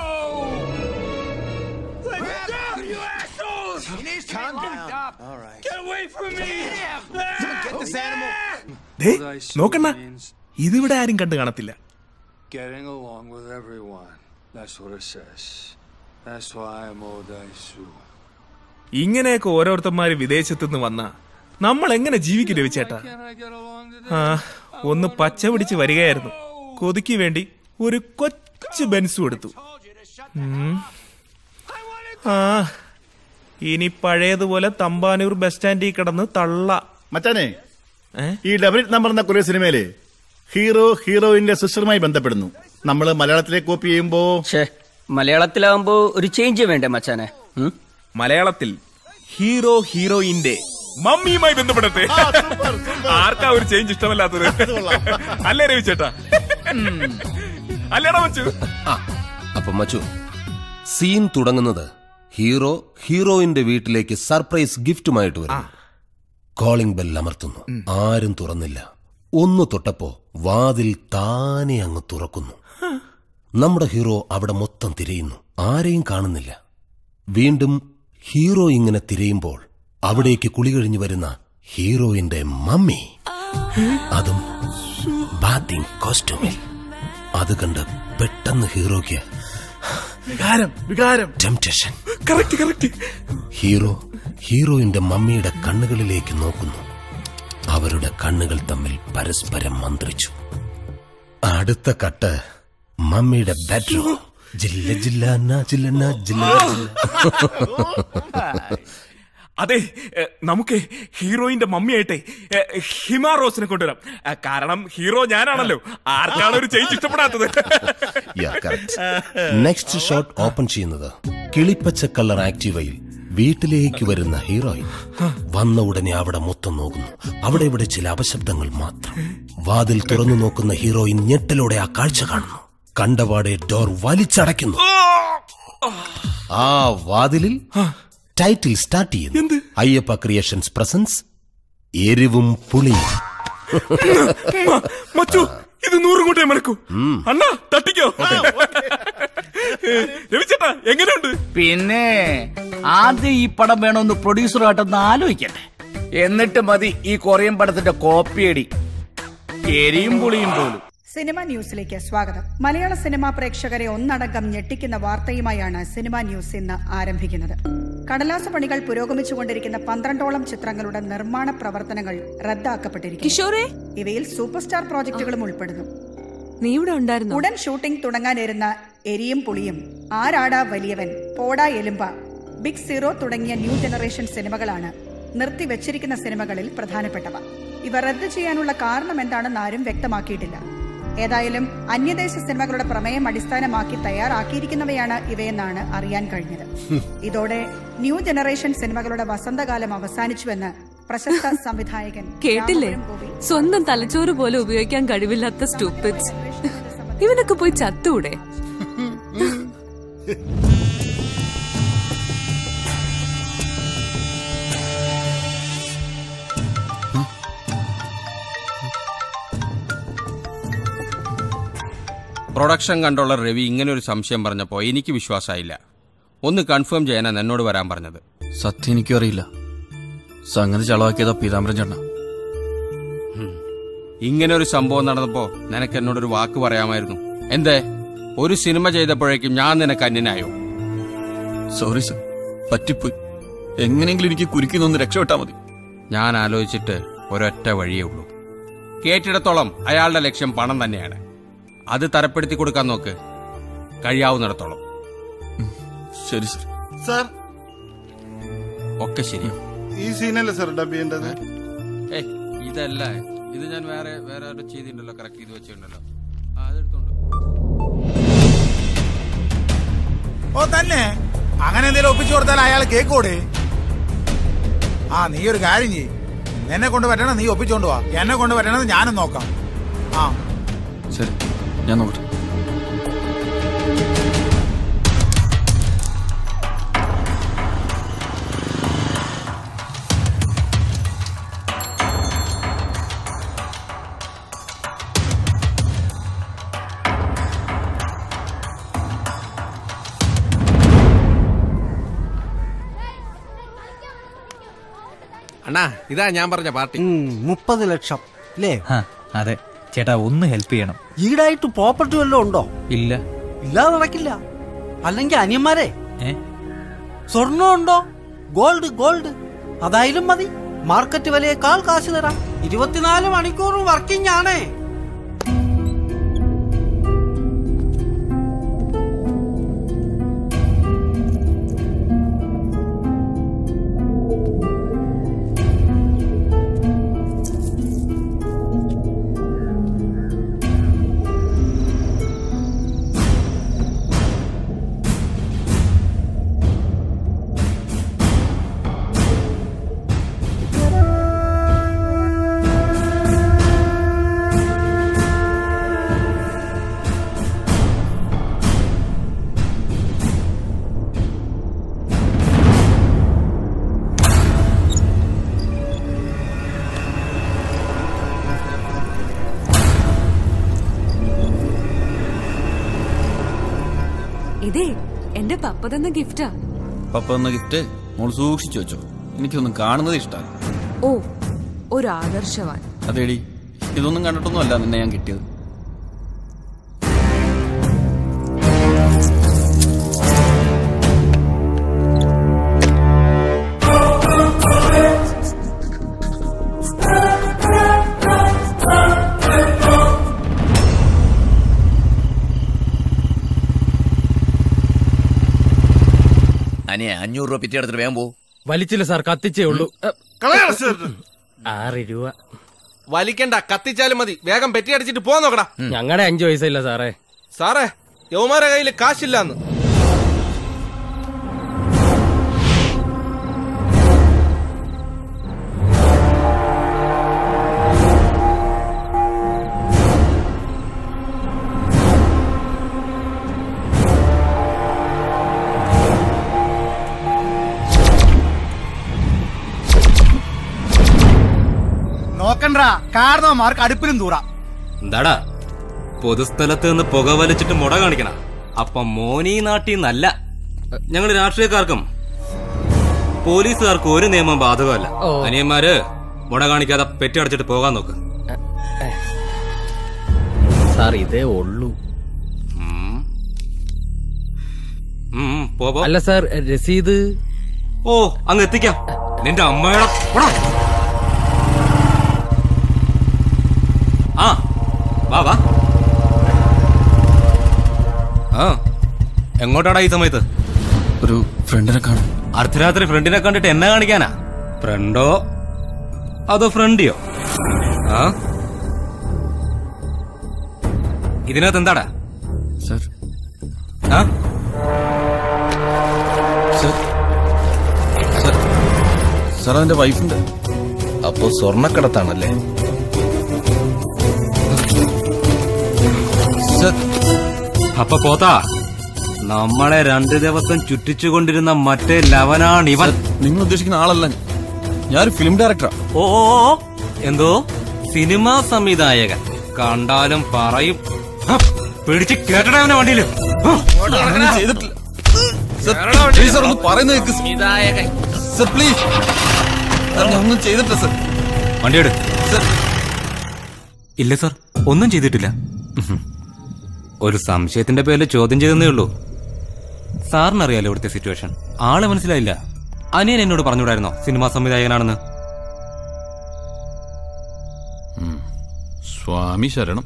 Speaker 13: ദേ, നോക്കണ്ണ ഇതിവിടെ ആരും കണ്ടു കാണത്തില്ല
Speaker 17: Getting along with everyone. That's what it says. That's why I'm Odaisu.
Speaker 13: ഇങ്ങനെയൊക്കെ ഓരോരുത്തന്മാര് വിദേശത്തു നിന്ന് വന്ന നമ്മൾ എങ്ങനെ ജീവിക്കും രവിച്ചേട്ടാ ആ ഒന്ന് പച്ച പിടിച്ച് വരികയായിരുന്നു കൊതിക്ക് വേണ്ടി ഒരു കൊച്ചു ബെൻസും എടുത്തു ഉം. ആ ഇനി പഴയതുപോലെ തമ്പാനൂർ ബസ് സ്റ്റാൻഡിൽ കിടന്ന് തള്ള
Speaker 23: മച്ചാനെ ഈ ഡബിൾ നമ്പർ എന്ന കൊറിയ സിനിമയില് ഹീറോ ഹീറോയിന്റെ സിസ്റ്ററുമായി ബന്ധപ്പെടുന്നു നമ്മൾ മലയാളത്തിലേക്ക് കോപ്പി ചെയ്യുമ്പോ
Speaker 24: മലയാളത്തിലാവുമ്പോ ഒരു ചേഞ്ച് വേണ്ടേ മച്ചാനെ
Speaker 13: മലയാളത്തിൽ ഹീറോ ഹീറോയിന്റെ മമ്മിയുമായി ബന്ധപ്പെടട്ടെ ആർക്കാ ഒരു ചേഞ്ച് ഇഷ്ടമല്ലാത്തത് അല്ലേ രവിച്ചേട്ടാ അല്ലേടാ മച്ചു
Speaker 25: ആ അപ്പൊ മച്ചു സീൻ തുടങ്ങുന്നത് ഹീറോ ഹീറോയിന്റെ വീട്ടിലേക്ക് സർപ്രൈസ് ഗിഫ്റ്റുമായിട്ട് വരുന്നു കോളിംഗ് ബെൽ അമർത്തുന്നു ആരും തുറന്നില്ല ഒന്ന് തൊട്ടപ്പോ വാതിൽ താനെ അങ്ങ് തുറക്കുന്നു നമ്മുടെ ഹീറോ അവിടെ മൊത്തം തിരയുന്നു ആരെയും കാണുന്നില്ല വീണ്ടും ഹീറോ ഇങ്ങനെ തിരയുമ്പോൾ അവിടേക്ക് കുളി കഴിഞ്ഞു വരുന്ന ഹീറോയിന്റെ മമ്മി അതും ബാത്തിങ് കോസ്റ്റ്യൂമിൽ അത് കണ്ട് പെട്ടെന്ന് ഹീറോയ്ക്ക്
Speaker 13: വികാരം വികാരം
Speaker 25: ടെംപ്റ്റേഷൻ
Speaker 13: കറക്റ്റ് കറക്റ്റ്
Speaker 25: ഹീറോ ഹീറോയിന്റെ മമ്മിയുടെ കണ്ണുകളിലേക്ക് നോക്കുന്നു അവരുടെ കണ്ണുകൾ തമ്മിൽ പരസ്പരം മന്ത്രിച്ചു അടുത്ത കട്ട് മമ്മിയുടെ ബെഡ്റൂം ജില്ല ജില്ല ന ജില്ല ന ജില്ല
Speaker 13: അതെ എ, നമുക്ക് ഹീറോയിന്റെ മമ്മിയായിട്ടെ എ, ഹിമ റോസിനെ കൊണ്ടുവരാം എ, കാരണം ഹീറോ ഞാനാണല്ലോ ആർക്കാണ് ഒരു ചേഞ്ച് ഇഷ്ടപ്പെടാത്തത്
Speaker 25: നെക്സ്റ്റ് ഷോട്ട് ഓപ്പൺ ചെയ്യുന്നത് കിളിപ്പച്ച കളർ ആക്റ്റീവയിൽ വീട്ടിലേക്ക് വരുന്ന ഹീറോയിൻ വന്ന ഉടനെ അവിടെ മൊത്തം നോക്കുന്നു അവിടെ ഇവിടെ ചില അപശബ്ദങ്ങൾ മാത്രം വാതിൽ തുറന്നു നോക്കുന്ന ഹീറോയിൻ ഞെട്ടലോടെ ആ കാഴ്ച കാണുന്നു കണ്ടപാടെ ഡോർ വലിച്ചടയ്ക്കുന്നു ആ വാതിലിൽ ടൈറ്റിൽ സ്റ്റാർട്ട് ചെയ്യുന്നു അയ്യപ്പ ക്രിയേഷൻസ് പ്രസൻസ് എരിവും പുളിയും
Speaker 13: മ- മച്ചു ഇത് നൂറും കൂട്ടേ മണക്കൂ അണ്ണാ തട്ടിക്കോ രവിച്ചേട്ടാ എങ്ങനെയുണ്ട്
Speaker 11: പിന്നെ ആദ്യം ഈ പടം വേണമെന്ന് പ്രൊഡ്യൂസറായിട്ടൊന്ന് ആലോചിക്കട്ടെ എന്നിട്ട് മതി ഈ കൊറിയൻ പടത്തിന്റെ കോപ്പിയടി എരിയും പുളിയും പോലും
Speaker 26: സിനിമ ന്യൂസിലേക്ക് സ്വാഗതം മലയാള സിനിമാ പ്രേക്ഷകരെ ഒന്നടങ്കം ഞെട്ടിക്കുന്ന വാർത്തയുമായാണ് സിനിമ ന്യൂസ് ഇന്ന് ആരംഭിക്കുന്നത് കടലാസ പണികൾ പുരോഗമിച്ചുകൊണ്ടിരിക്കുന്ന പന്ത്രണ്ടോളം ചിത്രങ്ങളുടെ നിർമ്മാണ പ്രവർത്തനങ്ങൾ റദ്ദാക്കപ്പെട്ടിരിക്കുന്നു ഇവയിൽ സൂപ്പർ സ്റ്റാർ പ്രോജക്ടുകളും ഉൾപ്പെടുന്നു
Speaker 18: നീ ഇവിടെ ഉണ്ടായിരുന്നു
Speaker 26: ഉടൻ ഷൂട്ടിംഗ് തുടങ്ങാനിരുന്ന എരിയും പുളിയും ആരാടാ വലിയവൻ പോടാ എലുമ്പ ബിഗ് സീറോ തുടങ്ങിയ ന്യൂ ജനറേഷൻ സിനിമകളാണ് നിർത്തിവെച്ചിരിക്കുന്ന സിനിമകളിൽ പ്രധാനപ്പെട്ടവ ഇവ റദ്ദ് ചെയ്യാനുള്ള കാരണം എന്താണെന്ന് ആരും വ്യക്തമാക്കിയിട്ടില്ല ഏതായാലും അന്യദേശ സിനിമകളുടെ പ്രമേയം അടിസ്ഥാനമാക്കി തയ്യാറാക്കിയിരിക്കുന്നവയാണ് ഇവയെന്നാണ് അറിയാൻ കഴിഞ്ഞത് ഇതോടെ ന്യൂ ജനറേഷൻ സിനിമകളുടെ വസന്തകാലം അവസാനിച്ചുവെന്ന് പ്രശസ്ത സംവിധായകൻ
Speaker 18: കേട്ടില്ലേ സ്വന്തം തലച്ചോറ് പോലെ ഉപയോഗിക്കാൻ കഴിവില്ലാത്ത സ്റ്റൂപ്പിഡ്സ് ഇവനൊക്കെ പോയി ചത്തൂടെ
Speaker 27: പ്രൊഡക്ഷൻ കൺട്രോളർ രവി ഇങ്ങനെ ഒരു സംശയം പറഞ്ഞപ്പോൾ എനിക്ക് വിശ്വാസമായില്ല ഒന്ന് കൺഫേം ചെയ്യാനാണ് എന്നോട് വരാൻ പറഞ്ഞത്
Speaker 3: സത്യം എനിക്കും അറിയില്ല സംഗതി ചളവാക്കിയതാ പീതാംബരൻ ചേട്ടന
Speaker 27: ഇങ്ങനെ ഒരു സംഭവം നടന്നപ്പോ നിനക്ക് എന്നോടൊരു വാക്ക് പറയാമായിരുന്നു എന്തേ ഒരു സിനിമ ചെയ്തപ്പോഴേക്കും ഞാൻ നിനക്ക് അന്യനായോ
Speaker 3: സോറി സർ പറ്റിപ്പോയി എങ്ങനെയെങ്കിലും എനിക്ക് കുരുക്കി നിന്ന് രക്ഷപ്പെട്ടാ മതി
Speaker 27: ഞാൻ ആലോചിച്ചിട്ട് ഒരൊറ്റ വഴിയേ ഉള്ളൂ കേട്ടിടത്തോളം അയാളുടെ ലക്ഷ്യം പണം തന്നെയാണ് അത് തരപ്പെടുത്തി കൊടുക്കാൻ നോക്ക് കഴിയാവുന്നിടത്തോളം
Speaker 3: ശരി സർ
Speaker 23: സാർ
Speaker 27: ഒക്കെ ശരി
Speaker 23: ഈ സീനല്ലേ സാർ ഡബ് ചെയ്യേണ്ടത്
Speaker 27: ഏയ് ഇതല്ല ഇത് ഞാൻ വേറെ വേറെ ഒരു ചെയ്തിട്ടുണ്ടല്ലോ കറക്റ്റ് ചെയ്ത് വെച്ചിട്ടുണ്ടല്ലോ ആ, അതെടുത്തോണ്ട്
Speaker 4: ഓ തന്നെ അങ്ങനെ എന്തെങ്കിലും ഒപ്പിച്ചു കൊടുത്താൽ അയാൾ കേക്കോടെ ആ നീ ഒരു കാര്യം ചെയ്യ് എന്നെ കൊണ്ട് പറ്റണം നീ ഒപ്പിച്ചോണ്ട് വാ എന്നെ കൊണ്ട് പറ്റണത് ഞാനും നോക്കാം ആ
Speaker 3: ശരി ഞാൻ നോക്കട്ടെ
Speaker 27: അണ്ണാ ഇതാ ഞാൻ പറഞ്ഞ പാർട്ടി
Speaker 5: മുപ്പത് ലക്ഷം അല്ലേ
Speaker 21: അതെ ചേട്ടാ ഒന്ന് ഹെൽപ്പ് ചെയ്യണം
Speaker 5: ഈടായിട്ട് പ്രോപ്പർട്ടി വല്ലതും ഉണ്ടോ
Speaker 21: ഇല്ല
Speaker 5: ഇല്ലാതെ നടക്കില്ല അല്ലെങ്കിൽ അനിയന്മാരെ
Speaker 21: ഏ?
Speaker 5: സ്വർണ്ണം ഉണ്ടോ ഗോൾഡ് ഗോൾഡ് അതായാലും മതി മാർക്കറ്റ് വിലയേക്കാൾ കാശ് തരാം ഇരുപത്തിനാല് മണിക്കൂറും വർക്കിംഗ് ആണേ
Speaker 18: ഇതേ എന്റെ പപ്പ തന്ന ഗിഫ്റ്റാ
Speaker 3: പപ്പ എന്ന ഗിഫ്റ്റ് മോൾ സൂക്ഷിച്ചു വെച്ചോ എനിക്കൊന്നും കാണുന്നത് ഇഷ്ടമാണ്
Speaker 18: ഓ ഒരു ആദർശവാൻ
Speaker 3: അതേടി ഇതൊന്നും കണ്ടിട്ടൊന്നും അല്ല നിന്നെ ഞാൻ കിട്ടിയത്
Speaker 6: അനിയ അഞ്ഞൂറ് രൂപ പിറ്റി എടുത്തിട്ട് വേഗം പോ
Speaker 9: വലിച്ചില്ല സാർ കത്തിച്ചേ ഉള്ളൂ
Speaker 27: ആറ് രൂപ വലിക്കണ്ട കത്തിച്ചാലും മതി വേഗം പെറ്റി അടിച്ചിട്ട് പോകാൻ നോക്കടാ
Speaker 9: ഞങ്ങളുടെ അഞ്ചു പൈസ സാറേ
Speaker 27: സാറേ യവമാരെ കയ്യിൽ കാശില്ലാന്ന്
Speaker 15: നോക്കണ്ട കാരണവന്മാർക്ക് അടുപ്പിലും തൂറാം
Speaker 19: എന്താടാ പൊതുസ്ഥലത്ത് നിന്ന് പുക വലിച്ചിട്ട് മുട കാണിക്കണ അപ്പൊ മോനീ നാട്ടിൽ നിന്നല്ല ഞങ്ങൾ രാഷ്ട്രീയക്കാർക്കും പോലീസുകാർക്കും ഒരു നിയമം ബാധകമല്ല
Speaker 9: ഓ.
Speaker 19: അനിയന്മാര് മുട കാണിക്കാതെ പെറ്റി അടച്ചിട്ട് പോകാൻ നോക്ക്
Speaker 9: സാർ ഇതേ ഉള്ളൂ
Speaker 19: ഉം, പോ, പോ.
Speaker 9: അല്ല സാർ രസീത്
Speaker 19: ഓ അങ്ങ് എത്തിക്കാം നിന്റെ അമ്മയുടെ പോടാ. ആ വാ വാ ആ എങ്ങോട്ടാടാ ഈ സമയത്ത്
Speaker 3: ഒരു ഫ്രണ്ടിനെ കാണും
Speaker 19: അർദ്ധരാത്രി ഫ്രണ്ടിനെ കണ്ടിട്ട് എന്നെ കാണിക്കാനാ ഫ്രണ്ടോ അതോ ഫ്രണ്ടിയോ ആ ഇതിനകത്ത് എന്താടാ
Speaker 3: സർ
Speaker 19: ആ
Speaker 3: സർ സർ സാർ അതിന്റെ വൈഫുണ്ട്
Speaker 6: അപ്പോ സ്വർണ്ണക്കടത്താണല്ലേ
Speaker 19: അപ്പൊ പോത്താ നമ്മളെ രണ്ടു ദിവസം ചുറ്റിച്ചുകൊണ്ടിരുന്ന മറ്റേ ലവനാണ് ഇവൻ
Speaker 3: നിങ്ങൾ ഉദ്ദേശിക്കുന്ന ആളല്ല ഞാൻ. ഞാനൊരു ഫിലിം ഡയറക്ടറാ
Speaker 19: ഓ ഓ, ഓ. എന്തോ സിനിമാ സംവിധായകൻ കണ്ടാലും പറയും ഹ, പിടിച്ച് കേട്ടട അവനെ വണ്ടിയില് ഹ.
Speaker 3: അങ്ങനെ ചെയ്തിട്ടില്ല സർ, please സർ, ഒന്ന് പറയുന്നത് കേൾക്ക് സർ. സർ പ്ലീസ് സർ ഞാൻ ഒന്നും ചെയ്തിട്ടില്ല സർ
Speaker 19: വണ്ടി എടു ഇല്ല സർ ഒന്നും ചെയ്തിട്ടില്ല ഉഹും. ഒരു സംശയത്തിന്റെ പേരിൽ ചോദ്യം ചെയ്തെന്നേ ഉള്ളൂ സാറിനറിയാലോ ഇവിടുത്തെ സിറ്റുവേഷൻ ആളെ മനസ്സിലായില്ല അനിയൻ എന്നോട് പറഞ്ഞുകൂടായിരുന്നോ സിനിമാ സംവിധായകനാണെന്ന്
Speaker 2: സ്വാമി ശരണം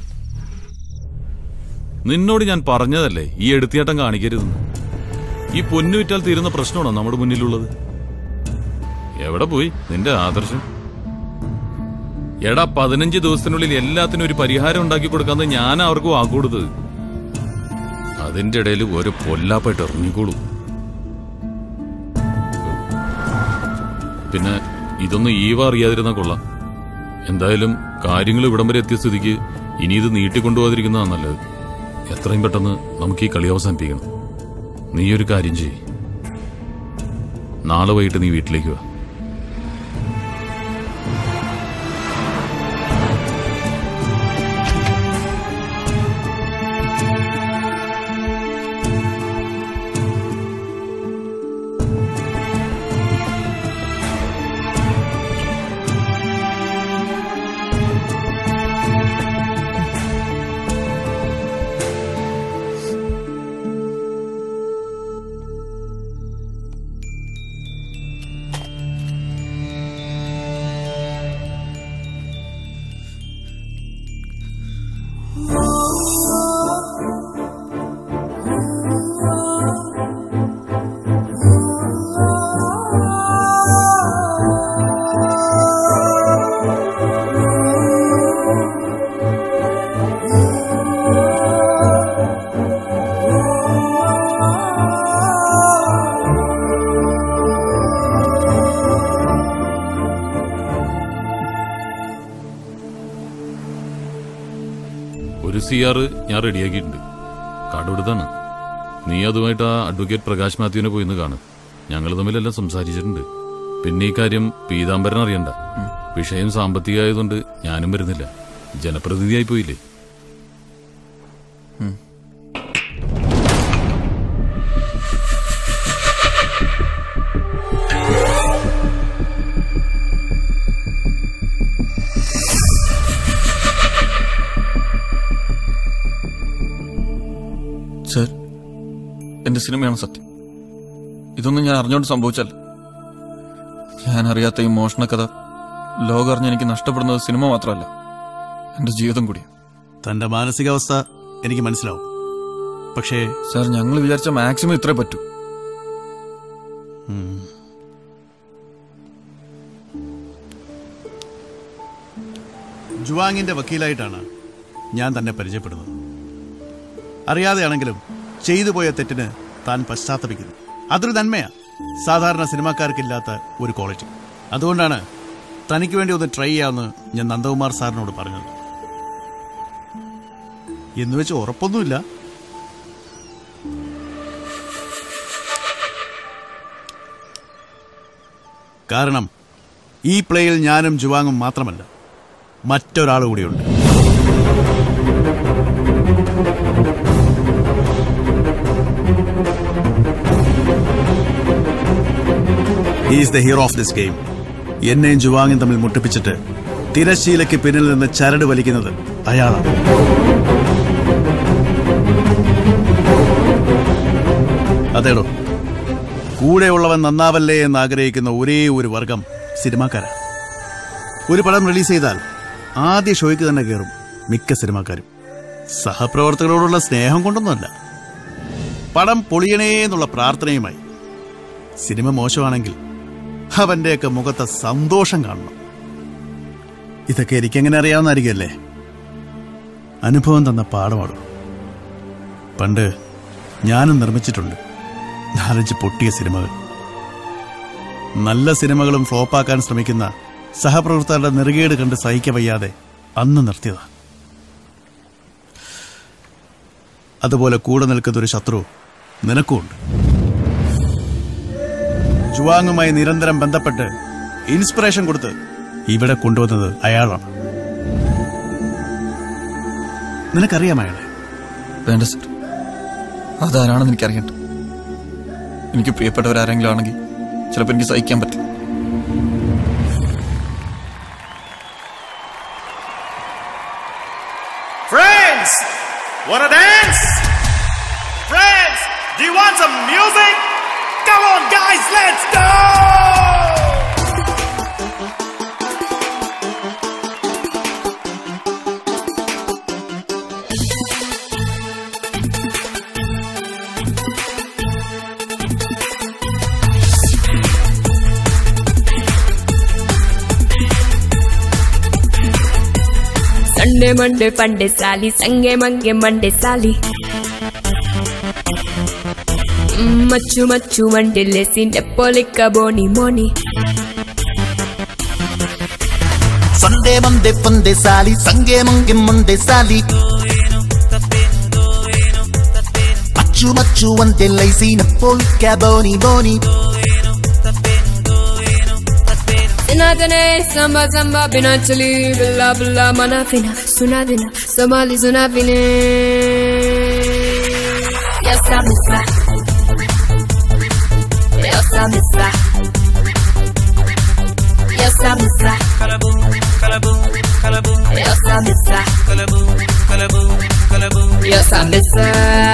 Speaker 2: നിന്നോട് ഞാൻ പറഞ്ഞതല്ലേ ഈ എടുത്തിയാട്ടം കാണിക്കരുതെന്ന് ഈ പൊന്നു വിറ്റാൽ തീരുന്ന പ്രശ്നമാണോ നമ്മുടെ മുന്നിലുള്ളത് എവിടെ പോയി നിന്റെ ആദർശം എടാ പതിനഞ്ച് ദിവസത്തിനുള്ളിൽ എല്ലാത്തിനും ഒരു പരിഹാരം ഉണ്ടാക്കി കൊടുക്കാന്ന് ഞാൻ അവർക്ക് വാക്കുകൊടുത്തത് അതിന്റെ ഇടയിൽ ഒരു പൊല്ലാപ്പായിട്ട് ഇറങ്ങിക്കോളൂ പിന്നെ ഇതൊന്നും ഈവ അറിയാതിരുന്ന കൊള്ളാം എന്തായാലും കാര്യങ്ങൾ ഇവിടം വരെ എത്തിയ സ്ഥിതിക്ക് ഇനി ഇത് നീട്ടിക്കൊണ്ടുപോകാതിരിക്കുന്നതാണ് നല്ലത് എത്രയും പെട്ടെന്ന് നമുക്ക് ഈ കളി അവസാനിപ്പിക്കണം നീ ഒരു കാര്യം ചെയ്യ് നാളെ വൈകിട്ട് നീ വീട്ടിലേക്ക് വാ ഒരു സി ആർ ഞാൻ റെഡിയാക്കിയിട്ടുണ്ട് കടുടുത്താണ് നീ അതുമായിട്ട് ആ അഡ്വക്കേറ്റ് പ്രകാശ് മാത്യുവിനെ പോയി ഒന്ന് കാണും ഞങ്ങൾ തമ്മിലെല്ലാം സംസാരിച്ചിട്ടുണ്ട് പിന്നെ ഈ കാര്യം പീതാംബരൻ അറിയണ്ട വിഷയം സാമ്പത്തികമായതുകൊണ്ട് ഞാനും വരുന്നില്ല ജനപ്രതിനിധിയായി പോയില്ലേ
Speaker 3: സർ എന്റെ സിനിമയാണ് സത്യം ഇതൊന്നും ഞാൻ അറിഞ്ഞുകൊണ്ട് സംഭവിച്ചല്ല ഞാൻ അറിയാത്ത ഈ മോഷണ കഥ ലോകം അറിഞ്ഞ് എനിക്ക് നഷ്ടപ്പെടുന്നത് സിനിമ മാത്രമല്ല എന്റെ ജീവിതം കൂടിയാണ്
Speaker 7: തന്റെ മാനസികാവസ്ഥ എനിക്ക് മനസ്സിലാവും പക്ഷേ
Speaker 3: സാർ ഞങ്ങൾ വിചാരിച്ച മാക്സിമം ഇത്രേ പറ്റൂ
Speaker 7: ഉം. ജുവാങ്ങിന്റെ വക്കീലായിട്ടാണ് ഞാൻ തന്നെ പരിചയപ്പെടുന്നത് അറിയാതെയാണെങ്കിലും ചെയ്തു പോയ തെറ്റിന് താൻ പശ്ചാത്തപിക്കുന്നു അതൊരു നന്മയാ സാധാരണ സിനിമാക്കാർക്കില്ലാത്ത ഒരു ക്വാളിറ്റി അതുകൊണ്ടാണ് തനിക്ക് വേണ്ടി ഒന്ന് ട്രൈ ചെയ്യാമെന്ന് ഞാൻ നന്ദകുമാർ സാറിനോട് പറഞ്ഞത് എന്ന് വെച്ച് ഉറപ്പൊന്നുമില്ല കാരണം ഈ പ്ലേയിൽ ഞാനും ജുവാങ്ങും മാത്രമല്ല മറ്റൊരാൾ കൂടിയുണ്ട് is the hero of this game എന്നെയും ജുവാങ്ങും തമ്മിൽ മുട്ടിപ്പിച്ചിട്ട് തിരശീലയ്ക്ക് പിന്നിൽ നിന്ന് ചരട് വലിക്കുന്നത് അയാളാണ് അതേടോ കൂടെയുള്ളവൻ നന്നാവല്ലേ എന്ന് ആഗ്രഹിക്കുന്ന ഒരേ ഒരു വർഗം സിനിമാക്കാരാണ് ഒരു പടം റിലീസ് ചെയ്താൽ ആദ്യ ഷോയ്ക്ക് തന്നെ കയറും മിക്ക സിനിമാക്കാരും സഹപ്രവർത്തകരോടുള്ള സ്നേഹം കൊണ്ടൊന്നുമല്ല പടം പൊളിയണേ എന്നുള്ള പ്രാർത്ഥനയുമായി സിനിമ മോശമാണെങ്കിൽ അവന്റെയൊക്കെ മുഖത്തെ സന്തോഷം കാണണം ഇതൊക്കെ എനിക്കെങ്ങനെ അറിയാവുന്നതായിരിക്കുമല്ലേ അനുഭവം തന്ന പാഠമാണ് പണ്ട് ഞാനും നിർമ്മിച്ചിട്ടുണ്ട് നാലഞ്ച് പൊട്ടിയ സിനിമകൾ നല്ല സിനിമകളും ഫ്ലോപ്പാക്കാൻ ശ്രമിക്കുന്ന സഹപ്രവർത്തകരുടെ നെറുകേട് കണ്ട് സഹിക്ക വയ്യാതെ അന്ന് നിർത്തിയതാ അതുപോലെ കൂടെ നിൽക്കുന്ന ഒരു ശത്രു നിനക്കുമുണ്ട് ജുവാങ്ങുമായി നിരന്തരം ബന്ധപ്പെട്ട് ഇൻസ്പിറേഷൻ കൊടുത്ത് ഇവിടെ കൊണ്ടുവന്നത് അയാളാണ് നിനക്കറിയാം അയാളെ
Speaker 3: വേണ്ട സർ അതാരാണെന്ന് എനിക്കറിയണ്ട എനിക്ക് പ്രിയപ്പെട്ടവരാരെങ്കിലും ആണെങ്കിൽ ചിലപ്പോൾ എനിക്ക് സഹിക്കാൻ പറ്റില്ല
Speaker 8: Friends,
Speaker 17: Wanna dance? Friends, do you want some music? Come on, guys, let's go!
Speaker 1: ಸಂಡೆ ಮಂಡೆ ಪಂಡೆ ಸಾಲಿ ಸಂಗೆ ಮಂಗೆ ಮಂಡೆ ಸಾಲಿ ಮ್, ಮಚ್ಚು ಮಚ್ಚು ಮಂಡೆ ಲೆಸಿ ನೆಪ್ಪೋಲಿಕ್ಕ ಬೋನಿ ಮೋನಿ
Speaker 8: ಸಂಡೆ ಮಂದೆ ಪಂದೆ ಸಾಲಿ ಸಂಗೆ ಮಂಗೆ ಮುಂದೆ ಸಾಲಿ ಮಚ್ಚು ಮಚ್ಚು ಒಂದೆ ಲೈಸಿ ನಪ್ಪೋಲ್ ಕ್ಯಾಬೋನಿ ಬೋನಿ
Speaker 1: Sinadane, samba samba binachali, billa billa manafina, sunadina, somali sunafine. Yes, I'm Missa. Yes, I'm Missa. Yes, I'm Missa. Kalaboom, kalaboom, kalaboom. Yes, I'm Missa. Kalaboom, kalaboom, kalaboom. Yes, I'm Missa.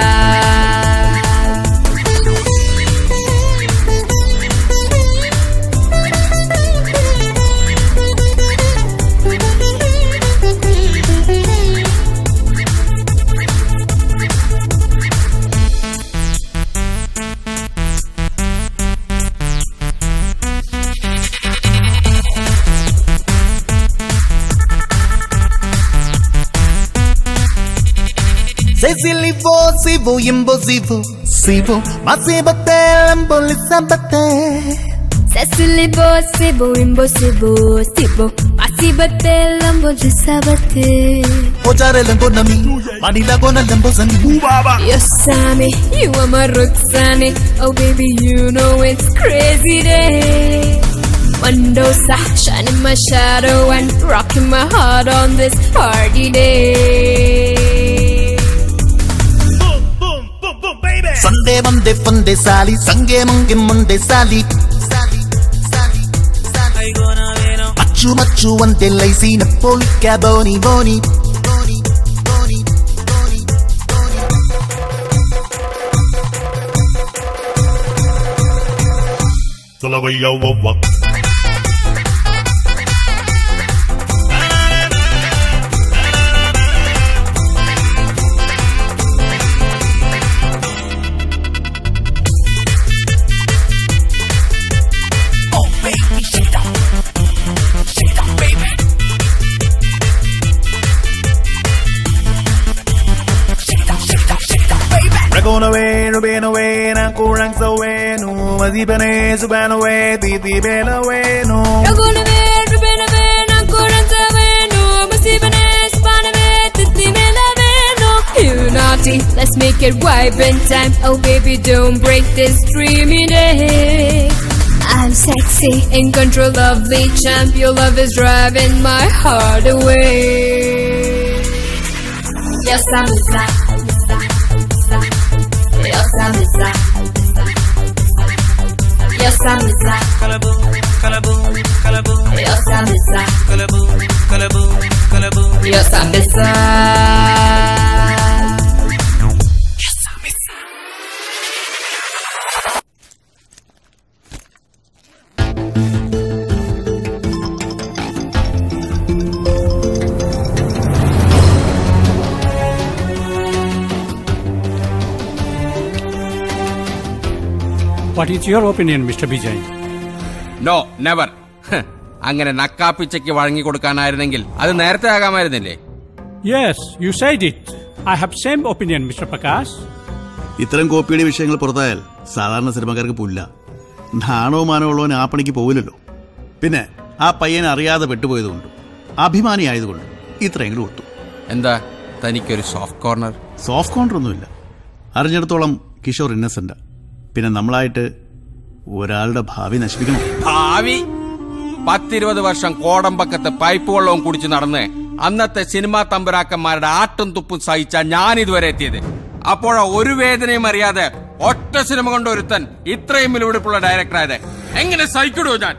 Speaker 8: Cecily vo sivo yimbo sivo sivo masibate lambo lisabate
Speaker 1: Cecily bo sibo imbo sibo sibo Masibate lambo jisabate
Speaker 8: Ojare lambo nami manila gona lambo zani
Speaker 1: Yes, Sammy, you are my Roxanne Oh baby, you know it's crazy day Mendoza, shining my shadow and rocking my heart on this party day
Speaker 8: ಸಂಡೆ ಮಂದೆ ಪಂದೆ ಸಾಲಿ ಸಂಗೆ ಮಂಗೆ ಮುಂದೆ ಸಾಲಿ ಮಚ್ಚು ಮಚ್ಚು ಒಂದೆ ಲೈಸಿ ನಪ್ಪೋಲ್ ಕ್ಯಾಬೋನಿ ಬೋನಿ
Speaker 17: Ragona we, Rubena we, Nakurang sa we, no, Mazibane, Subana we, Titi Bela we, no.
Speaker 1: Ragona ve, rubena ve, nankuranta ve, no Masibane, spana ve, titi mela ve, no You naughty, let's make it vibrant time Oh baby, don't break this dreamy day I'm sexy, in control, lovely champ Your love is driving my heart away Yes, I'm Missa, Missa, Missa Yes, I'm Missa, Missa, Missa Yes, I'm Missa Kalaboom, kalaboom, kalaboom Yes, I'm Missa Kalaboom, kalaboom, kalaboom Yes, I'm Missa
Speaker 10: What is your opinion, Mr. Vijay?
Speaker 27: No never അങ്ങനെ നക്കാപ്പിച്ചയ്ക്ക് വഴങ്ങി കൊടുക്കാനായിരുന്നെങ്കിൽ അത് നേരത്തെ ആകാമായിരുന്നില്ലേ
Speaker 10: Yes, you said it. I have same opinion, Mr. Prakash.
Speaker 7: ഇത്തരം കോപ്പിയുടെ വിഷയങ്ങൾ പുറത്തായാൽ സാധാരണ സിനിമാക്കാർക്ക് പുല്ല നാണോ മാനോ ഉള്ളവൻ ആ പണിക്ക് പോവില്ലല്ലോ പിന്നെ ആ പയ്യനെ അറിയാതെ പെട്ടുപോയതുകൊണ്ട് അഭിമാനി ആയതുകൊണ്ട് ഇത്രയെങ്കിലും ഒത്തു
Speaker 27: എന്താ തനിക്കൊരു സോഫ്റ്റ് കോർണർ
Speaker 7: സോഫ്റ്റ് കോർണർ ഒന്നുമില്ല അറിഞ്ഞിടത്തോളം കിഷോർ ഇന്നസെന്റ് പിന്നെ നമ്മളായിട്ട് ഒരാളുടെ ഭാവി നശിപ്പിക്കണം
Speaker 27: ഭാവി പത്തിരുപത് വർഷം കോടമ്പക്കത്ത് പൈപ്പ് വെള്ളവും കുടിച്ച് നടന്ന് അന്നത്തെ സിനിമാ തമ്പുരാക്കന്മാരുടെ ആട്ടും തുപ്പും സഹിച്ച ഞാൻ ഇതുവരെ എത്തിയത് അപ്പോഴാ ഒരു വേദനയും അറിയാതെ ഒറ്റ സിനിമ കൊണ്ട് ഒരുത്തൻ ഇത്രയും വിലപിടിപ്പുള്ള ഡയറക്ടറായത് എങ്ങനെ സഹിക്കിടൂ ഞാൻ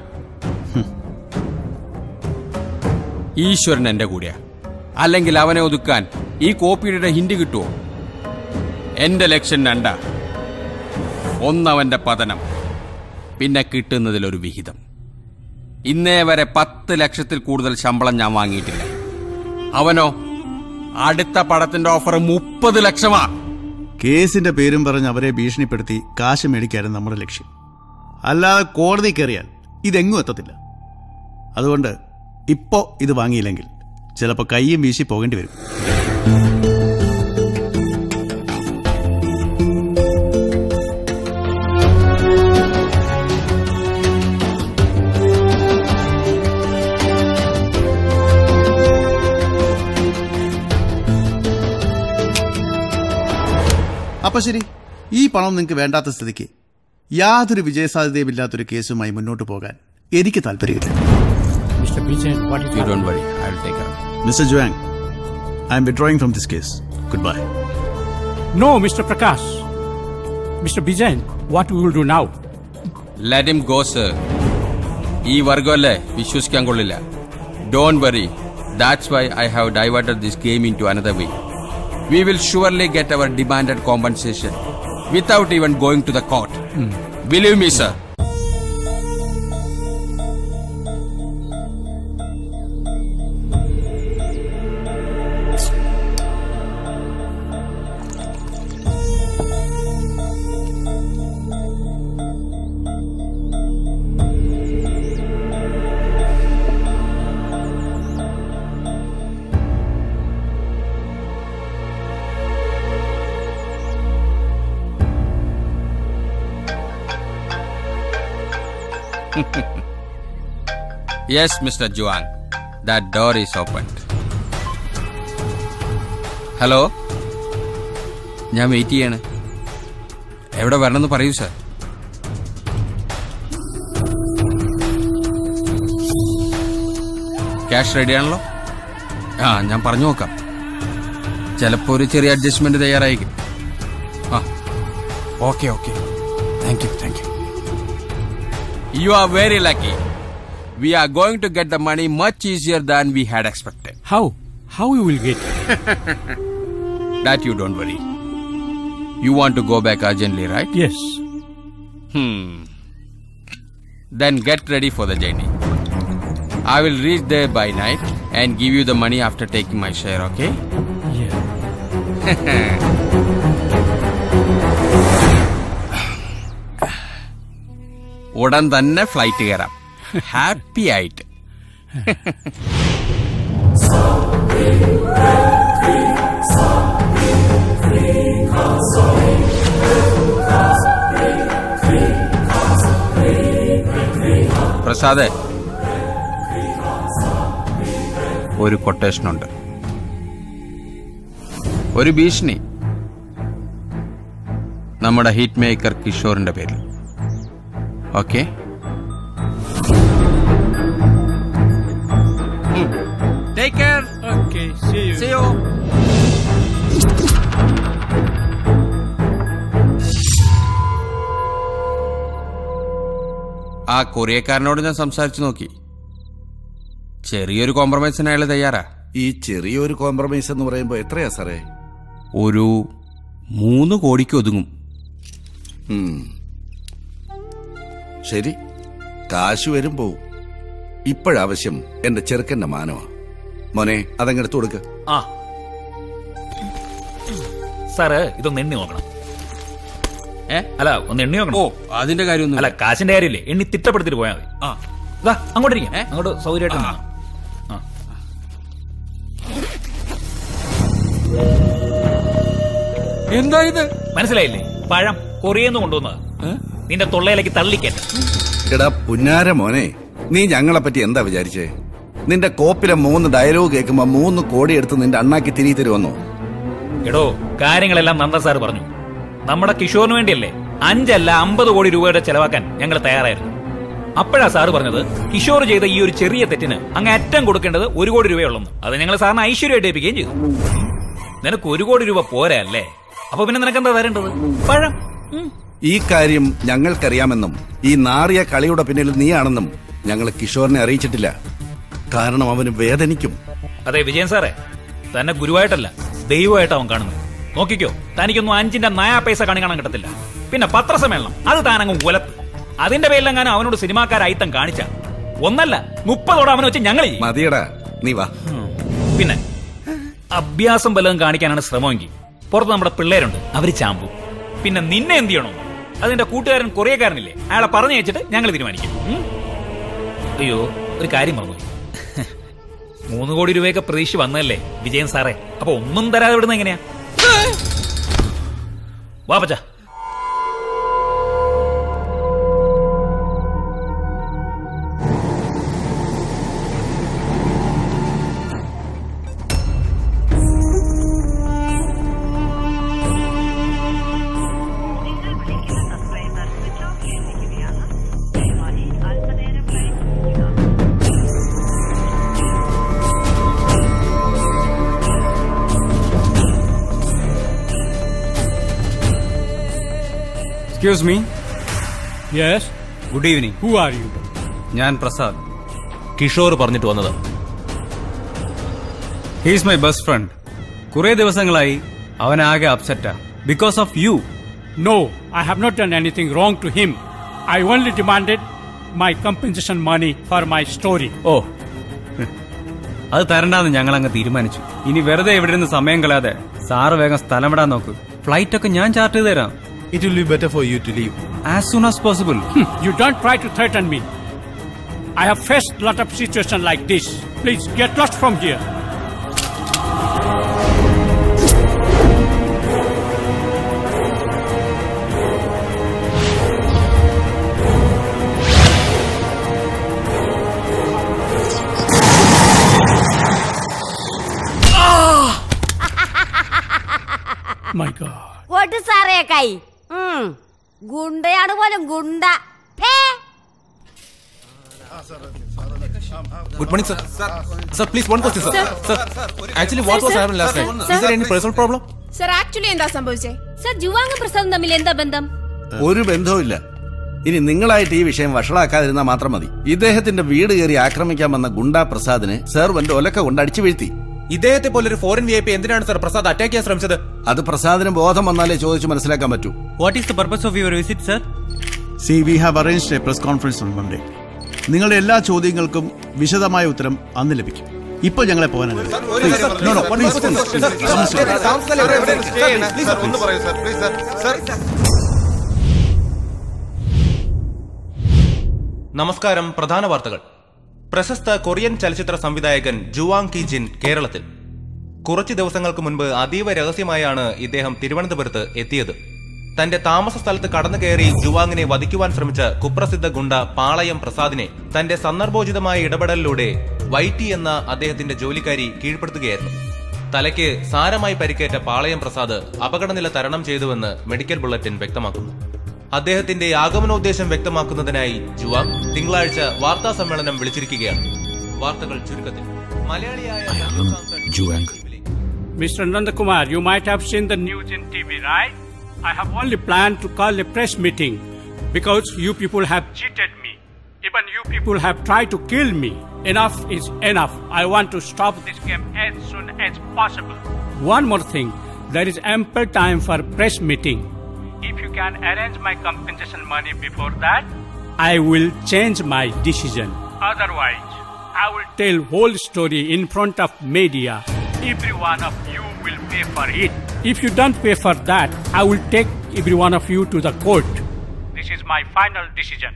Speaker 27: ഈശ്വരൻ എന്റെ കൂടെയാ അല്ലെങ്കിൽ അവനെ ഒതുക്കാൻ ഈ കോപ്പിയുടെ ഹിന്റ് കിട്ടുമോ എന്റെ ലക്ഷ്യം രണ്ടാ ഒന്നവന്റെ പതനം പിന്നെ കിട്ടുന്നതിലൊരു വിഹിതം ഇന്നേ വരെ പത്ത് ലക്ഷത്തിൽ കൂടുതൽ ശമ്പളം ഞാൻ വാങ്ങിയിട്ടില്ല അവനോ അടുത്ത പടത്തിന്റെ ഓഫർ മുപ്പത് ലക്ഷമാ
Speaker 7: കേസിന്റെ പേരും പറഞ്ഞ് അവരെ ഭീഷണിപ്പെടുത്തി കാശ് മേടിക്കാനും നമ്മുടെ ലക്ഷ്യം അല്ലാതെ കോടതി കയറിയാൽ ഇതെങ്ങും എത്തത്തില്ല അതുകൊണ്ട് ഇപ്പോ ഇത് വാങ്ങിയില്ലെങ്കിൽ ചിലപ്പോൾ കയ്യും വീശി പോകേണ്ടി വരും അപ്പൊ ശരി ഈ പണം നിങ്ങൾക്ക് വേണ്ടാത്ത സ്ഥിതിക്ക് യാതൊരു വിജയസാധ്യതയുമില്ലാത്തൊരു കേസുമായി മുന്നോട്ട് പോകാൻ എനിക്ക് താല്പര്യമില്ല
Speaker 10: Mr. Bijan, what is
Speaker 27: You don't worry, I'll take care of
Speaker 7: mister Juang I'm withdrawing from this case good bye
Speaker 10: No, Mr. Prakash. Mr. Bijan, what we will do now?
Speaker 27: Let him go sir ഈ വർഗമല്ലേ വിശ്വസിക്കാൻ കൊള്ളില്ല don't worry that's why I have diverted this game into another way we will surely get our demanded compensation without even going to the court believe me sir yes mister Juang that door is open hello ഞാൻ wait ചെയ്യാണ് എവിടെ വരണമെന്ന് പറയൂ sir cash റെഡിയാണല്ലോ ആ ഞാൻ പറഞ്ഞു നോക്കാം ചിലപ്പോൾ ഒരു ചെറിയ അഡ്ജസ്റ്റ്മെന്റ് തയ്യാറായിരിക്കും ആ okay okay thank you thank you you are very lucky we are going to get the money much easier than we had expected.
Speaker 10: How? How you will get?
Speaker 27: that you don't worry. You want to go back urgently, right?
Speaker 10: Yes.
Speaker 27: Hmm. Then get ready for the journey. I will reach there by night and give you the money after taking my share, okay?
Speaker 10: Yeah.
Speaker 27: ഉടൻ തന്നെ flight കയറാം happy ആയിട്ട് പ്രസാദേ ഒരു quotation ഉണ്ട് ഒരു ഭീഷണി നമ്മുടെ hit maker കിഷോറിന്റെ പേരിൽ okay Take care.
Speaker 10: Okay, see you.
Speaker 27: See you. ആ കൊറിയക്കാരനോട് ഞാൻ സംസാരിച്ചു നോക്കി ചെറിയൊരു കോംപ്രമൈസിന് അയാൾ തയ്യാറാ
Speaker 12: ഈ ചെറിയൊരു കോംപ്രമൈസ് എന്ന് പറയുമ്പോ എത്രയാ സാറേ
Speaker 27: ഒരു മൂന്ന് കോടിക്ക് ഒതുങ്ങും
Speaker 12: ഉം. ശരി കാശ് വരും പോവും ഇപ്പോഴാവശ്യം എന്റെ ചെറുക്കന്റെ മാനമാ മോനെ അതങ്ങെടുത്ത് കൊടുക്ക
Speaker 14: ആ സാറ് ഇതൊന്ന് എണ്ണി നോക്കണം ഏ അല്ല ഒന്ന് എണ്ണി നോക്കണം
Speaker 27: ഓ അതിന്റെ കാര്യമൊന്നും
Speaker 14: അല്ല കാശിന്റെ കാര്യമില്ലേ എണ്ണി തിട്ടപ്പെടുത്തിട്ട് പോയാൽ മതി ആ ഇതാ അങ്ങോട്ട് ഇരിക്കാം അങ്ങോട്ട് സൗകര്യമായിട്ട് നിന്നോ. ആ.
Speaker 27: എന്താ ഇത്
Speaker 14: മനസ്സിലായില്ലേ പഴം കൊറിയെന്ന് കൊണ്ടുവന്നത് നിന്റെ തൊള്ളയിലേക്ക് തള്ളിക്കട്ടെ
Speaker 12: എടാ പുന്നാര മോനെ നീ ഞങ്ങളെ പറ്റി എന്താ വിചാരിച്ചേ നിന്റെ കോപ്പിലെ മൂന്ന് ഡയലോഗ് കേൾക്കുമ്പോ മൂന്ന് കോടി എടുത്ത് നിന്റെ അണ്ണാക്കി തിരികെ തരുമെന്നോ
Speaker 14: എടോ കാര്യങ്ങളെല്ലാം നന്ദ സാർ പറഞ്ഞു നമ്മുടെ കിഷോറിന് വേണ്ടിയല്ലേ അഞ്ചല്ല അമ്പത് കോടി രൂപയുടെ ചെലവാക്കാൻ ഞങ്ങൾ തയ്യാറായിരുന്നു അപ്പോഴാ സാറ് പറഞ്ഞത് കിഷോർ ചെയ്ത ഈ ഒരു ചെറിയ തെറ്റിന് അങ്ങ് അറ്റം കൊടുക്കേണ്ടത് ഒരു കോടി രൂപയുള്ളൂ അത് ഞങ്ങൾ സാറിന് ഐശ്വര്യമായിട്ട് ഏൽപ്പിക്കുകയും ചെയ്തു നിനക്ക് ഒരു കോടി രൂപ പോരാ അല്ലേ അപ്പൊ പിന്നെ നിനക്ക് എന്താ തരേണ്ടത് പഴം
Speaker 12: ഈ കാര്യം ഞങ്ങൾക്കറിയാമെന്നും ഈ നാറിയ കളിയുടെ പിന്നിൽ നീയാണെന്നും ഞങ്ങൾ കിഷോറിനെ അറിയിച്ചിട്ടില്ല കാരണം അവന് വേദനിക്കും
Speaker 14: അതെ വിജയൻ സാറേ തന്നെ ഗുരുവായിട്ടല്ല ദൈവമായിട്ട് അവൻ കാണുന്നത് നോക്കിക്കോ തനിക്കൊന്നും അഞ്ചിന്റെ നയാ പൈസ കണി കാണാൻ കിട്ടത്തില്ല പിന്നെ പത്രസമ്മേളനം അത് താനങ്ങ് ഉലത്ത് അതിന്റെ പേരിലെങ്ങാനും അവനോട് സിനിമാക്കാരയിത്തം കാണിച്ച ഒന്നല്ല മുപ്പതോടെ അവനെ വെച്ച് ഞങ്ങൾ ചെയ്യും
Speaker 12: മതിയടാ നീ വാ
Speaker 14: പിന്നെ അഭ്യാസം വല്ലതും കാണിക്കാനാണ് ശ്രമമെങ്കിൽ പുറത്ത് നമ്മുടെ പിള്ളേരുണ്ട് അവര് ചാമ്പു പിന്നെ നിന്നെ എന്ത് ചെയ്യണോ അതിന്റെ കൂട്ടുകാരൻ കൊറിയക്കാരനില്ലേ അയാളെ പറഞ്ഞു വെച്ചിട്ട് ഞങ്ങൾ തീരുമാനിക്കും ഉം? അയ്യോ ഒരു കാര്യം പറഞ്ഞു മൂന്ന് കോടി രൂപയൊക്കെ പ്രതീക്ഷ വന്നതല്ലേ വിജയൻ സാറേ അപ്പൊ ഒന്നും തരാതെ വിടുന്ന എങ്ങനെയാ വാപ്പച്ച
Speaker 19: excuse me
Speaker 10: yes
Speaker 19: good evening
Speaker 10: who are you
Speaker 19: ഞാൻ പ്രസാദ്
Speaker 11: കിഷോർ പറഞ്ഞിട്ട് വന്നത്
Speaker 19: ഹീസ് മൈ ബെസ്റ്റ് ഫ്രണ്ട് കുറെ ദിവസങ്ങളായി അവനാകെ അപ്സെറ്റാ because of you
Speaker 10: No, I have not done anything wrong to him. I only demanded my compensation money for my story.
Speaker 19: ഓ അത് തരണ്ടാന്ന് ഞങ്ങൾ അങ്ങ് തീരുമാനിച്ചു ഇനി വെറുതെ ഇവിടെ നിന്ന് സമയം കളയാതെ സാറ് വേഗം സ്ഥലം വിടാൻ നോക്ക് ഫ്ലൈറ്റ് ഒക്കെ ഞാൻ ചാർട്ട് ചെയ്ത് തരാം
Speaker 13: It will be better for you to leave.
Speaker 19: As soon as possible
Speaker 10: You don't try to threaten me. I have faced a lot of situations like this. Please get lost from here. My God.
Speaker 16: കൊട്ടു സാറേ കൈ ഉം. ഗുണ്ടയാണ് പോലും ഗുണ്ട ഫേ.
Speaker 11: Good morning, sir. Sir, please, one question, sir.
Speaker 20: Sir.
Speaker 11: Sir, actually, what
Speaker 20: Sir,
Speaker 11: was
Speaker 20: sir.
Speaker 11: happening last
Speaker 20: Sir.
Speaker 11: night?
Speaker 20: Sir.
Speaker 11: Is there any personal problem?
Speaker 20: Sir actually എന്താ സംഭവിച്ചേ
Speaker 1: sir Zhuang പ്രസാദും തമ്മിൽ എന്താ ബന്ധം
Speaker 12: ഒരു ബന്ധവുമില്ല ഇനി നിങ്ങളായിട്ട് ഈ വിഷയം വഷളാക്കാതിരുന്നാൽ മാത്രം മതി ഇദ്ദേഹത്തിന്റെ വീട് കയറി ആക്രമിക്കാൻ വന്ന ഗുണ്ടാ പ്രസാദിനെ സെർവന്റ് ഒലക്ക കൊണ്ട് അടിച്ചു വീഴ്ത്തി
Speaker 11: ഇദ്ദേഹത്തെ പോലെ ഒരു ഫോറിൻ വി ഐ പി എന്തിനാണ് സർ പ്രസാദ് അറ്റാക്ക് ചെയ്യാൻ ശ്രമിച്ചത്
Speaker 12: അത് പ്രസാദിന് ബോധം വന്നാലേ ചോദിച്ചു മനസ്സിലാക്കാൻ പറ്റൂ
Speaker 19: what is the purpose of your visit sir
Speaker 7: see we have arranged a press conference on Monday നിങ്ങളുടെ എല്ലാ ചോദ്യങ്ങൾക്കും വിശദമായ ഉത്തരം അന്ന് ലഭിക്കും ഇപ്പോൾ ഞങ്ങളെ പോകാൻ
Speaker 11: നമസ്കാരം പ്രധാന വാർത്തകൾ പ്രശസ്ത കൊറിയൻ ചലച്ചിത്ര സംവിധായകൻ ജുവാങ് കി ജിൻ കേരളത്തിൽ കുറച്ചു ദിവസങ്ങൾക്ക് മുൻപ് അതീവ രഹസ്യമായാണ് ഇദ്ദേഹം തിരുവനന്തപുരത്ത് എത്തിയത് തന്റെ താമസ സ്ഥലത്ത് കടന്നു കയറി ജുവാങ്ങിനെ വധിക്കുവാൻ ശ്രമിച്ച കുപ്രസിദ്ധ ഗുണ്ട പാളയം പ്രസാദിനെ തന്റെ സന്ദർഭോചിതമായ ഇടപെടലിലൂടെ വൈറ്റി എന്ന അദ്ദേഹത്തിന്റെ ജോലിക്കാരി കീഴ്പ്പെടുത്തുകയായിരുന്നു തലയ്ക്ക് സാരമായി പരിക്കേറ്റ പാളയം പ്രസാദ് അപകടനില തരണം ചെയ്തുവെന്ന് മെഡിക്കൽ ബുള്ളറ്റിൻ വ്യക്തമാക്കുന്നു അദ്ദേഹത്തിന്റെ ആഗമനോദ്ദേശം വ്യക്തമാക്കുന്നതിനായി ജുവാങ് തിങ്കളാഴ്ച വാർത്താ സമ്മേളനം വിളിച്ചിരിക്കുകയാണ് വാർത്തകൾ ചുരുക്കത്തിൽ മലയാളിയായ
Speaker 2: Juang
Speaker 10: Mr. Nandakumar, you might have seen the news in TV, right? I have only planned to call a press meeting because you people have cheated me. Even you people have tried to kill me. Enough is enough. I want to stop this game as soon as possible. One more thing. There is ample time for press meeting. If you can arrange my compensation money before that, I will change my decision. Otherwise, I will tell whole story in front of media. Every one of you will pay for it. If you don't pay for that, I will take every one of you to the court. This is my final decision.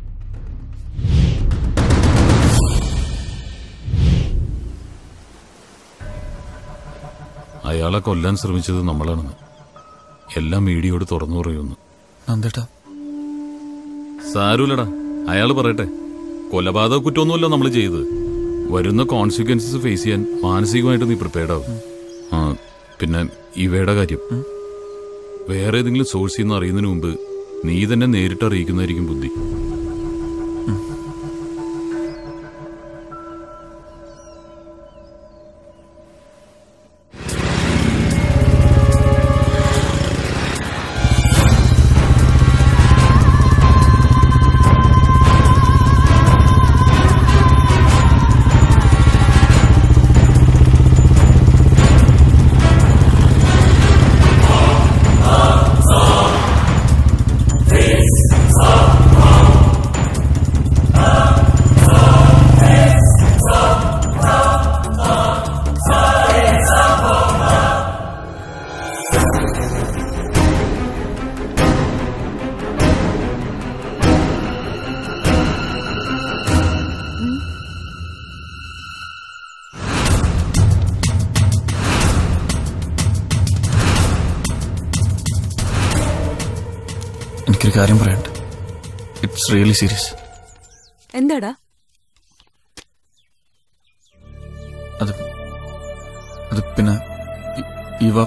Speaker 2: അയാളെ കൊല്ലാൻ ശ്രമിച്ചത് നമ്മളാണെന്ന് എല്ലാം മീഡിയയോട് തുറന്നു പറയുന്നു
Speaker 3: നന്ദേട്ടാ
Speaker 2: സാരൂലടാ അയാൾ പറയട്ടെ കൊലപാതക കുറ്റമൊന്നുമല്ല നമ്മൾ ചെയ്തത് വരുന്ന കോൺസിക്വൻസസ് ഫേസ് ചെയ്യാൻ മാനസികമായിട്ട് നീ പ്രിപ്പയർഡ് ആവും ആ പിന്നെ ഇവയുടെ കാര്യം വേറെ ഏതെങ്കിലും സോഴ്സിൽ നിന്ന് അറിയുന്നതിന് മുമ്പ് നീ തന്നെ നേരിട്ട് അറിയിക്കുന്നതായിരിക്കും ബുദ്ധി
Speaker 3: എനിക്കൊരു കാര്യം പറയാനുണ്ട് ഇറ്റ്സ് റിയലി സീരിയസ്
Speaker 18: എന്താടാ
Speaker 3: അത് അത് പിന്നെ ഇ- ഇവ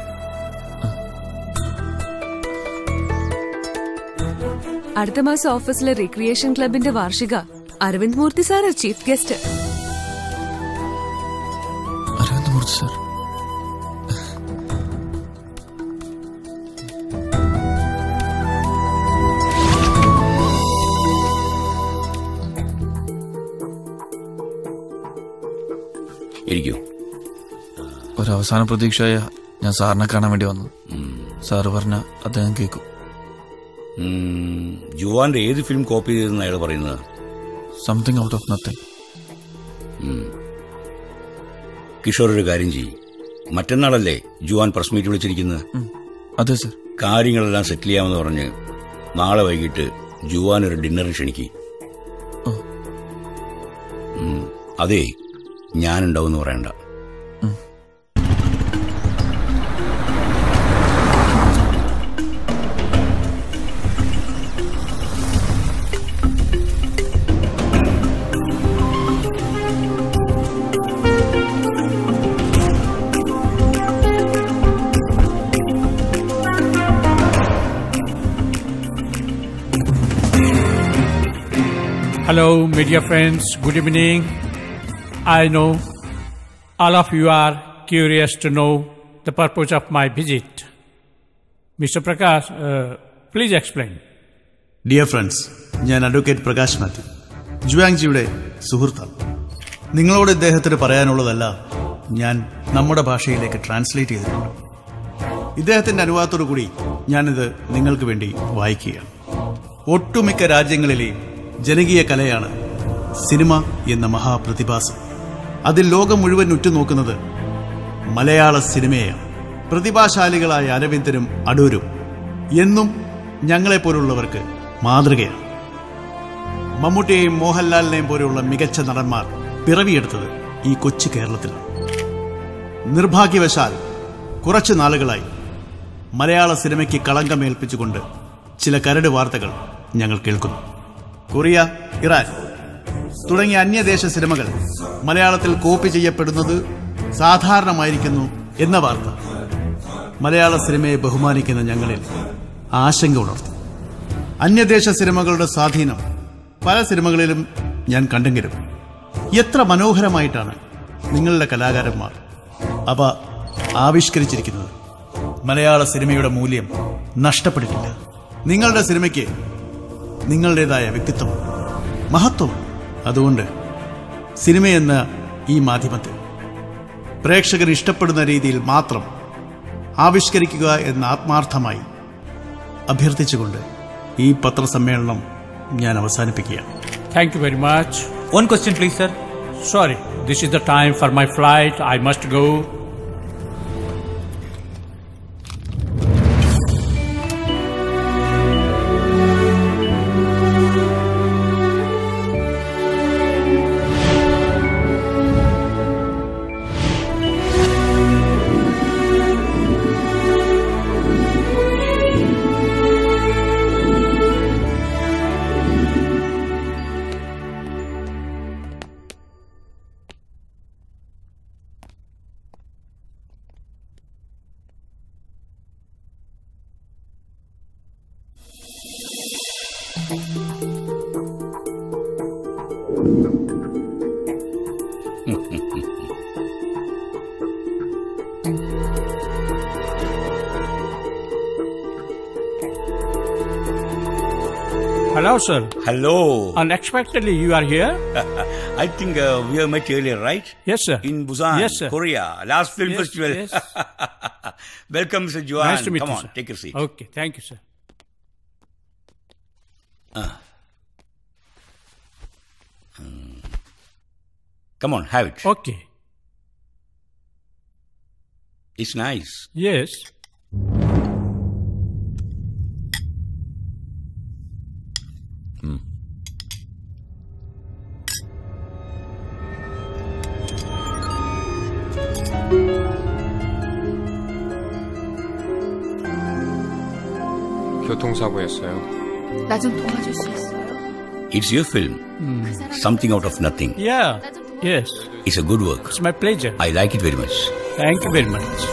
Speaker 18: അടുത്ത മാസം ഓഫീസിലെ റിക്രിയേഷൻ ക്ലബിന്റെ വാർഷിക Aravind Murthy sir chief guest
Speaker 3: Aravind Murthy sir
Speaker 4: ഇരിക്കൂ
Speaker 3: ഒരു അവസാന പ്രതീക്ഷയായ ഞാൻ സാറിനെ കാണാൻ വേണ്ടി വന്നു സാറ് പറഞ്ഞ അദ്ദേഹം കേൾക്കും
Speaker 4: ഉം, ജുവാന്റെ ഏത് ഫിലിം കോപ്പി ചെയ്തെന്ന് അയാൾ പറയുന്നത്
Speaker 3: സംതിങ് ഔട്ട് ഓഫ് നത്തിങ്
Speaker 4: ഉം. കിഷോർ ഒരു കാര്യം ചെയ്യും മറ്റന്നാളല്ലേ ജുവാൻ പ്രസ് മീറ്റ് വിളിച്ചിരിക്കുന്നത്
Speaker 3: അതെ സർ
Speaker 4: കാര്യങ്ങളെല്ലാം സെറ്റിൽ ചെയ്യാമെന്ന് പറഞ്ഞ് നാളെ വൈകിട്ട് ജുവാൻ ഒരു ഡിന്നറിന് ക്ഷണിക്കും അതെ ഞാനുണ്ടാവും പറയണ്ട
Speaker 10: Hello, media friends. Good evening. I know all of you are curious to know the purpose of my visit. Mr. Prakash, uh, please explain.
Speaker 7: Dear friends ഞാൻ അഡ്വക്കേറ്റ് പ്രകാശ് മാത്യു ജുവാങ്ജിയുടെ സുഹൃത്താണ് നിങ്ങളോട് ഇദ്ദേഹത്തിന് പറയാനുള്ളതല്ല ഞാൻ നമ്മുടെ ഭാഷയിലേക്ക് ട്രാൻസ്ലേറ്റ് ചെയ്തിട്ടുണ്ട് ഇദ്ദേഹത്തിന്റെ അനുവാദത്തോടു കൂടി ഞാനിത് നിങ്ങൾക്ക് വേണ്ടി വായിക്കുകയാണ് ഒട്ടുമിക്ക രാജ്യങ്ങളിലെയും ജനകീയ കലയാണ് സിനിമ എന്ന മഹാപ്രതിഭാസം അതിൽ ലോകം മുഴുവൻ ഉറ്റുനോക്കുന്നത് മലയാള സിനിമയെയാണ് പ്രതിഭാശാലികളായ അരവിന്ദനും അടൂരും എന്നും ഞങ്ങളെപ്പോലുള്ളവർക്ക് മാതൃകയാണ് മമ്മൂട്ടിയെയും മോഹൻലാലിനെയും പോലെയുള്ള മികച്ച നടന്മാർ പിറവിയെടുത്തത് ഈ കൊച്ചു കേരളത്തിലാണ് നിർഭാഗ്യവശാൽ കുറച്ചു നാളുകളായി മലയാള സിനിമയ്ക്ക് കളങ്കമേൽപ്പിച്ചുകൊണ്ട് ചില കരട് വാർത്തകൾ ഞങ്ങൾ കേൾക്കുന്നു കൊറിയ ഇറാൻ തുടങ്ങിയ അന്യദേശ സിനിമകൾ മലയാളത്തിൽ കോപ്പി ചെയ്യപ്പെടുന്നത് സാധാരണമായിരിക്കുന്നു എന്ന വാർത്ത മലയാള സിനിമയെ ബഹുമാനിക്കുന്ന ഞങ്ങളിൽ ആശങ്ക ഉണർത്തി അന്യദേശ സിനിമകളുടെ സ്വാധീനം പല സിനിമകളിലും ഞാൻ കണ്ടെങ്കിലും എത്ര മനോഹരമായിട്ടാണ് നിങ്ങളുടെ കലാകാരന്മാർ അവ ആവിഷ്കരിച്ചിരിക്കുന്നത് മലയാള സിനിമയുടെ മൂല്യം നഷ്ടപ്പെട്ടിട്ടില്ല നിങ്ങളുടെ സിനിമയ്ക്ക് നിങ്ങളുടേതായ വ്യക്തിത്വം മഹത്വം അതുകൊണ്ട് സിനിമയെന്ന ഈ മാധ്യമത്തെ പ്രേക്ഷകർ ഇഷ്ടപ്പെടുന്ന രീതിയിൽ മാത്രം ആവിഷ്കരിക്കുക എന്ന ആത്മാർത്ഥമായി അഭ്യർത്ഥിച്ചുകൊണ്ട് ഈ പത്രസമ്മേളനം ഞാൻ അവസാനിപ്പിക്കുകയാണ്
Speaker 10: Thank you very much.
Speaker 14: One question, please, sir.
Speaker 10: Sorry, this is the time for my flight. I must go. Hello, sir.
Speaker 4: Hello.
Speaker 10: Unexpectedly, you are here?
Speaker 4: I think uh, we have met earlier, right?
Speaker 10: Yes, sir.
Speaker 4: In Busan,
Speaker 10: Yes, sir.
Speaker 4: Korea, last film
Speaker 10: Yes,
Speaker 4: festival.
Speaker 10: yes.
Speaker 4: Welcome, Mr. Juan.
Speaker 10: Nice to meet
Speaker 4: Come
Speaker 10: you,
Speaker 4: on,
Speaker 10: sir.
Speaker 4: take your seat.
Speaker 10: Okay, thank you, sir.
Speaker 4: Ah. Hmm. Come on, have it.
Speaker 10: Okay.
Speaker 4: It's nice.
Speaker 10: Yes.
Speaker 21: 교통사고였어요.
Speaker 1: 나 좀 도와줄 수 있어요?
Speaker 4: It's your film. Something out of nothing.
Speaker 10: Yeah. Yes.
Speaker 4: It's a good work.
Speaker 10: It's my pleasure.
Speaker 4: I like it very much.
Speaker 10: Thank you very much.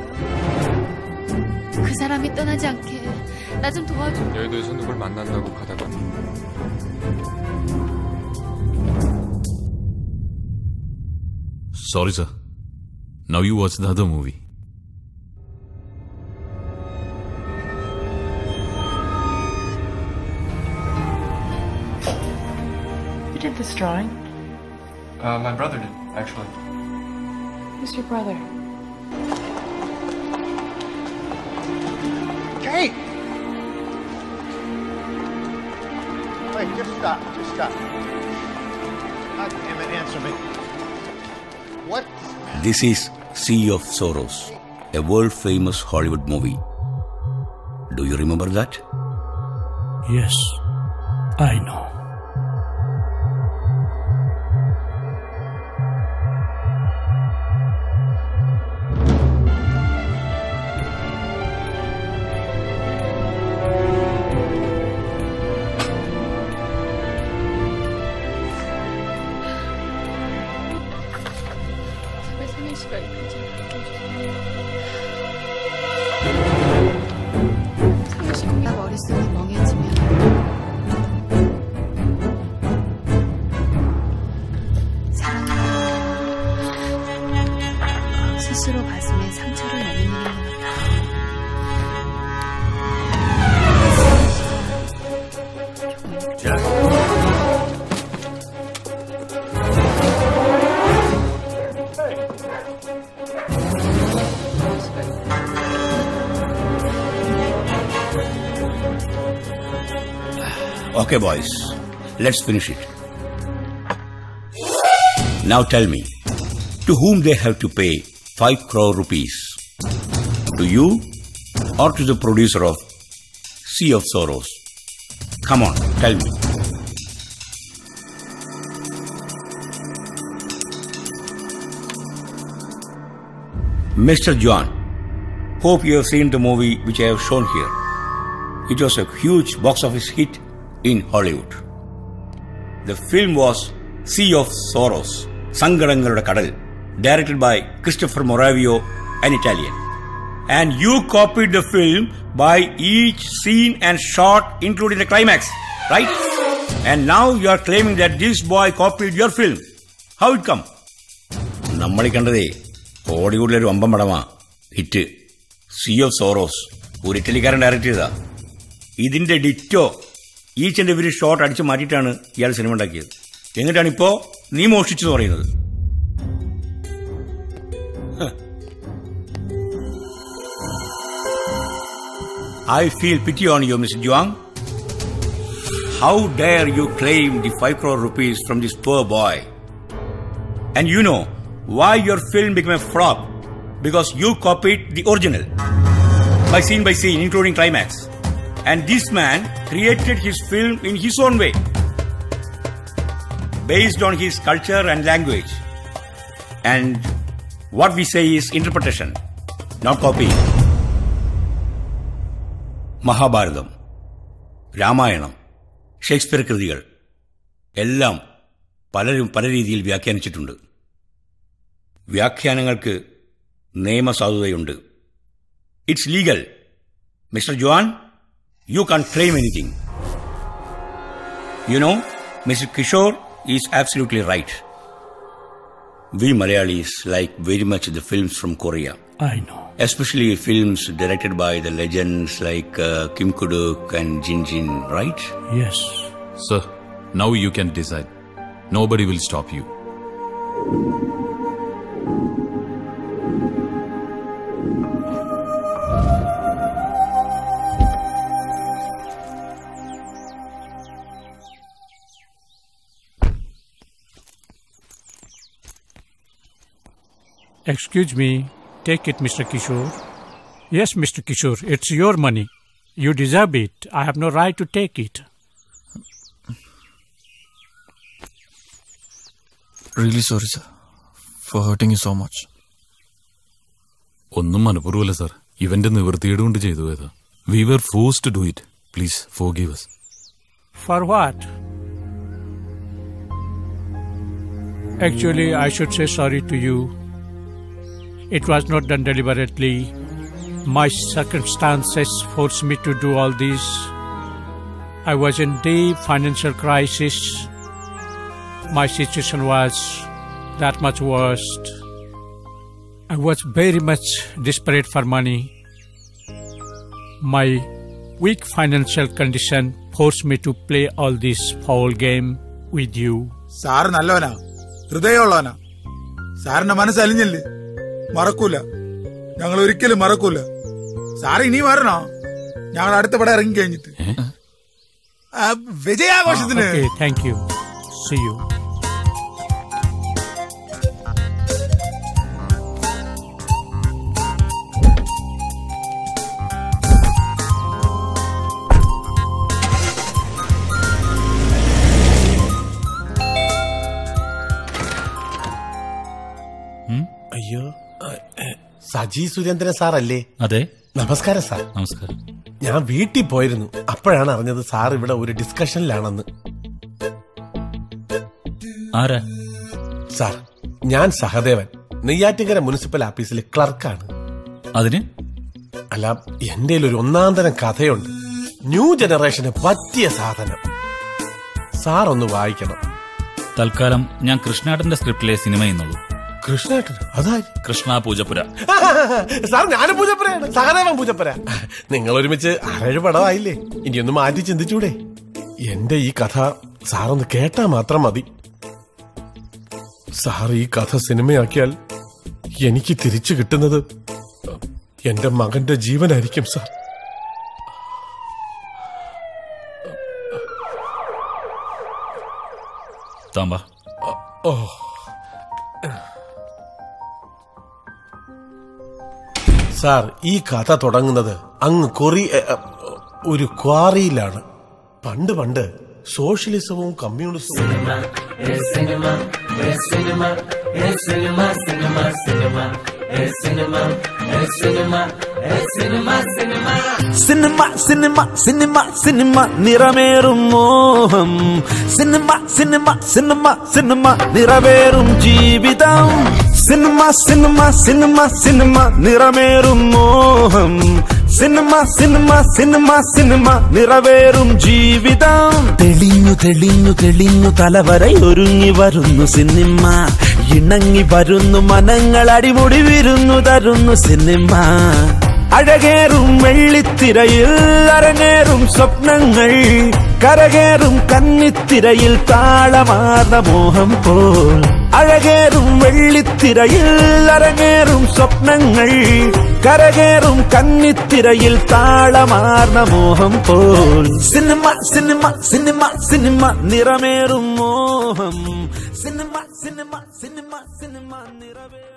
Speaker 1: 그 사람이 떠나지 않게 나 좀 도와줘.
Speaker 5: 여의도에서 누굴 만난다고 가다가
Speaker 2: Sorry, sir. Now you watch the other movie.
Speaker 21: Who did this drawing?
Speaker 5: Uh, my brother did, actually.
Speaker 21: Who's your brother?
Speaker 15: Kate! Wait, just stop. Just stop. God damn it, answer me. What?
Speaker 4: This is Sea of Sorrows, a world famous Hollywood movie. Do you remember that?
Speaker 10: Yes, I know.
Speaker 1: 제발 생일 시간 괜찮게 생일 시간 머릿속이 멍해지면 사랑은 스스로 가슴에 상처를 내는 일인 것 같아.
Speaker 4: Okay, boys, let's finish it. Now tell me, to whom they have to pay 5 crore rupees? To you or to the producer of Sea of Sorrows? Come on, tell me. Mr. John, hope you have seen the movie which I have shown here. It was a huge box office hit in Hollywood. The film was Sea of Sorrows, Sangarangaruda Kadal, directed by Christopher Moravio, an Italian. And you copied the film by each scene and shot, including the climax, right? And now you are claiming that this boy copied your film. How it come? നമ്മൾ ഈ കണ്ടതേ ഹോളിവുഡിലെ ഒരു വമ്പൻ പടമാ hit sea of sorrows ഒരു ഇറ്റലിക്കാരൻ direct ചെയ്താ ഇതിന്റെ ditto each and every shot അടിച്ചു മാറ്റിയിട്ടാണ് ഇയാൾ സിനിമ ഉണ്ടാക്കിയത് എന്നിട്ടാണ് ഇപ്പോ നീ മോഷ്ടിച്ചെന്ന് പറയുന്നത് I feel pity on you, Mr. Juang. How dare you claim the 5 crore rupees from this poor boy? And you know why your film became a flop? Because you copied the original. By scene by scene, including climax. And this man created his film in his own way. Based on his culture and language. And what we say is interpretation, not copying. Mahabharatam Ramayanam Shakespeare കൃതികൾ എല്ലാം പലരും പല രീതിയിൽ വ്യാഖ്യാനിച്ചിട്ടുണ്ട് വ്യാഖ്യാനങ്ങൾക്ക് നിയമസാധുതയുണ്ട് it's legal mister John you can claim anything you know mister Kishore is absolutely right we Malayalees like very much the films from Korea
Speaker 10: I know.
Speaker 4: especially films directed by the legends like uh, Kim Kuduk and Jin Jin, right?
Speaker 10: Yes.
Speaker 2: Sir, now you can decide. Nobody will stop you.
Speaker 10: Excuse me. Take it, Mr. Kishore. Yes, Mr. Kishore, it's your money. You deserve it. I have no right to take it.
Speaker 3: Really sorry sir for hurting you so much
Speaker 2: ഒന്നും മനഃപൂർവ്വമല്ല sir ഇവന്റെ നിവൃത്തിയേട് കൊണ്ട് ചെയ്തു പോയതാ we were forced to do it please forgive us
Speaker 10: For what? Actually, I should say sorry to you. It was not done deliberately. My circumstances forced me to do all this. I was in deep financial crisis. My situation was that much worse. I was very much desperate for money. My weak financial condition forced me to play all this foul game with you.
Speaker 6: Sir നല്ലവനാ ഹൃദയമുള്ളവനാ സാറിന്റെ മനസ്സ് അലിഞ്ഞില്ലേ മറക്കൂല ഞങ്ങൾ ഒരിക്കലും മറക്കൂല sir ഇനി വരണോ ഞങ്ങൾ അടുത്ത പടം ഇറങ്ങി കഴിഞ്ഞിട്ട് ആ, വിജയാഘോഷത്തിന്
Speaker 10: Okay, thank you. See you.
Speaker 9: അയ്യോ സജി സുരേന്ദ്രൻ സാറല്ലേ
Speaker 14: അതെ
Speaker 9: നമസ്കാരം സാർ
Speaker 14: നമസ്കാരം
Speaker 9: ഞാൻ വീട്ടിൽ പോയിരുന്നു അപ്പോഴാണ് അറിഞ്ഞത് സാർ ഇവിടെ ഒരു ഡിസ്കഷനിലാണെന്ന്
Speaker 14: ആരാ
Speaker 9: സാർ ഞാൻ സഹദേവൻ നെയ്യാറ്റിങ്കര മുനിസിപ്പൽ ഓഫീസിലെ ക്ലർക്കാണ്
Speaker 14: അതിന്
Speaker 9: അല്ല എന്റെ ഒരു ഒന്നാന്തരം കഥയുണ്ട് ന്യൂ ജനറേഷന് പറ്റിയ സാധനം സാർ ഒന്ന് വായിക്കണം
Speaker 14: തൽക്കാലം ഞാൻ കൃഷ്ണാട്ടന്റെ സ്ക്രിപ്റ്റിലെ സിനിമ എന്നുള്ളൂ
Speaker 9: കൃഷ്ണേട്ടൻ അതായി
Speaker 14: കൃഷ്ണ പൂജപ്പുര
Speaker 9: സാർ ഞാനും പൂജപ്പുരയാണ് സഹദേവൻ പൂജപ്പുര നിങ്ങൾ ഒരുമിച്ച് ആറേഴ് പടമായില്ലേ ഇനിയൊന്ന് മാറ്റി ചിന്തിച്ചൂടെ എന്റെ ഈ കഥ സാറൊന്ന് കേട്ടാ മാത്രം മതി സാർ ഈ കഥ സിനിമയാക്കിയാൽ എനിക്ക് തിരിച്ചു കിട്ടുന്നത് എന്റെ മകന്റെ ജീവനായിരിക്കും സാർ
Speaker 14: താമ്പ
Speaker 9: ഓ സാർ ഈ കഥ തുടങ്ങുന്നത് അങ്ങ് കൊറി എ, എ, ഒരു ക്വാറിയിലാണ് പണ്ട് പണ്ട് സോഷ്യലിസവും കമ്മ്യൂണിസവും
Speaker 8: സിനിമ സിനിമ സിനിമ സിനിമ നിറമേറും മോഹം സിനിമ സിനിമ സിനിമ സിനിമ നിറവേറും ജീവിതം സിനിമ സിനിമ സിനിമ സിനിമ നിറമേറും മോഹം സിനിമ സിനിമ സിനിമ സിനിമ നിറവേറും ജീവിതം തെളിഞ്ഞു തെളിഞ്ഞു തെളിഞ്ഞു തലവരയൊരുങ്ങി വരുന്നു സിനിമ ഇണങ്ങി വരുന്നു മനങ്ങൾ അടിമുടി വിരുന്നു തരുന്നു സിനിമ അഴകേറും വെള്ളിത്തിരയിൽ അരങ്ങേറും സ്വപ്നങ്ങൾ കരകേറും കന്നിത്തിരയിൽ താളമാർന്ന മോഹം പോൽ അഴകേറും വെള്ളിത്തിരയിൽ അരങ്ങേറും സ്വപ്നങ്ങൾ കരകേറും കന്നിത്തിരയിൽ താളമാർന്ന മോഹം പോൽ സിനിമ സിനിമ സിനിമ സിനിമ നിറമേറും മോഹം സിനിമ സിനിമ സിനിമ സിനിമ നിറവേ